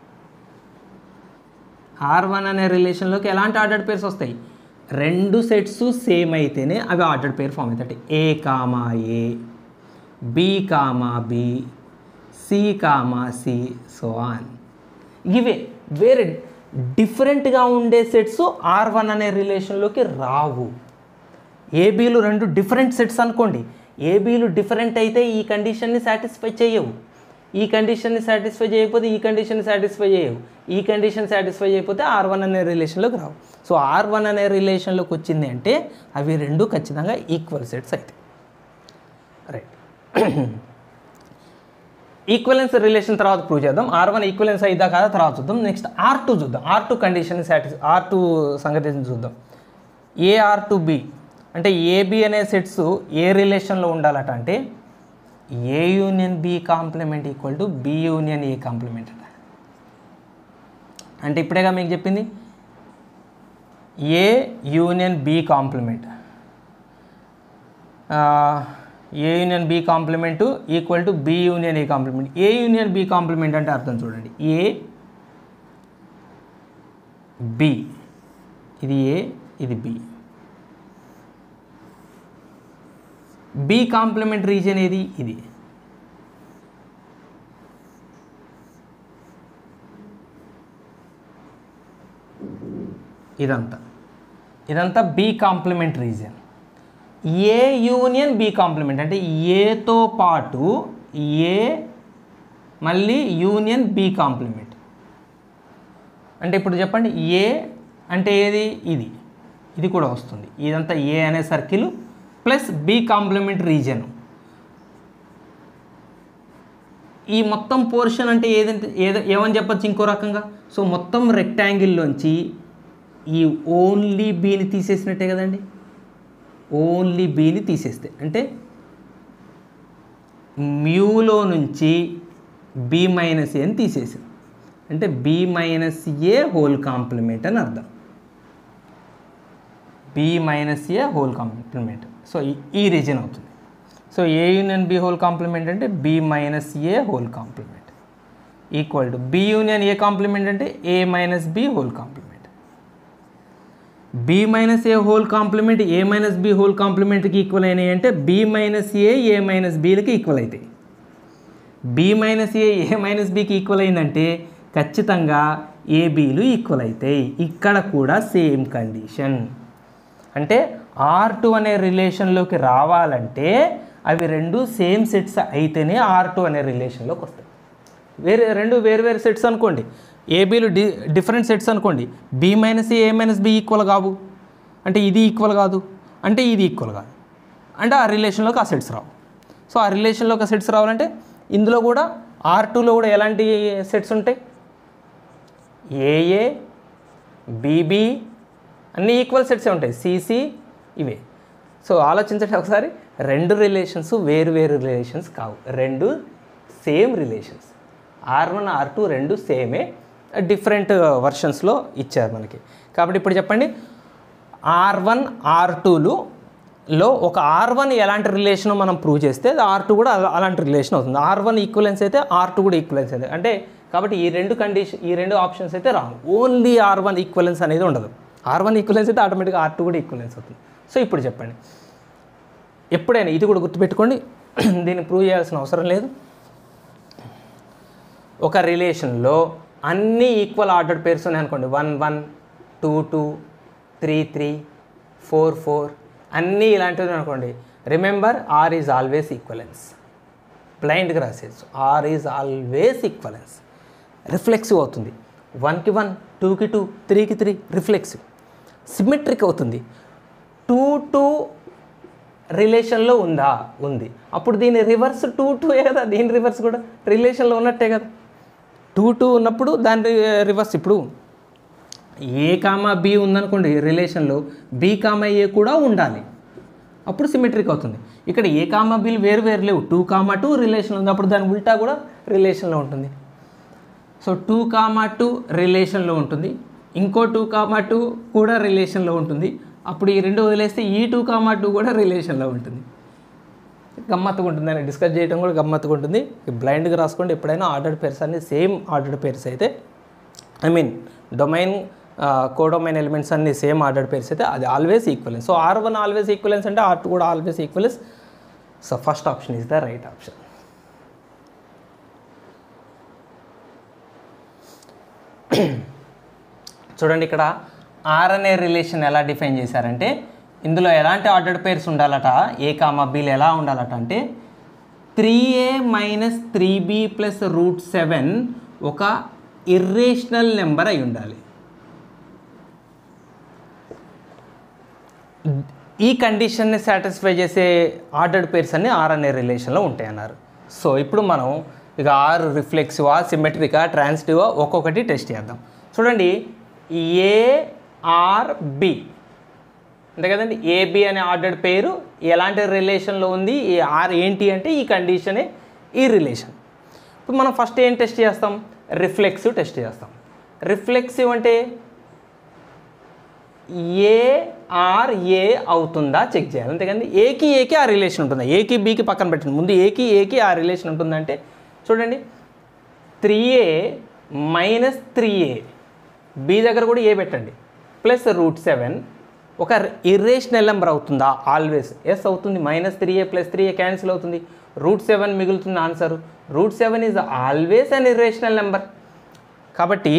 A: ఆర్ వన్ అనే రిలేషన్లోకి ఎలాంటి ఆర్డర్డ్ పేర్స్ వస్తాయి రెండు సెట్స్ సేమ్ అయితేనే అవి ఆర్డర్డ్ పేర్ ఫామ్ అవుతాయి A comma A B comma B C comma C so on ఇవే వేరే డిఫరెంట్గా ఉండే సెట్స్ ఆర్ వన్ అనే రిలేషన్లోకి రావు ఏబీలు రెండు డిఫరెంట్ సెట్స్ అనుకోండి ఏబీలు డిఫరెంట్ అయితే ఈ కండిషన్ని సాటిస్ఫై చేయవు ఈ కండిషన్ని సాటిస్ఫై చేయకపోతే ఈ కండిషన్ని సాటిస్ఫై చేయవు ఈ కండిషన్ సాటిస్ఫై చేయకపోతే ఆర్ వన్ అనే రిలేషన్లోకి రావు సో ఆర్ వన్ అనే రిలేషన్లోకి వచ్చింది అంటే అవి రెండు ఖచ్చితంగా ఈక్వల్ సెట్స్ అవుతాయి రైట్ ఈక్వలెన్స్ రిలేషన్ తర్వాత ప్రూవ్ చేద్దాం ఆర్ వన్ ఈక్వలెన్స్ అయిదా కాదా తర్వాత చూద్దాం నెక్స్ట్ ఆర్ టూ చూద్దాం ఆర్ టూ కండిషన్ సాటిస్ ఆర్ టూ సంగతి చూద్దాం ఏ ఆర్ టు బి అంటే ఏబి అనే సెట్స్ ఏ రిలేషన్లో ఉండాలట అంటే A union B complement equal to B union A complement అట అంటే ఇప్పుడేగా మీకు చెప్పింది A union B complement A union B complement equal to B union A complement A union B complement అంటే అర్థం చూడండి ఏ బి ఇది ఏ ఇది బి బి కాంప్లిమెంట్ రీజన్ ఏది ఇది ఇదంతా ఇదంతా B complement region A union B complement అంటే ఏతో పాటు ఏ మళ్ళీ యూనియన్ బి కాంప్లిమెంట్ అంటే ఇప్పుడు చెప్పండి ఏ అంటే ఏది ఇది ఇది కూడా వస్తుంది ఇదంతా ఏ అనే circle plus B complement region ఈ మొత్తం పోర్షన్ అంటే ఏదంటే ఏదో ఏమని చెప్పొచ్చు ఇంకో రకంగా సో మొత్తం రెక్టాంగిల్లోంచి ఈ ఓన్లీ బీని తీసేసినట్టే కదండి ఓన్లీ బీని తీసేస్తే అంటే మ్యూలో నుంచి బి మైనస్ ఏ అని తీసేసాం అంటే B minus A whole complement అని అర్థం B minus A whole complement so ఈ- ఈ రీజన్ అవుతుంది so A union B whole complement అంటే B minus A whole complement equal to B union A complement అంటే A minus B whole complement B minus A whole complement A minus B whole కాంప్లిమెంట్కి equal అయినాయి అంటే B minus A A minus బీలకి equal అవుతాయి B minus A A minus బికి equal అయిందంటే ఖచ్చితంగా ఏబీలు ఈక్వల్ అవుతాయి ఇక్కడ కూడా సేమ్ కండిషన్ అంటే ఆర్ టూ అనే రిలేషన్లోకి రావాలంటే అవి రెండు సేమ్ సెట్స్ అయితేనే ఆర్ టూ అనే రిలేషన్లోకి వస్తాయి వేరే రెండు వేరు వేరు సెట్స్ అనుకోండి ఏబీలు డి డిఫరెంట్ సెట్స్ అనుకోండి B minus A minus B equal కావు అంటే ఇది ఈక్వల్ కాదు అంటే ఇది ఈక్వల్ కాదు అంటే ఆ రిలేషన్లోకి ఆ సెట్స్ రావు సో ఆ రిలేషన్లోకి ఆ సెట్స్ రావాలంటే ఇందులో కూడా ఆర్ టూలో కూడా ఎలాంటి సెట్స్ ఉంటాయి ఏఏ బీబీ అన్ని ఈక్వల్ సెట్సే ఉంటాయి సిసి ఇవే సో ఆలోచించండి ఒకసారి రెండు రిలేషన్స్ వేరు వేరు రిలేషన్స్ కావు రెండు same relations R one R two రెండు సేమే డిఫరెంట్ వర్షన్స్లో ఇచ్చారు మనకి కాబట్టి ఇప్పుడు చెప్పండి ఆర్ వన్ ఆర్ టూలు లో ఒక ఆర్ వన్ ఎలాంటి రిలేషన్ మనం ప్రూవ్ చేస్తే ఆర్ టూ కూడా అలా- అలాంటి రిలేషన్ అవుతుంది ఆర్ వన్ ఈక్వలెన్స్ అయితే ఆర్ టూ కూడా ఈక్వలెన్స్ అయితే అంటే కాబట్టి ఈ రెండు కండిషన్ ఈ రెండు ఆప్షన్స్ అయితే రావు ఓన్లీ ఆర్ వన్ ఈక్వలెన్స్ అనేది ఉండదు ఆర్ వన్ ఈక్వలెన్స్ అయితే ఆటోమేటిక్గా ఆర్ టూ కూడా ఈక్వలెన్స్ అవుతుంది సో ఇప్పుడు చెప్పండి ఎప్పుడైనా ఇది కూడా గుర్తుపెట్టుకోండి దీన్ని ప్రూవ్ చేయాల్సిన అవసరం లేదు ఒక రిలేషన్లో అన్ని ఈక్వల్ ఆర్డర్డ్ పేర్స్ ఉన్నాయి అనుకోండి one one two two three three four four అన్నీ ఇలాంటివి అనుకోండి remember R is always equivalence బ్లైండ్గా రాసేయచ్చు R is always equivalence reflexive అవుతుంది వన్కి వన్ టూకి టూ త్రీకి త్రీ రిఫ్లెక్సివ్ సిమెట్రిక్ అవుతుంది టూ టూ రిలేషన్లో ఉందా ఉంది అప్పుడు దీని రివర్స్ టూ టూ కదా దీని రివర్స్ కూడా రిలేషన్లో ఉన్నట్టే కదా టూ టూ ఉన్నప్పుడు దాని రివర్స్ ఇప్పుడు ఏ కామా బి ఉందనుకోండి రిలేషన్లో బి కామా ఏ కూడా ఉండాలి అప్పుడు సిమెట్రిక్ అవుతుంది ఇక్కడ ఏ కామా బిలు వేరు వేరు లేవు టూ కామా టూ రిలేషన్ ఉంది అప్పుడు దాని ఉల్టా కూడా రిలేషన్లో ఉంటుంది సో టూ కామా టూ రిలేషన్లో ఉంటుంది ఇంకో టూ కామా టూ కూడా రిలేషన్లో ఉంటుంది అప్పుడు ఈ రెండు వదిలేస్తే ఈ టూ కామా టూ కూడా రిలేషన్లో ఉంటుంది గమ్మత్తుగా ఉంటుంది అని డిస్కస్ చేయడం కూడా గమ్మత్తుగా ఉంటుంది బ్లైండ్గా రాసుకోండి ఎప్పుడైనా ఆర్డర్డ్ పేర్స్ అన్ని సేమ్ ఆర్డర్డ్ పేర్స్ అయితే I mean domain codomain elements అన్ని సేమ్ ఆర్డర్డ్ పేర్స్ అయితే అది always equivalence so R one always equivalence అంటే ఆర్ టూ కూడా always equivalence so first option is the right option చూడండి ఇక్కడ are అనే రిలేషన్ ఎలా డిఫైన్ చేశారంటే ఇందులో ఎలాంటి ఆర్డర్డ్ పేర్స్ ఉండాలట ఏ కామా బీలు ఎలా ఉండాలట అంటే three A minus three B plus root seven ఒక ఇర్రేషనల్ నెంబర్ అయి ఉండాలి ఈ కండిషన్ని సాటిస్ఫై చేసే ఆర్డర్డ్ పేర్స్ అన్ని ఆర్ అనే రిలేషన్లో ఉంటాయి అన్నారు సో ఇప్పుడు మనం ఇక ఆర్ రిఫ్లెక్సివా సిమెట్రికా ట్రాన్సిటివా ఒక్కొక్కటి టెస్ట్ చేద్దాం చూడండి ఏ ఆర్ బి అంతే కదండి ఏబి అనే ఆర్డర్డ్ పేరు ఎలాంటి రిలేషన్లో ఉంది ఈ ఆర్ ఏంటి అంటే ఈ కండిషనే ఈ రిలేషన్ ఇప్పుడు మనం ఫస్ట్ ఏం టెస్ట్ చేస్తాం రిఫ్లెక్సివ్ టెస్ట్ చేస్తాం రిఫ్లెక్సివ్ అంటే ఏ ఆర్ ఏ అవుతుందా చెక్ చేయాలి అంతేకాని ఏకి ఏకి ఆ రిలేషన్ ఉంటుందా ఏకి బీకి పక్కన పెట్టండి ముందు ఏకి ఏకి ఆ రిలేషన్ ఉంటుందంటే చూడండి three A minus three A B దగ్గర కూడా ఏ పెట్టండి ప్లస్ రూట్ సెవెన్ ఒక ఇర్రేషనల్ నెంబర్ అవుతుందా ఆల్వేస్ ఎస్ అవుతుంది minus three A plus three A cancel అవుతుంది రూట్ సెవెన్ మిగులుతుంది answer root seven is always an irrational number కాబట్టి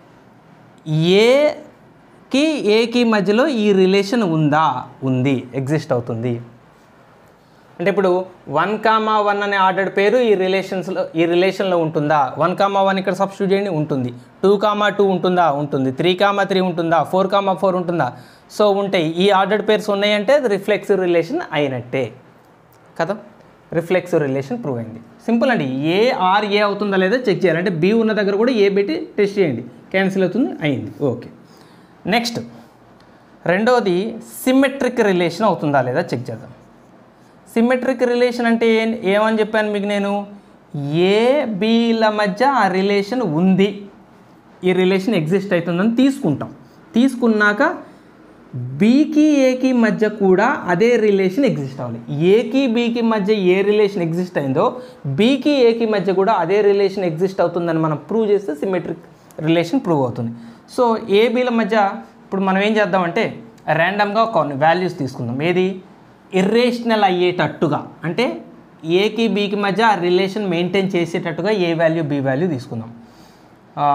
A: ఏకి ఏకి మధ్యలో ఈ రిలేషన్ ఉందా ఉంది ఎగ్జిస్ట్ అవుతుంది అంటే ఇప్పుడు వన్ కామా వన్ అనే ఆర్డర్ పేరు ఈ రిలేషన్స్లో ఈ రిలేషన్లో ఉంటుందా వన్ కామా వన్ ఇక్కడ సబ్స్టిట్యూట్ చేయండి ఉంటుంది టూ కామా టూ ఉంటుందా ఉంటుంది త్రీ కామా త్రీ ఉంటుందా ఫోర్ కామా ఫోర్ ఉంటుందా సో ఉంటాయి ఈ ఆర్డర్ పేర్స్ ఉన్నాయంటే అది రిఫ్లెక్సివ్ రిలేషన్ అయినట్టే కదా రిఫ్లెక్సివ్ రిలేషన్ ప్రూవ్ అయింది సింపుల్ అండి ఏ ఆర్ ఏ అవుతుందా లేదా చెక్ చేయాలి అంటే బి ఉన్న దగ్గర కూడా ఏ పెట్టి టెస్ట్ చేయండి క్యాన్సిల్ అవుతుంది అయింది ఓకే నెక్స్ట్ రెండవది సిమెట్రిక్ రిలేషన్ అవుతుందా లేదా చెక్ చేద్దాం సిమెట్రిక్ రిలేషన్ అంటే ఏం ఏమని చెప్పాను మీకు నేను ఏ బీల మధ్య ఆ రిలేషన్ ఉంది ఈ రిలేషన్ ఎగ్జిస్ట్ అవుతుందని తీసుకుంటాం తీసుకున్నాక బీకి ఏకి మధ్య కూడా అదే రిలేషన్ ఎగ్జిస్ట్ అవ్వాలి ఏకి బీకి మధ్య ఏ రిలేషన్ ఎగ్జిస్ట్ అయిందో బీకి ఏకి మధ్య కూడా అదే రిలేషన్ ఎగ్జిస్ట్ అవుతుందని మనం ప్రూవ్ చేస్తే సిమెట్రిక్ రిలేషన్ ప్రూవ్ అవుతుంది సో ఏ బీల మధ్య ఇప్పుడు మనం ఏం చేద్దామంటే ర్యాండమ్గా కొన్ని వాల్యూస్ తీసుకుందాం ఏది ఇర్రేషనల్ అయ్యేటట్టుగా అంటే ఏకి బీకి మధ్య ఆ రిలేషన్ మెయింటైన్ చేసేటట్టుగా ఏ వాల్యూ బి వాల్యూ తీసుకుందాం ఆ,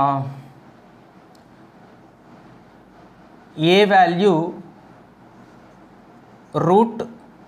A: A value root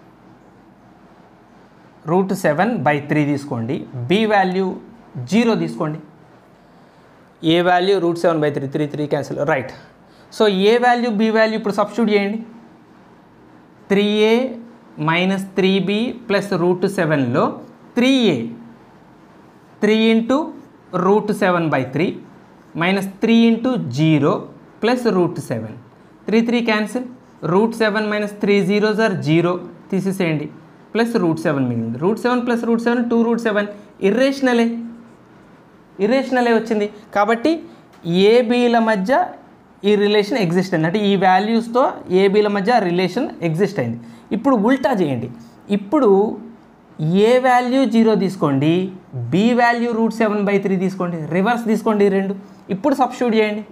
A: root seven by three తీసుకోండి బి వాల్యూ జీరో తీసుకోండి A value root seven by three three three cancel right so A value B value ఇప్పుడు substitute చేయండి three A minus three B plus root సెవెన్లో three A three into root seven by three minus three into zero plus root seven three three cancel root seven minus three zeros or zero తీసేసేయండి plus root seven మిగిలింది root seven plus root seven two root seven ఇర్రేషనలే ఇర్రేషనలే వచ్చింది కాబట్టి ఏబీల మధ్య ఈ relation exist అయింది అంటే ఈ వాల్యూస్తో ఏబీల మధ్య రిలేషన్ ఎగ్జిస్ట్ అయింది ఇప్పుడు ఉల్టా చేయండి ఇప్పుడు ఏ వాల్యూ జీరో తీసుకోండి B value root seven by three తీసుకోండి రివర్స్ తీసుకోండి ఈ రెండు ఇప్పుడు సబ్స్టిట్యూట్ చేయండి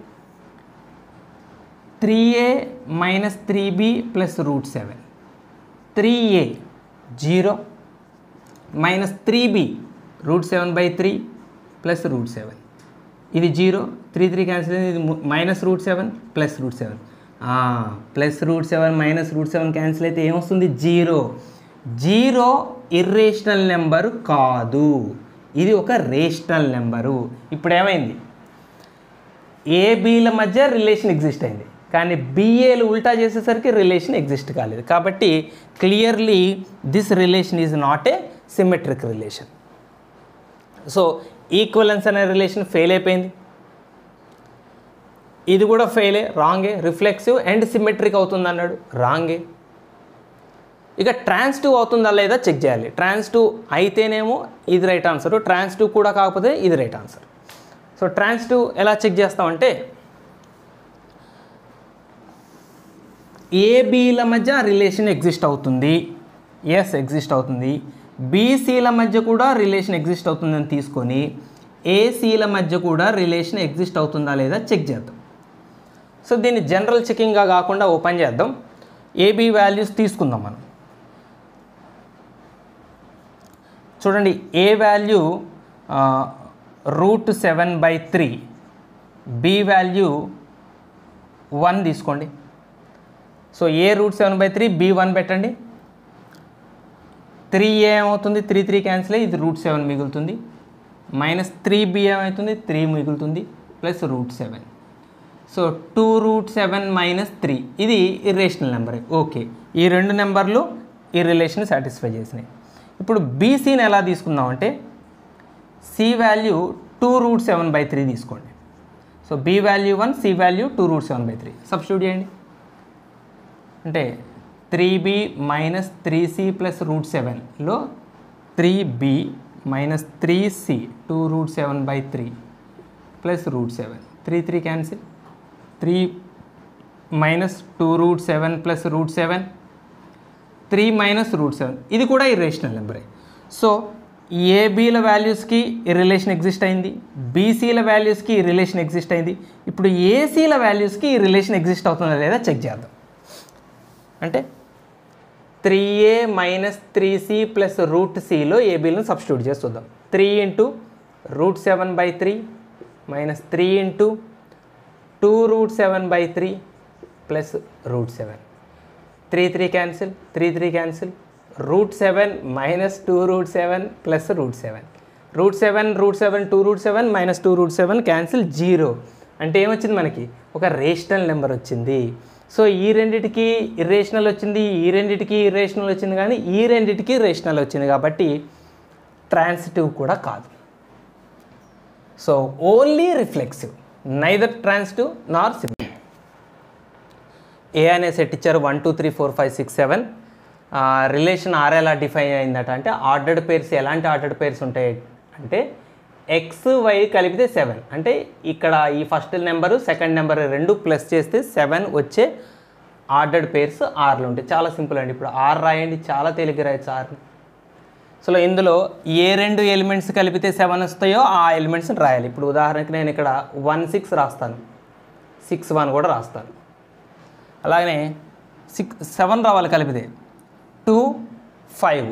A: three A minus three B plus root seven three A zero minus three B root seven by three plus root seven ఇది zero three three cancel అయింది ఇది minus root seven plus root seven plus root seven minus root seven cancel అయితే ఏమొస్తుంది zero zero irrational number కాదు ఇది ఒక rational number ఇప్పుడు ఏమైంది ఏబీల మధ్య రిలేషన్ ఎగ్జిస్ట్ అయింది కానీ బిఏలు ఉల్టా చేసేసరికి రిలేషన్ ఎగ్జిస్ట్ కాలేదు కాబట్టి clearly this relation is not a symmetric relation so equivalence అనే రిలేషన్ ఫెయిల్ అయిపోయింది ఇది కూడా ఫెయిలే రాంగే రిఫ్లెక్సివ్ అండ్ సిమెట్రిక్ అవుతుంది అన్నాడు రాంగే ఇక ట్రాన్స్ టూ అవుతుందా లేదా చెక్ చేయాలి ట్రాన్స్ టూ అయితేనేమో ఇది రైట్ ఆన్సర్ ట్రాన్స్ టూ కూడా కాకపోతే ఇది right answer so trans two ఎలా చెక్ చేస్తామంటే ఏబీల మధ్య రిలేషన్ ఎగ్జిస్ట్ అవుతుంది ఎస్ ఎగ్జిస్ట్ అవుతుంది బీసీల మధ్య కూడా రిలేషన్ ఎగ్జిస్ట్ అవుతుందని తీసుకొని ఏసీల మధ్య కూడా రిలేషన్ ఎగ్జిస్ట్ అవుతుందా లేదా చెక్ చేద్దాం సో దీన్ని జనరల్ చెకింగ్గా కాకుండా ఓపెన్ చేద్దాం ఏబీ వాల్యూస్ తీసుకుందాం మనం చూడండి A value root seven by three B value one తీసుకోండి so A root seven by three B one పెట్టండి త్రీ ఏ ఏమవుతుంది త్రీ త్రీ క్యాన్సిల్ అయ్యి ఇది రూట్ సెవెన్ మిగులుతుంది మైనస్ త్రీ బి ఏమవుతుంది త్రీ మిగులుతుంది plus root seven so two root seven minus three ఇది irrational number okay ఈ రెండు నెంబర్లు ఈ రిలేషన్ సాటిస్ఫై చేసినాయి ఇప్పుడు బీసీని ఎలా తీసుకుందామంటే C value two root seven by three తీసుకోండి so B value one C value two root seven by three substitute చేయండి అంటే three B minus three C plus root సెవెన్లో three B minus three C two root seven by three plus root seven three three cancel three minus two root seven plus root seven three minus root seven ఇది కూడా irrational నెంబరే so ఏబీల వాల్యూస్కి ఈ relation exist అయింది బీసీల వాల్యూస్కి ఈ relation exist అయింది ఇప్పుడు ఏసీల వాల్యూస్కి ఈ రిలేషన్ ఎగ్జిస్ట్ అవుతుందా లేదా చెక్ చేద్దాం అంటే three A minus three C plus root సిలో ఏబీలను సబ్స్టిట్యూట్ చేసి చూద్దాం three into root seven by three minus three into two root seven by three plus root seven three three cancel three three cancel root seven minus two root seven plus root seven root seven root seven two root seven minus two root seven cancel zero అంటే ఏమొచ్చింది మనకి ఒక rational number వచ్చింది so ఈ రెండిటికి irrational వచ్చింది ఈ రెండిటికి ఇర్రేషనల్ వచ్చింది కానీ ఈ రెండిటికి రేషనల్ వచ్చింది కాబట్టి ట్రాన్సిటివ్ కూడా కాదు so only reflexive neither transitive nor similar A అనే సెట్ ఇచ్చారు one two three four five six seven relation R ఎలా డిఫైన్ అయిందట అంటే ఆర్డర్డ్ పేర్స్ ఎలాంటి ఆర్డర్డ్ పేర్స్ ఉంటాయి అంటే ఎక్స్ వై కలిపితే సెవెన్ అంటే ఇక్కడ ఈ ఫస్ట్ నెంబరు సెకండ్ నెంబర్ రెండు ప్లస్ చేస్తే సెవెన్ వచ్చే ఆర్డర్డ్ పేర్స్ ఆర్లు ఉంటాయి చాలా సింపుల్ అండి ఇప్పుడు ఆర్ రాయండి చాలా తేలిక రాయొచ్చు ఆర్ని సో ఇందులో ఏ రెండు ఎలిమెంట్స్ కలిపితే సెవెన్ వస్తాయో ఆ ఎలిమెంట్స్ని రాయాలి ఇప్పుడు ఉదాహరణకి నేను ఇక్కడ వన్ సిక్స్ రాస్తాను సిక్స్ వన్ కూడా రాస్తాను అలాగనే సిక్స్ సెవెన్ రావాలి కలిపితే two five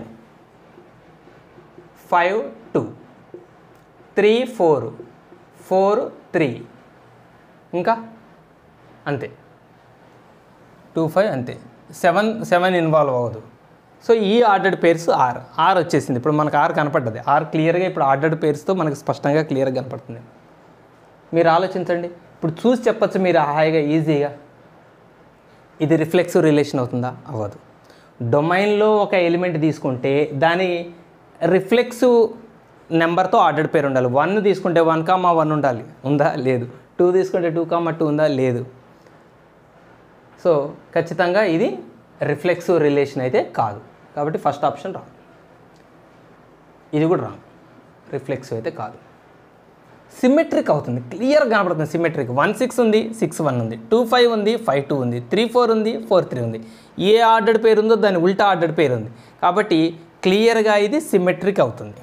A: five two three four four three ఇంకా అంతే టూ ఫైవ్ అంతే సెవెన్ సెవెన్ ఇన్వాల్వ్ అవ్వదు సో ఈ ఆర్డర్డ్ పేర్స్ ఆర్ ఆర్ వచ్చేసింది ఇప్పుడు మనకు ఆర్ కనపడ్డది ఆర్ క్లియర్గా ఇప్పుడు ఆర్డర్డ్ పేర్స్తో మనకు స్పష్టంగా క్లియర్గా కనపడుతుంది మీరు ఆలోచించండి ఇప్పుడు చూసి చెప్పచ్చు మీరు హాయిగా ఈజీగా ఇది రిఫ్లెక్సివ్ రిలేషన్ అవుతుందా అవ్వదు డొమైన్లో ఒక ఎలిమెంట్ తీసుకుంటే దాని రిఫ్లెక్సివ్ నెంబర్తో ఆర్డర్డ్ పేరు ఉండాలి వన్ తీసుకుంటే వన్ కామా వన్ ఉండాలి ఉందా లేదు టూ తీసుకుంటే టూ కామా టూ ఉందా లేదు సో ఖచ్చితంగా ఇది రిఫ్లెక్సివ్ రిలేషన్ అయితే కాదు కాబట్టి ఫస్ట్ ఆప్షన్ రాంగ్ ఇది కూడా రాంగ్ రిఫ్లెక్సివ్ అయితే కాదు సిమెట్రిక్ అవుతుంది క్లియర్గా కనపడుతుంది సిమెట్రిక్ వన్ సిక్స్ ఉంది సిక్స్ వన్ ఉంది టూ ఫైవ్ ఉంది ఫైవ్ టూ ఉంది త్రీ ఫోర్ ఉంది ఫోర్ త్రీ ఉంది ఏ ఆర్డర్డ్ పేరు ఉందో దాని ఉల్టా ఆర్డర్డ్ పేరు ఉంది కాబట్టి క్లియర్గా ఇది సిమెట్రిక్ అవుతుంది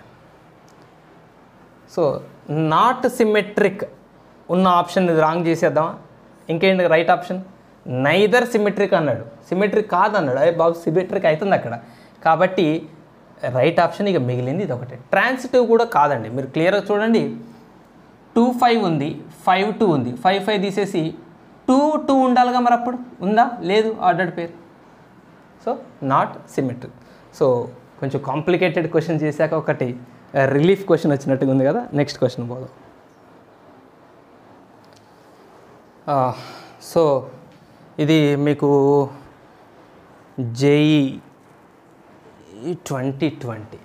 A: సో నాట్ సిమెట్రిక్ ఉన్న ఆప్షన్ ఇది రాంగ్ చేసేద్దామా ఇంకేంటి రైట్ ఆప్షన్ నైదర్ సిమెట్రిక్ అన్నాడు సిమెట్రిక్ కాదన్నాడు అదే బాబు సిమెట్రిక్ అవుతుంది అక్కడ కాబట్టి రైట్ ఆప్షన్ ఇక మిగిలింది ఇది ఒకటే ట్రాన్సిటివ్ కూడా కాదండి మీరు క్లియర్గా చూడండి టూ ఫైవ్ ఉంది ఫైవ్ టూ ఉంది ఫైవ్ ఫైవ్ తీసేసి టూ టూ ఉండాలిగా మరి అప్పుడు ఉందా లేదు ordered pair so not symmetric so కొంచెం కాంప్లికేటెడ్ క్వశ్చన్ చేశాక ఒకటి రిలీఫ్ క్వశ్చన్ వచ్చినట్టుగా ఉంది కదా నెక్స్ట్ క్వశ్చన్ పోదాం సో ఇది మీకు JEE twenty twenty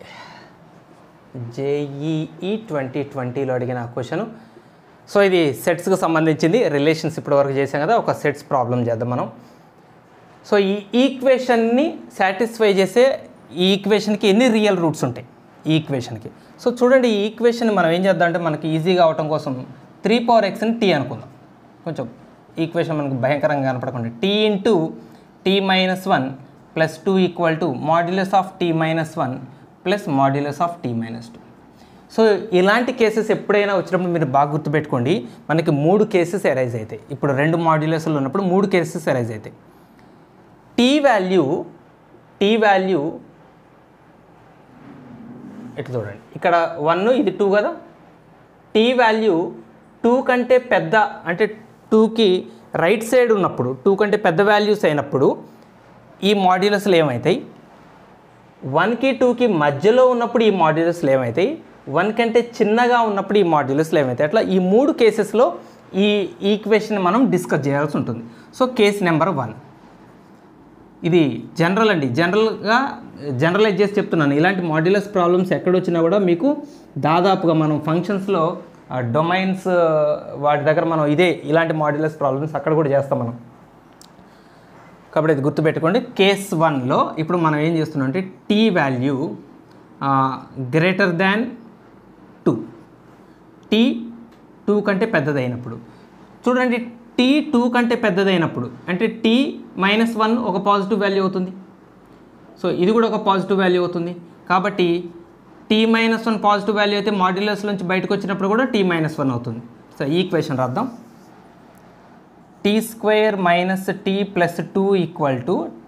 A: JEE twenty ట్వంటీలో అడిగిన క్వశ్చన్ సో ఇది సెట్స్కి సంబంధించింది రిలేషన్స్ ఇప్పటివరకు చేసాం కదా ఒక సెట్స్ ప్రాబ్లం చేద్దాం మనం సో ఈ ఈక్వేషన్ని సాటిస్ఫై చేసే ఈ ఈక్వేషన్కి ఎన్ని రియల్ రూట్స్ ఉంటాయి ఈ ఈక్వేషన్కి సో చూడండి ఈ ఈక్వేషన్ మనం ఏం చేద్దాం అంటే మనకి ఈజీగా అవటం కోసం త్రీ పవర్ ఎక్స్ని టీ అనుకుందాం కొంచెం ఈక్వేషన్ మనకు భయంకరంగా కనపడకుండా t into t minus one plus two equal to modulus of t minus one plus modulus of t minus two so ఇలాంటి కేసెస్ ఎప్పుడైనా వచ్చినప్పుడు మీరు బాగా గుర్తుపెట్టుకోండి మనకి మూడు కేసెస్ అరైజ్ అవుతాయి ఇప్పుడు రెండు మాడ్యులస్లు ఉన్నప్పుడు మూడు కేసెస్ అరైజ్ అవుతాయి టీ వాల్యూ టీ వాల్యూ ఇట్లా చూడండి ఇక్కడ వన్ ఇది టూ కదా టీ వాల్యూ టూ కంటే పెద్ద అంటే టూకి రైట్ సైడ్ ఉన్నప్పుడు టూ కంటే పెద్ద వాల్యూస్ అయినప్పుడు ఈ మాడ్యులస్లు ఏమవుతాయి వన్కి టూకి మధ్యలో ఉన్నప్పుడు ఈ మాడ్యులస్లు ఏమవుతాయి వన్ కంటే చిన్నగా ఉన్నప్పుడు ఈ మాడ్యులస్లు ఏమవుతాయి అట్లా ఈ మూడు కేసెస్లో ఈ ఈక్వేషన్ మనం డిస్కస్ చేయాల్సి ఉంటుంది సో కేస్ నెంబర్ వన్ ఇది జనరల్ అండి జనరల్గా జనరలైజ్ చేసి చెప్తున్నాను ఇలాంటి మాడ్యులస్ ప్రాబ్లమ్స్ ఎక్కడొచ్చినా కూడా మీకు దాదాపుగా మనం ఫంక్షన్స్లో డొమైన్స్ వాటి దగ్గర మనం ఇదే ఇలాంటి మాడ్యులస్ ప్రాబ్లమ్స్ అక్కడ కూడా చేస్తాం మనం కాబట్టి ఇది గుర్తుపెట్టుకోండి కేస్ వన్లో ఇప్పుడు మనం ఏం చేస్తున్నాం అంటే t value greater than two t two కంటే పెద్దదైనప్పుడు చూడండి టీ టూ కంటే పెద్దదైనప్పుడు అంటే టీ మైనస్ వన్ ఒక పాజిటివ్ వాల్యూ అవుతుంది సో ఇది కూడా ఒక పాజిటివ్ వాల్యూ అవుతుంది కాబట్టి t minus one positive value అయితే మాడ్యులస్ నుంచి బయటకు వచ్చినప్పుడు కూడా టీ మైనస్ వన్ అవుతుంది సో ఈ ఈక్వేషన్ రాద్దాం t square minus t plus two equal to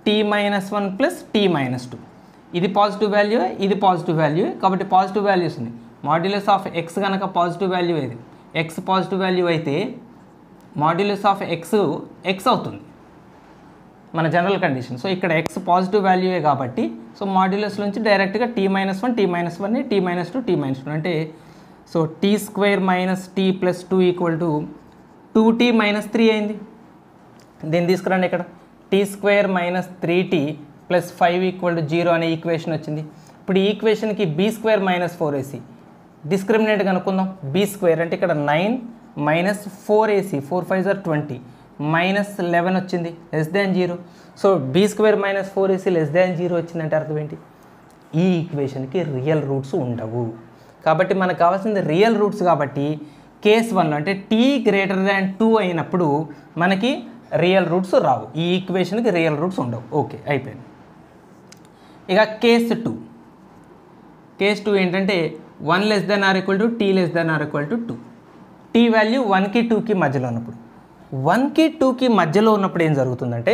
A: t minus one plus t minus two ఇది పాజిటివ్ వాల్యూ ఇది పాజిటివ్ వాల్యూ కాబట్టి పాజిటివ్ వాల్యూస్ ఉంది మాడ్యులస్ ఆఫ్ ఎక్స్ కనుక పాజిటివ్ వాల్యూ ఏది x positive value అయితే modulus of x x అవుతుంది మన general condition so ఇక్కడ ఎక్స్ పాజిటివ్ వాల్యూయే కాబట్టి సో మాడ్యులస్ నుంచి డైరెక్ట్గా t minus one t minus one t minus two t minus two అంటే so t square minus t plus two equal to two t minus three అయింది దీన్ని తీసుకురండి ఇక్కడ t square minus three t plus five equal to zero అనే equation వచ్చింది ఇప్పుడు ఈ ఈక్వేషన్కి b square minus four AC discriminant కనుక్కుందాం బీ స్క్వేర్ అంటే ఇక్కడ nine minus four AC four five జార్ ట్వంటీ మైనస్ లెవెన్ వచ్చింది less than zero so b square minus four AC less than zero వచ్చిందంటే అర్థం ఏంటి ఈ ఈక్వేషన్కి రియల్ రూట్స్ ఉండవు కాబట్టి మనకు కావాల్సింది రియల్ రూట్స్ కాబట్టి కేస్ వన్లో అంటే టీ గ్రేటర్ దాన్ టూ అయినప్పుడు మనకి రియల్ రూట్స్ రావు ఈ ఈక్వేషన్కి రియల్ రూట్స్ ఉండవు ఓకే అయిపోయింది ఇక కేస్ టూ కేస్ టూ ఏంటంటే one less than or equal to t less than or equal to two t value వన్కి టూకి మధ్యలో ఉన్నప్పుడు వన్కి టూకి మధ్యలో ఉన్నప్పుడు ఏం జరుగుతుందంటే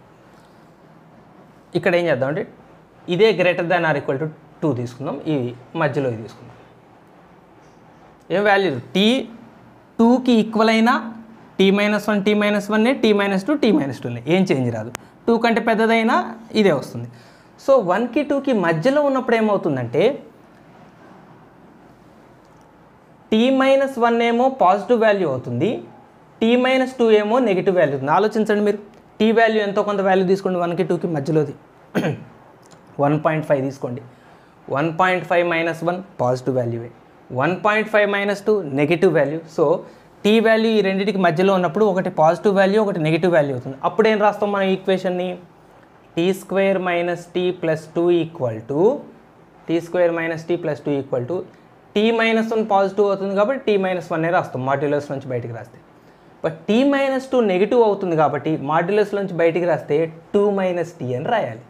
A: ఇక్కడ ఏం చేద్దామంటే ఇదే greater than or equal to two తీసుకుందాం ఈ మధ్యలో ఇది తీసుకుందాం ఏం వాల్యూ టీ టూకి ఈక్వల్ అయినా t minus one t minus one t minus two t minus టూనే ఏం చేంజ్ రాదు టూ కంటే పెద్దదైనా ఇదే వస్తుంది సో వన్కి టూకి మధ్యలో ఉన్నప్పుడు ఏమవుతుందంటే టీ మైనస్ వన్ ఏమో పాజిటివ్ వాల్యూ అవుతుంది టీ మైనస్ టూ ఏమో నెగిటివ్ వాల్యూ అవుతుంది ఆలోచించండి మీరు టీ వాల్యూ ఎంతో కొంత వాల్యూ తీసుకోండి వన్కి టూకి మధ్యలోది వన్ పాయింట్ ఫైవ్ తీసుకోండి one point five minus one positive వాల్యూవే one point five minus two negative value so t value ఈ రెండింటికి మధ్యలో ఉన్నప్పుడు ఒకటి పాజిటివ్ వాల్యూ ఒకటి నెగిటివ్ వాల్యూ అవుతుంది అప్పుడు ఏం రాస్తాం మనం ఈక్వేషన్ని t square minus t plus two equal to t square minus t plus two equal to t minus one positive అవుతుంది కాబట్టి టీ మైనస్ వన్ రాస్తాం మాడ్యులస్ నుంచి బయటికి రాస్తే but t minus two negative అవుతుంది కాబట్టి మాడ్యులస్ నుంచి బయటికి రాస్తే టూ మైనస్ టీ అని రాయాలి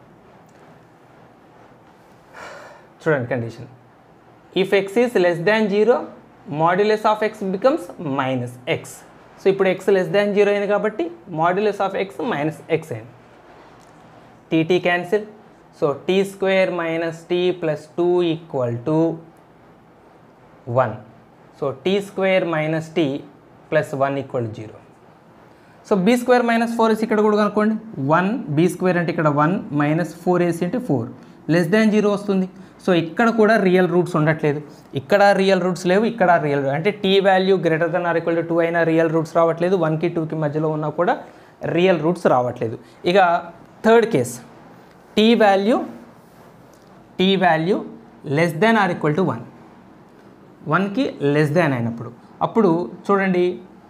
A: చూడండి condition if x is less than zero modulus of x becomes minus x so ఇప్పుడు ఎక్స్ లెస్ దాన్ జీరో అయింది కాబట్టి modulus of x minus x అయింది t t cancel so t square minus t plus two equal to one so t square minus t plus one equal zero so b square minus four AC ఇక్కడ కూడా కనుక్కోండి one b square అంటే ఇక్కడ one minus four AC అంటే four less than zero వస్తుంది so ఇక్కడ కూడా real roots ఉండట్లేదు ఇక్కడ రియల్ రూట్స్ లేవు ఇక్కడ రియల్ అంటే t value greater than or equal to two అయినా రియల్ రూట్స్ రావట్లేదు వన్కి టూకి మధ్యలో ఉన్నా కూడా రియల్ రూట్స్ రావట్లేదు ఇక third case t value t value less than or equal to one వన్కి లెస్ దాన్ అయినప్పుడు అప్పుడు చూడండి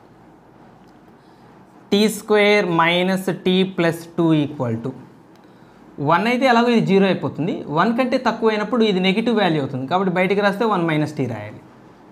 A: t square minus t plus two equal to one అయితే ఎలాగో ఇది జీరో అయిపోతుంది వన్ కంటే తక్కువ అయినప్పుడు ఇది నెగిటివ్ వాల్యూ అవుతుంది కాబట్టి బయటికి రాస్తే వన్ మైనస్ టీ రాయాలి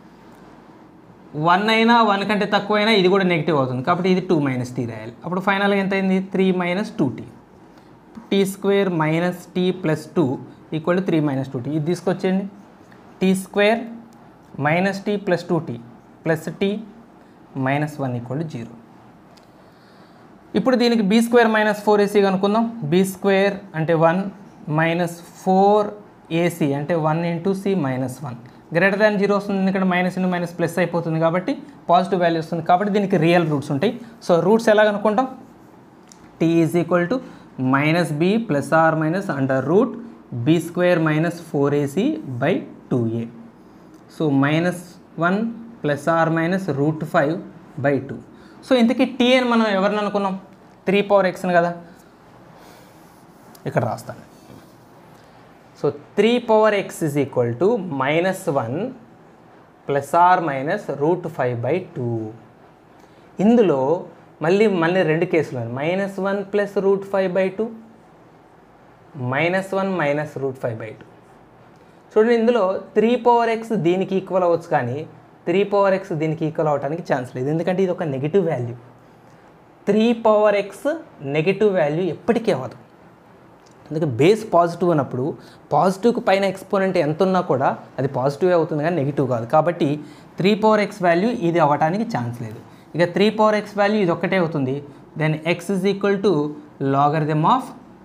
A: వన్ అయినా వన్ కంటే తక్కువ అయినా ఇది కూడా నెగిటివ్ అవుతుంది కాబట్టి ఇది టూ మైనస్ టీ రాయాలి అప్పుడు ఫైనల్గా ఎంత అయింది three minus two t t square minus t plus two equal to three minus two t ఇది తీసుకొచ్చేయండి t square minus t plus two tea plus t minus one equal to zero ఇప్పుడు దీనికి b square minus four AC కనుక్కుందాం b square అంటే one minus four AC అంటే one into c minus one greater than zero వస్తుంది ఎందుకంటే minus into minus plus అయిపోతుంది కాబట్టి positive value వస్తుంది కాబట్టి దీనికి రియల్ రూట్స్ ఉంటాయి సో రూట్స్ ఎలా కనుక్కుంటాం t is equal to minus b plus or minus under root b square minus four AC by two a so minus one plus or minus root five by two so ఇంతకీ t అని మనం ఎవరిని అనుకున్నాం three power ఎక్స్ని కదా ఇక్కడ రాస్తాను so three power x is equal to minus one plus or minus root five by two ఇందులో మళ్ళీ మళ్ళీ రెండు కేసులు ఉన్నాయి minus one plus root five by two minus one minus root five by two చూడండి ఇందులో త్రీ పవర్ ఎక్స్ దీనికి equal అవ్వచ్చు కానీ త్రీ పవర్ ఎక్స్ దీనికి ఈక్వల్ అవ్వడానికి ఛాన్స్ లేదు ఎందుకంటే ఇది ఒక negative value three power x negative value ఎప్పటికీ అవ్వదు అందుకే బేస్ పాజిటివ్ అన్నప్పుడు పాజిటివ్కి పైన ఎక్స్పోనెంట్ ఎంత ఉన్నా కూడా అది పాజిటివ్ అవుతుంది కానీ నెగిటివ్ కాదు కాబట్టి త్రీ పవర్ ఎక్స్ వాల్యూ ఇది అవ్వడానికి ఛాన్స్ లేదు ఇక త్రీ పవర్ ఎక్స్ వాల్యూ ఇది ఒక్కటే అవుతుంది then x is equal to logarithm of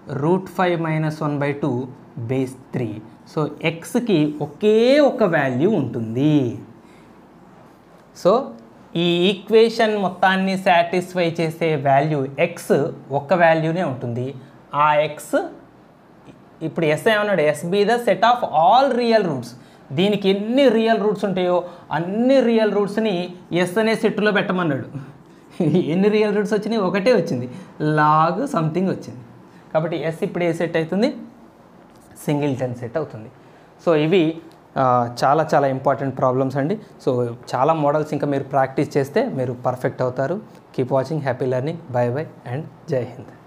A: root five minus one by two base three so ఎక్స్కి ఒకే ఒక వాల్యూ ఉంటుంది సో ఈ ఈక్వేషన్ మొత్తాన్ని సాటిస్ఫై చేసే వాల్యూ ఎక్స్ ఒక్క వాల్యూనే ఉంటుంది ఆ ఎక్స్ ఇప్పుడు ఎస్ ఏమన్నాడు S be the set of all real roots దీనికి ఎన్ని రియల్ రూట్స్ ఉంటాయో అన్ని రియల్ రూట్స్ని ఎస్ అనే సెట్లో పెట్టమన్నాడు ఎన్ని రియల్ రూట్స్ వచ్చినాయి ఒకటే వచ్చింది లాగ్ సంథింగ్ వచ్చింది కాబట్టి ఎస్ ఇప్పుడు ఏ సెట్ అవుతుంది సింగిల్ టెన్ సెట్ అవుతుంది సో ఇవి ఆ, చాలా చాలా ఇంపార్టెంట్ ప్రాబ్లమ్స్ అండి సో చాలా మోడల్స్ ఇంకా మీరు ప్రాక్టీస్ చేస్తే మీరు పర్ఫెక్ట్ అవుతారు keep watching happy learning bye bye and Jai Hind